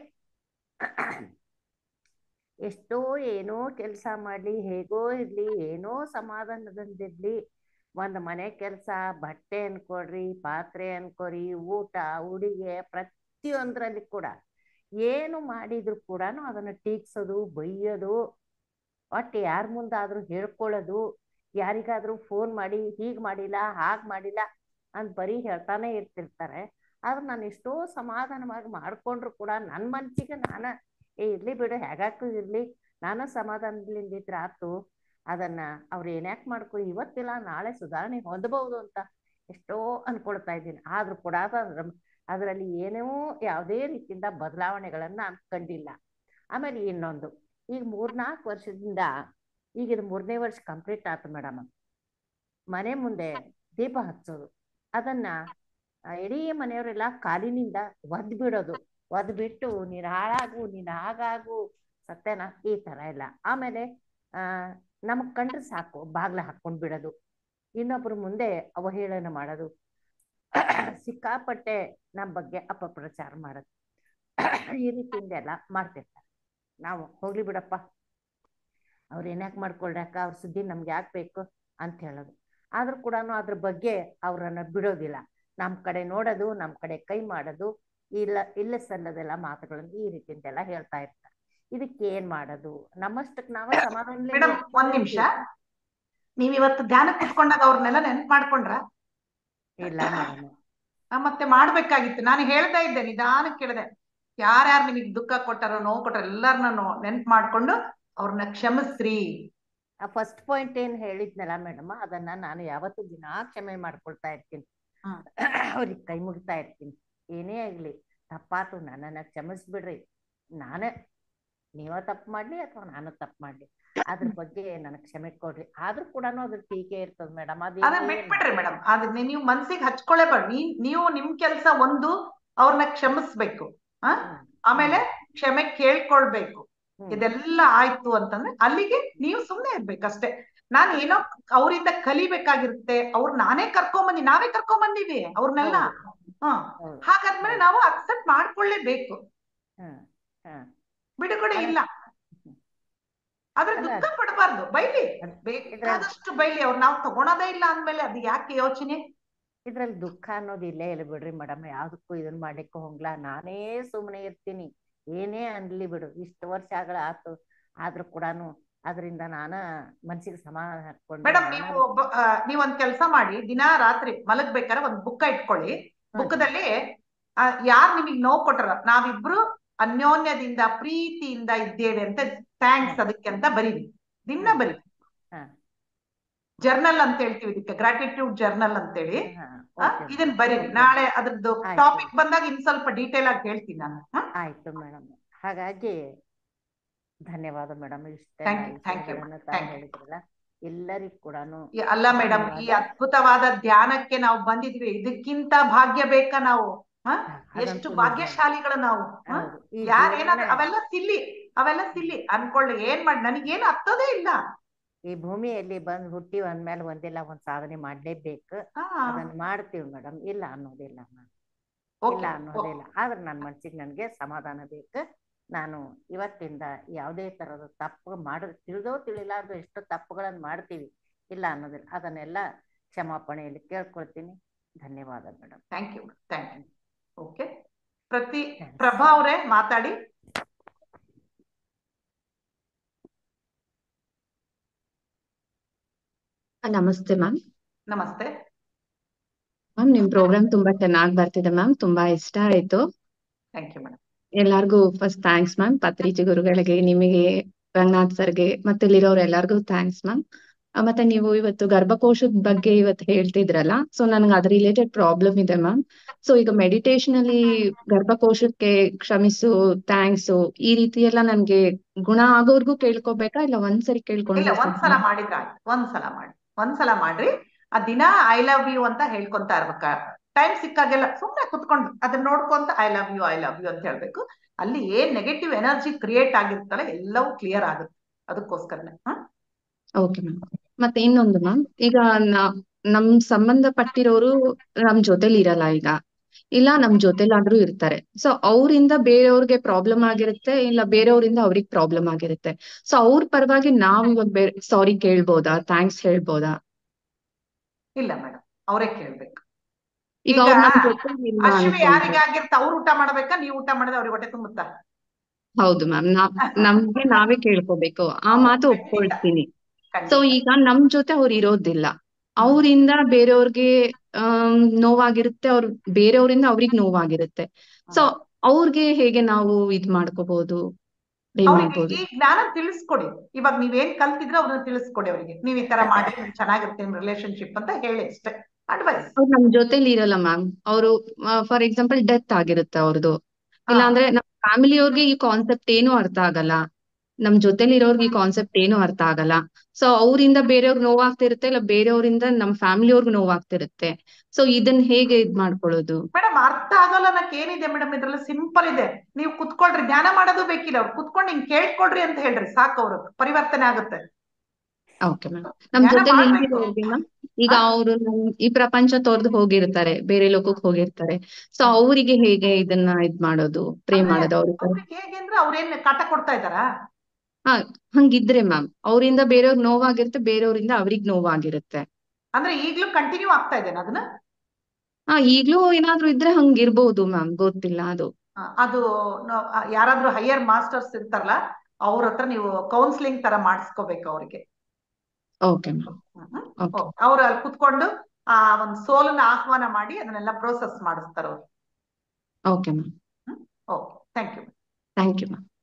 [SPEAKER 10] ಎಷ್ಟೋ ಏನೋ ಕೆಲಸ ಮಾಡ್ಲಿ ಹೇಗೋ ಇರ್ಲಿ ಏನೋ ಸಮಾಧಾನದಿಂದಿರ್ಲಿ ಒಂದ್ ಮನೆ ಕೆಲಸ ಬಟ್ಟೆ ಅನ್ಕೊಡ್ರಿ ಪಾತ್ರೆ ಅನ್ಕೋರಿ ಊಟ ಉಡಿಗೆ ಪ್ರತಿಯೊಂದ್ರಲ್ಲಿ ಕೂಡ ಏನು ಮಾಡಿದ್ರು ಕೂಡ ಅದನ್ನ ಟೀಕ್ಸೋದು ಬೈಯೋದು ಒಟ್ಟು ಯಾರ ಮುಂದಾದ್ರೂ ಹೇಳ್ಕೊಳ್ಳೋದು ಯಾರಿಗಾದ್ರೂ ಫೋನ್ ಮಾಡಿ ಹೀಗ್ ಮಾಡಿಲ್ಲ ಹಾಗ್ ಮಾಡಿಲ್ಲ ಅಂತ ಬರೀ ಹೇಳ್ತಾನೆ ಇರ್ತಿರ್ತಾರೆ ಆದ್ರೆ ನಾನು ಎಷ್ಟೋ ಸಮಾಧಾನವಾಗಿ ಮಾಡ್ಕೊಂಡ್ರು ಕೂಡ ನನ್ನ ಮನ್ಸಿಗೆ ನಾನ ಏ ಇರ್ಲಿ ಬಿಡು ಹೇಗಾಕು ಇರ್ಲಿ ನಾನು ಸಮಾಧಾನದಿಂದ ಇದ್ರೆ ಆತು ಅದನ್ನ ಅವ್ರು ಏನ್ಯಾಕ್ ಮಾಡ್ಕೊ ಇವತ್ತಿಲ್ಲ ನಾಳೆ ಸುಧಾರಣೆ ಹೊಂದಬಹುದು ಅಂತ ಎಷ್ಟೋ ಅನ್ಕೊಳ್ತಾ ಇದ್ದೀನಿ ಆದ್ರೂ ಕೂಡ ಅದ್ರ ಅದರಲ್ಲಿ ಏನೋ ಯಾವುದೇ ರೀತಿಯಿಂದ ಬದಲಾವಣೆಗಳನ್ನ ನಾನು ಕಂಡಿಲ್ಲ ಆಮೇಲೆ ಇನ್ನೊಂದು ಈಗ ಮೂರ್ನಾಲ್ಕು ವರ್ಷದಿಂದ ಈಗ ಇದು ಮೂರನೇ ವರ್ಷ ಕಂಪ್ಲೀಟ್ ಆಯ್ತು ಮೇಡಮ್ ಮನೆ ಮುಂದೆ ದೀಪ ಹಚ್ಚೋದು ಅದನ್ನ ಆ, ಇಡೀ ಮನೆಯವರೆಲ್ಲ ಕಾಲಿನಿಂದ ಒದ್ ಬಿಡೋದು ಒದ್ ಬಿಟ್ಟು ನೀನ್ ಹಾಳಾಗು ನೀನ್ ಹಾಗಾಗು ಸತ್ಯನ ಈ ತರ ಎಲ್ಲ ಆಮೇಲೆ ಆ ನಮಗ್ ಕಂಡ್ರೆ ಸಾಕು ಬಾಗ್ಲ ಹಾಕೊಂಡ್ ಬಿಡೋದು ಇನ್ನೊಬ್ರ ಮುಂದೆ ಅವಹೇಳನ ಮಾಡೋದು ಸಿಕ್ಕಾಪಟ್ಟೆ ನಮ್ಮ ಬಗ್ಗೆ ಅಪಪ್ರಚಾರ ಮಾಡೋದು ಈ ರೀತಿಯಿಂದ ಎಲ್ಲ ಮಾಡ್ತಿರ್ತಾರೆ ನಾವು ಹೋಗ್ಲಿ ಬಿಡಪ್ಪ ಅವ್ರು ಏನ್ಯಾಕ್ ಮಾಡ್ಕೊಳ್ರಕ್ಕ ಅವ್ರ ಸುದ್ದಿ ನಮ್ಗೆ ಯಾಕೆ ಬೇಕು ಅಂತ ಹೇಳೋದು ಆದ್ರೂ ಕೂಡ ಅದ್ರ ಬಗ್ಗೆ ಅವ್ರನ್ನ ಬಿಡೋದಿಲ್ಲ ನಮ್ ಕಡೆ ನೋಡೋದು ನಮ್ ಕಡೆ ಕೈ ಮಾಡೋದು ಇಲ್ಲ ಇಲ್ಲ ಸಲ್ಲದೆಲ್ಲ ಮಾತುಗಳನ್ನು ಈ ರೀತಿಯಿಂದೆಲ್ಲ ಹೇಳ್ತಾ ಇರ್ತಾರೆ ಇದಕ್ಕೆ ಏನ್ ಮಾಡೋದು ನಮ್ಮಷ್ಟಕ್ಕೆ ನಾವೇ ಸಮಾಧಾನದಿಂದ
[SPEAKER 2] ಮೇಡಮ್ ಒಂದ್ ನಿಮಿಷ ನೀವ್ ಇವತ್ತು ಧ್ಯಾನಕ್ಕೆ ಕುತ್ಕೊಂಡಾಗ ಅವ್ರನ್ನೆಲ್ಲ ನೆನ್ಪು ಮಾಡ್ಕೊಂಡ್ರ
[SPEAKER 10] ಇಲ್ಲ ಮೇಡಮ್
[SPEAKER 2] ಆ, ಮತ್ತೆ ಮಾಡ್ಬೇಕಾಗಿತ್ತು ನಾನು ಹೇಳ್ತಾ ಇದ್ದೆ ನಿಧಾನಕ್ಕೆ ಕೇಳಿದೆ ಯಾರ್ಯಾರು ನಿಮಗೆ ದುಃಖ ಕೊಟ್ಟಾರೋ ನೋವು ಕೊಟ್ಟಾರೋ ಎಲ್ಲಾರನ್ನ ನೆನ್ಪು ಮಾಡ್ಕೊಂಡು ಅವ್ರನ್ನ ಕ್ಷಮಿಸ್ರಿ
[SPEAKER 10] ಆ ಫಸ್ಟ್ ಪಾಯಿಂಟ್ ಏನ್ ಹೇಳಿದ್ನಲ್ಲ ಮೇಡಮ್ ಅದನ್ನ ನಾನು ಯಾವತ್ತೂ ದಿನಾ ಕ್ಷಮೆ ಮಾಡ್ಕೊಳ್ತಾ ಇರ್ತೀನಿ
[SPEAKER 2] ಹ್ಮ್.
[SPEAKER 10] ಅವ್ರಿಗೆ ಕೈ ಮುಗಿತಾ ಇರ್ತೀನಿ ಏನೇ ಆಗ್ಲಿ ತಪ್ಪಾತು ನನ್ನನ್ನ ಕ್ಷಮಿಸ್ಬಿಡ್ರಿ ನಾನೇ ನೀವ ತಪ್ಪು ಮಾಡ್ಲಿ ಅಥವಾ ನಾನು ತಪ್ಪು ಮಾಡ್ಲಿ ಅದ್ರ ಬಗ್ಗೆ ನನಗೆ ಕ್ಷಮೆ ಕೊಡ್ರಿ ಆದ್ರೂ ಕೂಡ ಅದ್ರ ಟೀಕೆ ಇರ್ತದ ಮೇಡಮ್
[SPEAKER 2] ಅದನ್ನ
[SPEAKER 10] ಅದೇ
[SPEAKER 2] ಬಿಟ್ಬಿಡ್ರಿ ಮೇಡಮ್ ಅದನ್ನ ನೀವು ಮನ್ಸಿಗೆ ಹಚ್ಕೊಳ್ಳೇಬೇಡ ನೀ ನೀವು ನಿಮ್ ಕೆಲ್ಸ ಒಂದು ಅವ್ರನ್ನ ಕ್ಷಮಿಸ್ಬೇಕು ಆ ಆಮೇಲೆ ಕ್ಷಮೆ ಕೇಳ್ಕೊಳ್ಬೇಕು ಇದೆಲ್ಲ ಆಯ್ತು ಅಂತಂದ್ರೆ ಅಲ್ಲಿಗೆ ನೀವು ಸುಮ್ನೆ ಇರ್ಬೇಕಷ್ಟೇ ನಾನ್ ಏನೋ ಅವರಿಂದ ಕಲಿಬೇಕಾಗಿರುತ್ತೆ ಅವ್ರ ನಾನೇ ಕರ್ಕೊಂಬಂದಿ ನಾವೇ ಕರ್ಕೊಂಬಂದಿವಿ ಅವ್ರನ್ನೆಲ್ಲ ಹ ಹಾಗಾದ್ಮೇಲೆ ನಾವು ಅಕ್ಸೆಪ್ಟ್ ಮಾಡ್ಕೊಳ್ಳೇಬೇಕು ಬಿಡುಗಡೆ ಇಲ್ಲ ಆದ್ರೆ
[SPEAKER 10] ಅಲ್ಲ,
[SPEAKER 2] ದುಃಖ ಪಡಬಾರ್ದು ಬೈಲಿ
[SPEAKER 10] ಅದ್-
[SPEAKER 2] ಬೇಕಾದಷ್ಟು ಬೈಲಿ ಅವ್ರು ನಾವು ತಗೊಳೋದೇ ಇಲ್ಲ ಅಂದ್ಮೇಲೆ ಅದು ಯಾಕೆ ಯೋಚನೆ
[SPEAKER 10] ಇದ್ರಲ್ಲಿ ದುಃಖ ಅನ್ನೋದು ಇಲ್ಲೇ ಇಲ್ಲ ಬಿಡ್ರಿ ಮೇಡಮ್ ಯಾವ್ದಕ್ಕೂ ಇದನ್ ಮಾಡ್ಲಿಕ್ಕೆ ಹೋಗ್ಲಾ ನಾನೇ ಸುಮ್ಮನೆ ಇರ್ತೀನಿ ಏನೇ ಅನ್ಲಿ ಬಿಡು ಇಷ್ಟು ವರ್ಷ ಆಗಳ ಆತು ಆದ್ರೂ ಕೂಡಾನು ಅದರಿಂದ ನಾನ ಮನ್ಸಿಗೆ ಸಮಾಧಾನ ಹಾಕೊಂಡು
[SPEAKER 2] ಮೇಡಮ್ ನೀವು ಒಬ್ಬ ಆ, ನೀವ್ ಒಂದ್ ಕೆಲ್ಸ ಮಾಡಿ ದಿನಾ ರಾತ್ರಿ ಮಲಗ್ಬೇಕಾದ್ರೆ ಒಂದ್ ಬುಕ್ಕ ಇಟ್ಕೊಳ್ಳಿ ಬುಕ್ಕದಲ್ಲಿ ಯಾರ್ ನಿಮಗ್ ನೋವು ಕೊಟ್ಟರ ನಾವಿಬ್ರು ಅನ್ಯೋನ್ಯದಿಂದ ಪ್ರೀತಿಯಿಂದ ಇದ್ದೇವೆ ಅಂತ ಥ್ಯಾಂಕ್ಸ್ ಅದಕ್ಕೆ ಅಂತ ಬರೀರಿ ದಿನ ಬರೀ
[SPEAKER 10] ಹಾ.
[SPEAKER 2] ಜರ್ನಲ್ ಅಂತ ಹೇಳ್ತೀವಿ ಇದಕ್ಕೆ ಗ್ರಾಟಿಟ್ಯೂಡ್ ಜರ್ನಲ್ ಅಂತೇಳಿ
[SPEAKER 10] ಹಾ,
[SPEAKER 2] ಆ,
[SPEAKER 10] okay.
[SPEAKER 2] ಇದನ್ ಬರೀರಿ ನಾಳೆ ಅದ್ರದ್ದು
[SPEAKER 10] ಆಯ್ತು.
[SPEAKER 2] ಟಾಪಿಕ್ ಬಂದಾಗ ಇನ್ ಸ್ವಲ್ಪ ಡೀಟೇಲ್ ಆಗಿ ಹೇಳ್ತೀನಿ ನಾನು ಹ?
[SPEAKER 10] ಆಯ್ತು ಮೇಡಮ್ ಹಾಗಾಗಿ ಧನ್ಯವಾದ ಮೇಡಮ್ ಇಷ್ಟೆಲ್ಲ
[SPEAKER 2] Thank you, thank you,
[SPEAKER 10] ವಿಷಯಗಳನ್ನ ತಾವು
[SPEAKER 2] thank you.
[SPEAKER 10] ಹೇಳಿದ್ರಲ್ಲ ಎಲ್ಲರಿಗೂ ಕೂಡಾನು
[SPEAKER 2] ಈ- ಅಲ್ಲ ಮೇಡಮ್ ಈ
[SPEAKER 10] ಧನ್ಯವಾದ.
[SPEAKER 2] ಅದ್ಭುತವಾದ ಧ್ಯಾನಕ್ಕೆ ನಾವು ಬಂದಿದ್ವಿ ಇದಕ್ಕಿಂತ ಭಾಗ್ಯ ಬೇಕಾ ನಾವು ಹ?
[SPEAKER 10] ಅದಂತೂ
[SPEAKER 2] ಎಷ್ಟು
[SPEAKER 10] ನಿಜ.
[SPEAKER 2] ಭಾಗ್ಯಶಾಲಿಗಳು ನಾವು ಹ?
[SPEAKER 10] ಹೌದು. ಈ
[SPEAKER 2] ಯಾರೇನಾದ್ರು
[SPEAKER 10] ಜೀವನ-
[SPEAKER 2] ಅವೆಲ್ಲ ಸಿಲ್ಲಿ ಅವೆಲ್ಲ ಸಿಲ್ಲಿ ಅನ್ಕೊಳ್ಳಿ ಏನ್ ಮಾಡಿ ನನಗೇನು ಹತ್ತೋದೇ ಇಲ್ಲ
[SPEAKER 10] ಈ ಭೂಮಿಯಲ್ಲಿ ಬಂದ್ ಹುಟ್ಟಿವ್ ಅಂದ್ಮೇಲೆ ಒಂದಿಲ್ಲ ಒಂದ್ ಸಾಧನೆ ಮಾಡ್ಲೇಬೇಕು
[SPEAKER 2] ಹಾ
[SPEAKER 10] ಅದನ್ನ ಮಾಡ್ತೀವಿ ಮೇಡಮ್ ಇಲ್ಲ ಅನ್ನೋದಿಲ್ಲ madam.
[SPEAKER 2] ಓಕೆ
[SPEAKER 10] ಇಲ್ಲ ಅನ್ನೋದಿಲ್ಲ ಆದ್ರೆ ನನ್ನ ಮನ್ಸಿಗೆ ನನಗೆ ಸಮಾಧಾನ ಬೇಕು ನಾನು ಇವತ್ತಿಂದ ಯಾವುದೇ ತರದ ತಪ್ಪು ಮಾಡ ತಿಳಿದೋ ತಿಳಿಲಾರ್ದು ಎಷ್ಟು ತಪ್ಪುಗಳನ್ನ ಮಾಡ್ತೀವಿ ಇಲ್ಲ ಅನ್ನೋದಿಲ್ಲ ಅದನ್ನೆಲ್ಲ ಕ್ಷಮಾಪಣೆಯಲ್ಲಿ ಕೇಳ್ಕೊಳ್ತೀನಿ ಧನ್ಯವಾದ madam
[SPEAKER 2] thank you thank you okay Pratibha ಅವರೇ ಮಾತಾಡಿ
[SPEAKER 11] ನಮಸ್ತೆ ಮ್ಯಾಮ್
[SPEAKER 2] ನಮಸ್ತೆ
[SPEAKER 11] ಮ್ಯಾಮ್ ನಿಮ್ ಪ್ರೋಗ್ರಾಮ್ ತುಂಬಾ ಚೆನ್ನಾಗಿ ಬರ್ತಿದೆ ಮ್ಯಾಮ್ ತುಂಬಾ ಇಷ್ಟ ಆಯ್ತು
[SPEAKER 2] ಥ್ಯಾಂಕ್ ಯು ಮೇಡಮ್
[SPEAKER 11] ಎಲ್ಲಾರ್ಗೂ ಫಸ್ಟ್ ಥ್ಯಾಂಕ್ಸ್ ಮ್ಯಾಮ್ ಪತ್ರಿಜಿ ಗುರುಗಳಿಗೆ ನಿಮಗೆ ರಂಗನಾಥ್ ಸರ್ಗೆ ಮತ್ತೆ ಇಲ್ಲಿರೋರು ಎಲ್ಲಾರ್ಗೂ ಥ್ಯಾಂಕ್ಸ್ ಮ್ಯಾಮ್ ಮತ್ತೆ ನೀವು ಇವತ್ತು ಗರ್ಭಕೋಶದ ಬಗ್ಗೆ ಇವತ್ತು ಹೇಳ್ತಿದ್ರಲ್ಲ ಸೊ ನನಗೆ ಅದ್ರ ರಿಲೇಟೆಡ್ ಪ್ರಾಬ್ಲಮ್ ಇದೆ ಮ್ಯಾಮ್ ಸೊ ಈಗ ಮೆಡಿಟೇಷನ್ ಅಲ್ಲಿ ಗರ್ಭಕೋಶಕ್ಕೆ ಕ್ಷಮಿಸು ಥ್ಯಾಂಕ್ಸು ಈ ರೀತಿ ಎಲ್ಲ ನನ್ಗೆ ಗುಣ ಆಗೋರ್ಗೂ ಕೇಳ್ಕೊಬೇಕಾ ಇಲ್ಲ ಒಂದ್ಸರಿ
[SPEAKER 2] ಇಲ್ಲ
[SPEAKER 11] ಕೇಳ್ಕೊಂಡ್ರೆ
[SPEAKER 2] ಒಂದ್ಸಲ
[SPEAKER 11] ಸಾಕಾ?
[SPEAKER 2] ಮಾಡಿದ್ರ ಆಯ್ತು ಒಂದ್ಸಲ ಮಾಡಿ ಒಂದ್ಸಲ ಮಾಡ್ರಿ ಆ ದಿನ ಐ ಲವ್ ಯು ಅಂತ ಹೇಳ್ಕೊಂತ ಇರ್ಬೇಕ ಟೈಮ್ ಸಿಕ್ಕಾಗೆಲ್ಲ ಸುಮ್ನೆ ಕುತ್ಕೊಂಡು ಅದನ್ನ ನೋಡ್ಕೊಂತ I love you I love you ಅಂತ ಹೇಳ್ಬೇಕು ಅಲ್ಲಿ ಏನ್ ನೆಗೆಟಿವ್ ಎನರ್ಜಿ ಕ್ರಿಯೇಟ್ ಆಗಿರ್ತಲ್ಲ ಎಲ್ಲವೂ ಕ್ಲಿಯರ್ ಆಗುತ್ತೆ ಅದಕ್ಕೋಸ್ಕರನೇ ಹ
[SPEAKER 11] ಓಕೆ ಮ್ಯಾಮ್ ಮತ್ತೆ ಇನ್ನೊಂದು ಮ್ಯಾಮ್ ಈಗ ನ- ನಮ್ ಸಂಬಂಧಪಟ್ಟಿರೋರು ನಮ್ ಜೊತೆಲಿ ಇರಲ್ಲ ಈಗ ಇಲ್ಲ ನಮ್ ಜೊತೆಲಾದ್ರೂ ಇರ್ತಾರೆ ಸೊ ಅವರಿಂದ ಬೇರೆಯವ್ರಿಗೆ ಪ್ರಾಬ್ಲಮ್ ಆಗಿರುತ್ತೆ ಇಲ್ಲ ಬೇರೆಯವರಿಂದ ಅವ್ರಿಗೆ ಪ್ರಾಬ್ಲಮ್ ಆಗಿರುತ್ತೆ ಸೊ ಅವ್ರ ಪರವಾಗಿ ನಾವ್ ಇವಾಗ ಬೇರೆ ಸಾರಿ ಕೇಳ್ಬೋದಾ ಥ್ಯಾಂಕ್ಸ್ ಹೇಳ್ಬೋದಾ
[SPEAKER 2] ಇಲ್ಲ ಮೇಡಮ್ ಅವರೇ ಕೇಳ್ಬೇಕು
[SPEAKER 11] ಈಗ
[SPEAKER 2] ಈಗ
[SPEAKER 11] ಅವ್ರು ನಮ್ ಜೊತೆ ಇಲ್ಲ
[SPEAKER 2] ಅಶ್ವಿ
[SPEAKER 11] ಅನ್ಕೊಂಡ್ರೆ
[SPEAKER 2] ಯಾರಿಗೆ ಆಗಿರ್ತ ಅವ್ರು ಊಟ ಮಾಡ್ಬೇಕಾ ನೀವು ಊಟ ಮಾಡಿದ್ರೆ ಅವ್ರಿಗೆ ಹೊಟ್ಟೆ ತುಂಬುತ್ತಾ
[SPEAKER 11] ಹೌದು ಮ್ಯಾಮ್ ನಾವ್ ನಮ್ಗೆ ನಾವೇ ಕೇಳ್ಕೊಬೇಕು ಆ ಮಾತು ಒಪ್ಕೊಳ್ತೀನಿ ಸೊ
[SPEAKER 2] ಖಂಡಿತ
[SPEAKER 11] ಈಗ ನಮ್ ಜೊತೆ ಅವ್ರು ಇರೋದಿಲ್ಲ ಅವರಿಂದ ಬೇರೆಯವ್ರಿಗೆ ಆಮ್, ನೋವಾಗಿರುತ್ತೆ ಅವ್ರ ಬೇರೆಯವರಿಂದ ಅವ್ರಿಗೆ ನೋವಾಗಿರುತ್ತೆ ಸೊ ಅವ್ರಿಗೆ ಹೇಗೆ ನಾವು ಇದ್ ಮಾಡ್ಕೋಬಹುದು ಏನ್
[SPEAKER 2] ಅವ್ರಿಗೆ
[SPEAKER 11] ಮಾಡ್ಬೋದು
[SPEAKER 2] ಈ ಜ್ಞಾನ ತಿಳಿಸ್ಕೊಡಿ ಇವಾಗ ನೀವೇನ್ ಕಲ್ತಿದ್ರೆ ಅವ್ರನ್ನ ತಿಳಿಸ್ಕೊಡಿ ಅವ್ರಿಗೆ ನೀವ್ ಈ ತರ ಮಾಡಿ ನಿಮ್ಗ್ ಚೆನ್ನಾಗಿರುತ್ತೆ ನಿಮ್ ರಿಲೇಶನ್ಶಿಪ್ ಅಂತ ಹೇಳಿ ಅಷ್ಟೇ ಅಡ್ವೈಸ್
[SPEAKER 11] ಅವ್ರು ನಮ್ ಜೊತೆಲಿ ಇರಲ್ಲ ಮ್ಯಾಮ್ ಅವರು ಫಾರ್ ಎಕ್ಸಾಂಪಲ್ ಡೆತ್ ಆಗಿರುತ್ತೆ ಅವ್ರದ್ದು ಇಲ್ಲ ಅಂದ್ರೆ ನಮ್ ಫ್ಯಾಮಿಲಿ ಅವ್ರಿಗೆ ಈ ಕಾನ್ಸೆಪ್ಟ್ ಏನು ಅರ್ಥ ಆಗಲ್ಲ ನಮ್ ಜೊತೆಲಿ ಇರೋರ್ಗೆ ಈ ಕಾನ್ಸೆಪ್ಟ್ ಏನು ಅರ್ಥ ಆಗಲ್ಲ ಸೊ ಅವರಿಂದ ಬೇರೆಯವ್ರಿಗೆ ನೋವಾಗ್ತಿರುತ್ತೆ ಇಲ್ಲ ಬೇರೆಯವರಿಂದ ನಮ್ ಫ್ಯಾಮಿಲಿ ಅವ್ರಿಗೆ ನೋವಾಗ್ತಿರುತ್ತೆ ಸೊ ಇದನ್ನ ಹೇಗೆ ಇದ್ ಮಾಡ್ಕೊಳ್ಳೋದು
[SPEAKER 2] ಮೇಡಮ್ ಅರ್ಥ ಆಗಲ್ಲ ಅನ್ನಕ್ ಏನಿದೆ ಮೇಡಮ್ ಇದ್ರಲ್ಲಿ ಸಿಂಪಲ್ ಇದೆ ನೀವು ಕುತ್ಕೊಳ್ರಿ ಧ್ಯಾನ ಮಾಡೋದು ಬೇಕಿಲ್ಲ ಅವ್ರು ಕುತ್ಕೊಂಡು ಹಿಂಗ್ ಕೇಳ್ಕೊಡ್ರಿ ಅಂತ ಹೇಳ್ರಿ ಸಾಕು ಅವ್ರು ಪರಿವರ್ತನೆ ಆಗುತ್ತೆ
[SPEAKER 11] ಓಕೆ ಮ್ಯಾಮ್ ನಮ್
[SPEAKER 2] ಧ್ಯಾನ
[SPEAKER 11] ಜೊತೆಲಿ
[SPEAKER 2] ಮಾಡ್ಬೇಕು
[SPEAKER 11] ಇಲ್ದಿರೋರ್ಗೆ ಮ್ಯಾಮ್ ಈಗ ಅವರು ಈ ಪ್ರಪಂಚ ತೊರೆದು ಹೋಗಿರ್ತಾರೆ ಬೇರೆ ಲೋಕಕ್ಕೆ ಹೋಗಿರ್ತಾರೆ ಸೊ ಅವರಿಗೆ ಹೇಗೆ ಇದನ್ನ ಇದ್ ಮಾಡೋದು ಪ್ರೇ
[SPEAKER 2] ಅಂದ್ರೆ
[SPEAKER 11] ಮಾಡೋದು ಅವ್ರ
[SPEAKER 2] ಅವ್ರಿಗೆ ಹೇಗೆ ಅಂದ್ರೆ ಅವ್ರೇನ್ ಕಾಟ ಕೊಡ್ತಾ ಇದಾರಾ
[SPEAKER 11] ಹಾ ಹಂಗಿದ್ರೆ ಮ್ಯಾಮ್ ಅವರಿಂದ ಬೇರೆಯವ್ರಿಗೆ ನೋವಾಗಿರುತ್ತೆ ಬೇರೆಯವರಿಂದ ಅವ್ರಿಗೆ ನೋವಾಗಿರುತ್ತೆ
[SPEAKER 2] ಅಂದ್ರೆ ಈಗ್ಲೂ ಕಂಟಿನ್ಯೂ ಆಗ್ತಾ ಇದೇನ ಅದನ್ನ
[SPEAKER 11] ಹಾ ಈಗ್ಲೂ ಏನಾದ್ರು ಇದ್ರೆ ಹಂಗಿರ್ಬೋದು ಮ್ಯಾಮ್ ಗೊತ್ತಿಲ್ಲ ಅದು
[SPEAKER 2] ಆ, ಅದು ನ- ಆ, ಯಾರಾದ್ರೂ ಹೈಯರ್ ಮಾಸ್ಟರ್ಸ್ ಇರ್ತಾರಲ್ಲ ಅವ್ರ ಹತ್ರ ನೀವು ಕೌನ್ಸಿಲಿಂಗ್ ತರ ಮಾಡಿಸ್ಕೋಬೇಕು ಅವ್ರಿಗೆ
[SPEAKER 11] ಓಕೆ ಮ್ಯಾಮ್ ಓಕೆ
[SPEAKER 2] ಅವ್ರು ಅಲ್ಲಿ ಕುತ್ಕೊಂಡು ಆ ಒಂದು ಸೋಲನ್ನ ಆಹ್ವಾನ ಮಾಡಿ ಅದನ್ನೆಲ್ಲ ಪ್ರೋಸೆಸ್ ಮಾಡಿಸ್ತಾರ ಅವ್ರು
[SPEAKER 11] okay ma'am
[SPEAKER 2] okay thank you
[SPEAKER 11] thank you ma'am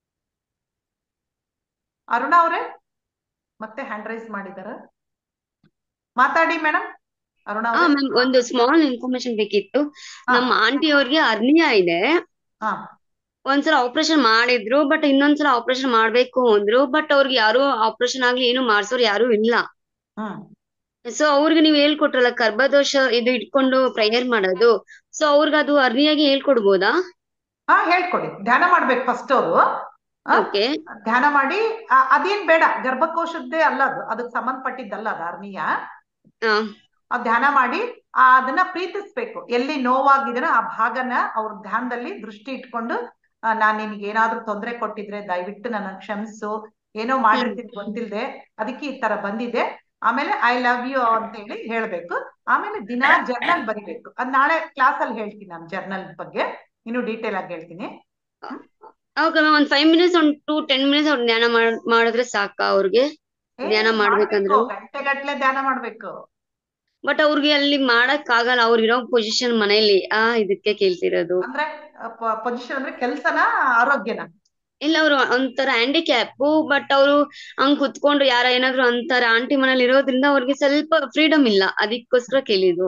[SPEAKER 2] Aruna ಅವರೇ ಮತ್ತೆ ಹ್ಯಾಂಡ್ ರೈಸ್ ಮಾಡಿದಾರ ಮಾತಾಡಿ ಮೇಡಮ್ ಅರುಣ
[SPEAKER 6] ಹಾ
[SPEAKER 2] ಅವರೇ
[SPEAKER 6] ಮ್ಯಾಮ್ ಒಂದು ಸ್ಮಾಲ್ ಇನ್ಫಾರ್ಮೇಶನ್ ಬೇಕಿತ್ತು ನಮ್ಮ ಆಂಟಿ ಅವ್ರಿಗೆ ಅರ್ನಿಯಾ ಇದೆ
[SPEAKER 2] ಹಾ
[SPEAKER 6] ಒಂದ್ಸಲ ಆಪರೇಷನ್ ಮಾಡಿದ್ರು ಬಟ್ ಇನ್ನೊಂದ್ಸಲ ಆಪರೇಷನ್ ಮಾಡ್ಬೇಕು ಅಂದ್ರು ಬಟ್ ಅವ್ರಿಗೆ ಯಾರು ಆಪರೇಷನ್ ಆಗ್ಲಿ ಏನು ಮಾಡ್ಸೋರು ಯಾರು ಇಲ್ಲ
[SPEAKER 2] ಹ್ಮ್
[SPEAKER 6] ಸೊ ಅವ್ರಿಗೆ ನೀವು ಹೇಳ್ಕೊಟ್ರಲ್ಲ ಗರ್ಭದೋಷ ಇದು ಇಟ್ಕೊಂಡು ಪ್ರೇಯರ್ ಮಾಡೋದು ಸೊ ಅವ್ರಿಗೆ ಅದು ಅರ್ನಿಯಾಗಿ ಹೇಳ್ಕೊಡ್ಬೋದಾ
[SPEAKER 2] ಹಾ ಹೇಳ್ಕೊಡಿ ಧ್ಯಾನ ಮಾಡ್ಬೇಕು ಫಸ್ಟ್ ಅವರು
[SPEAKER 6] ಓಕೆ
[SPEAKER 2] ಧ್ಯಾನ ಮಾಡಿ ಆ, ಅದೇನ್ ಬೇಡ ಗರ್ಭಕೋಶದ್ದೇ ಅಲ್ಲ ಅದು ಅದಕ್ಕೆ ಸಂಬಂಧಪಟ್ಟಿದ್ದಲ್ಲ ಅದು ಅರ್ನಿಯ ಆ ಧ್ಯಾನ ಮಾಡಿ ಆ ಅದನ್ನ ಪ್ರೀತಿಸ್ಬೇಕು ಎಲ್ಲಿ ನೋವಾಗಿದೆನೋ ಆ ಭಾಗನ ಅವ್ರ ಧ್ಯಾನದಲ್ಲಿ ದೃಷ್ಟಿ ಇಟ್ಕೊಂಡು ಆ, ನಾನ್ ನಿನ್ಗೆ ಏನಾದ್ರೂ ತೊಂದರೆ ಕೊಟ್ಟಿದ್ರೆ ದಯವಿಟ್ಟು ನನ್ನ ಕ್ಷಮಿಸು ಏನೋ ಮಾಡಿರ್ತೀನಿ ಗೊತ್ತಿಲ್ಲದೆ ಅದಕ್ಕೆ ಈ ತರ ಬಂದಿದೆ ಆಮೇಲೆ ಐ ಲವ್ ಯು ಅಂತ ಹೇಳಿ ಹೇಳ್ಬೇಕು ಆಮೇಲೆ ದಿನಾ ಜರ್ನಲ್ ಬರಿಬೇಕು ಅದ್ ನಾಳೆ ಕ್ಲಾಸ್ ಅಲ್ಲಿ ಹೇಳ್ತೀನಿ ನಾನು ಜರ್ನಲ್ ಬಗ್ಗೆ ಇನ್ನು ಡೀಟೇಲ್ ಆಗಿ ಹೇಳ್ತೀನಿ
[SPEAKER 6] ಓಕೆ ಮ್ಯಾಮ್ ಒಂದ್ ಫೈವ್ ಮಿನಿಟ್ಸ್ ಒಂದ್ ಟೂ ಟೆನ್ ಮಿನಿಟ್ಸ್ ಅವ್ರು ಧ್ಯಾನ ಮಾಡ್- ಮಾಡಿದ್ರೆ ಸಾಕಾ ಅವ್ರಿಗೆ
[SPEAKER 2] ಏ,
[SPEAKER 6] ಧ್ಯಾನ ಮಾಡ್ಬೇಕಂದ್ರೆ
[SPEAKER 2] ಮಾಡ್ಬೇಕು ಗಂಟೆಗಟ್ಲೆ ಧ್ಯಾನ ಮಾಡ್ಬೇಕು
[SPEAKER 6] ಬಟ್ ಅವ್ರಿಗೆ ಅಲ್ಲಿ ಮಾಡಕ್ ಆಗಲ್ಲ ಅವ್ರು ಇರೋ ಪೊಸಿಷನ್ ಮನೇಲಿ ಆ ಇದಕ್ಕೆ ಕೇಳ್ತಿರೋದು
[SPEAKER 2] ಅಂದ್ರೆ ಪೊಸಿಷನ್ ಅಂದ್ರೆ ಕೆಲ್ಸನ ಆರೋಗ್ಯನ
[SPEAKER 6] ಇಲ್ಲ ಅವ್ರು ಒಂಥರ ಹ್ಯಾಂಡಿಕ್ಯಾಪ್ ಬಟ್ ಅವರು ಹಂಗ್ ಕುತ್ಕೊಂಡು ಯಾರ ಏನಾದ್ರು ಅಂತಾರ ಆಂಟಿ ಮನೇಲಿ ಇರೋದ್ರಿಂದ ಅವ್ರಿಗೆ ಸ್ವಲ್ಪ ಫ್ರೀಡಮ್ ಇಲ್ಲ ಅದಕ್ಕೋಸ್ಕರ ಕೇಳಿದ್ದು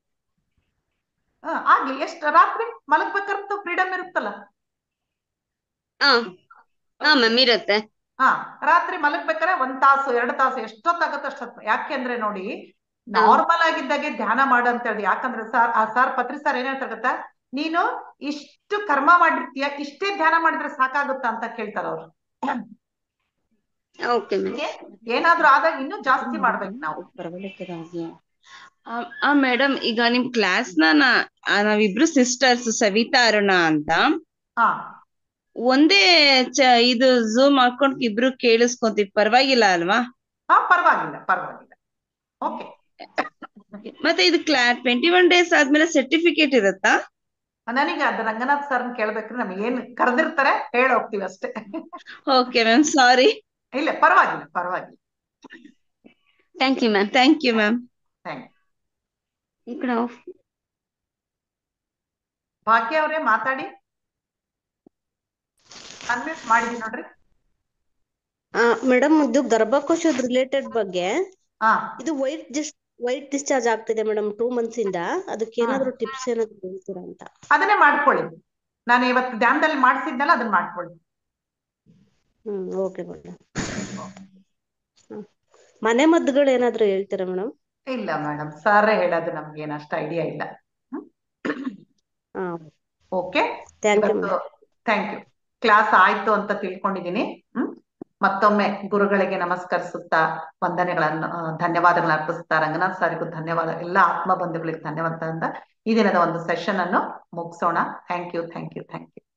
[SPEAKER 2] ಹ, ಆಗ್ಲಿ ಎಷ್ಟ್ ರಾತ್ರಿ ಮಲಗ್ಬೇಕಂತ ಫ್ರೀಡಮ್ ಇರುತ್ತಲ್ಲ
[SPEAKER 6] ಹಾ ಹಾ ಮ್ಯಾಮ್ ಇರತ್ತೆ
[SPEAKER 2] ಹಾ ರಾತ್ರಿ ಮಲಗ್ಬೇಕಾದ್ರೆ ಒಂದ್ ತಾಸು ಎರಡು ತಾಸು ಎಷ್ಟೊತ್ತಾಗತ್ತೆ ಅಷ್ಟೊತ್ತು ಯಾಕೆಂದ್ರೆ ನೋಡಿ ನಾರ್ಮಲ್ ಆಗಿದ್ದಾಗೆ ಧ್ಯಾನ ಮಾಡು ಅಂತ ಹೇಳಿ ಯಾಕಂದ್ರೆ ಸರ್ ಆ ಸರ್ ಪತ್ರಿ ಸರ್ ಏನ್ ಹೇಳ್ತಾರೆ ಗೊತ್ತಾ ನೀನು ಇಷ್ಟು ಕರ್ಮ ಮಾಡಿರ್ತೀಯ ಇಷ್ಟೇ ಧ್ಯಾನ ಮಾಡಿದ್ರೆ ಸಾಕಾಗುತ್ತಾ ಅಂತ ಕೇಳ್ತಾರ ಅವ್ರು
[SPEAKER 6] ಓಕೆ ಮ್ಯಾಮ್
[SPEAKER 2] ಏನಾದ್ರೂ ಆದಾಗ ಇನ್ನೂ ಜಾಸ್ತಿ ಮಾಡ್ಬೇಕು ನಾವು
[SPEAKER 5] ಆ ಮೇಡಮ್ ಈಗ ನಿಮ್ ಕ್ಲಾಸ್ ನ ನಾ- ಆ, ನಾವಿಬ್ರು ಸಿಸ್ಟರ್ಸ್ ಸವಿತಾ ಅರುಣ ಅಂತ
[SPEAKER 2] ಹಾ
[SPEAKER 5] ಒಂದೇ ಚ ಇದು ಝೂಮ್ ಹಾಕೊಂಡ್ ಇಬ್ರು ಕೇಳಿಸ್ಕೊಂತೀವಿ ಪರವಾಗಿಲ್ಲ ಅಲ್ವಾ
[SPEAKER 2] ಹಾ ಪರವಾಗಿಲ್ಲ ಪರವಾಗಿಲ್ಲ ಓಕೆ
[SPEAKER 5] ಮತ್ತೆ ಇದು ಕ್ಲಾ ಟ್ವೆಂಟಿ ಒನ್ ಡೇಸ್ ಆದ್ಮೇಲೆ ಸರ್ಟಿಫಿಕೇಟ್ ಇರುತ್ತಾ
[SPEAKER 2] ನನಗೆ ಅದು ರಂಗನಾಥ್ ಸರ್ ಕೇಳ್ಬೇಕ್ರೆ ನಮ್ಗೆ ಏನ್ ಕರೆದಿರ್ತಾರೆ ಹೇಳಿ ಹೋಗ್ತೀವಿ ಅಷ್ಟೇ
[SPEAKER 5] ಓಕೆ ಮ್ಯಾಮ್ ಸಾರಿ
[SPEAKER 2] ಇಲ್ಲ ಪರವಾಗಿಲ್ಲ ಪರವಾಗಿಲ್ಲ
[SPEAKER 6] thank you ma'am
[SPEAKER 5] thank you ma'am
[SPEAKER 2] thank
[SPEAKER 6] ಈ ಕಡೆ off.
[SPEAKER 2] ಭಾಗ್ಯ ಅವರೇ ಮಾತಾಡಿ ಅನ್ಮ್ಯೂಟ್ ಮಾಡಿದೀನಿ ನೋಡ್ರಿ
[SPEAKER 12] ಮೇಡಮ್ ಇದು ಗರ್ಭಕೋಶದ ರಿಲೇಟೆಡ್ ಬಗ್ಗೆ
[SPEAKER 2] ಹಾ
[SPEAKER 12] ಇದು ವೈಟ್ ಜಸ್ಟ್ ವೈಟ್ ಡಿಸ್ಚಾರ್ಜ್ ಆಗ್ತಿದೆ ಮೇಡಮ್ ಟೂ ಮಂತ್ಸ್ ಇಂದ ಅದಕ್ಕೆ ಏನಾದ್ರು ಟಿಪ್ಸ್ ಏನಾದ್ರು ಹೇಳ್ತೀರಾ ಅಂತ
[SPEAKER 2] ಅದನ್ನೇ ಮಾಡ್ಕೊಳ್ಳಿ ನಾನು ಇವತ್ತು ಧ್ಯಾನದಲ್ಲಿ ಮಾಡಿಸಿದ್ನಲ್ಲ ಅದನ್ನ ಮಾಡ್ಕೊಳ್ಳಿ
[SPEAKER 12] ಹ್ಮ್ ಓಕೆ ಮೇಡಮ್ ಮನೆ ಮದ್ದುಗಳು ಏನಾದ್ರು ಹೇಳ್ತೀರಾ ಮೇಡಮ್
[SPEAKER 2] ಇಲ್ಲ ಮೇಡಮ್ ಸಾರೇ ಹೇಳೋದು ನಮ್ಗೆ ಏನು ಅಷ್ಟು ಐಡಿಯಾ ಇಲ್ಲ
[SPEAKER 12] ಹಾ
[SPEAKER 2] ಓಕೆ
[SPEAKER 12] ಥ್ಯಾಂಕ್ ಯು
[SPEAKER 2] ಇವತ್ತು ಥ್ಯಾಂಕ್ ಯು ಕ್ಲಾಸ್ ಆಯ್ತು ಅಂತ ತಿಳ್ಕೊಂಡಿದ್ದೀನಿ ಹ್ಮ್ ಮತ್ತೊಮ್ಮೆ ಗುರುಗಳಿಗೆ ನಮಸ್ಕರಿಸುತ್ತಾ ವಂದನೆಗಳನ್ನು ಆ, ಧನ್ಯವಾದಗಳನ್ನ ಅರ್ಪಿಸುತ್ತಾ ರಂಗನಾಥ್ ಸಾರಿಗೂ ಧನ್ಯವಾದ ಎಲ್ಲ ಆತ್ಮ ಬಂಧುಗಳಿಗೆ ಧನ್ಯವಾದ ಅಂತ ಈ ದಿನದ ಒಂದು ಸೆಷನ್ ಅನ್ನು ಮುಗಿಸೋಣ thank you thank you thank you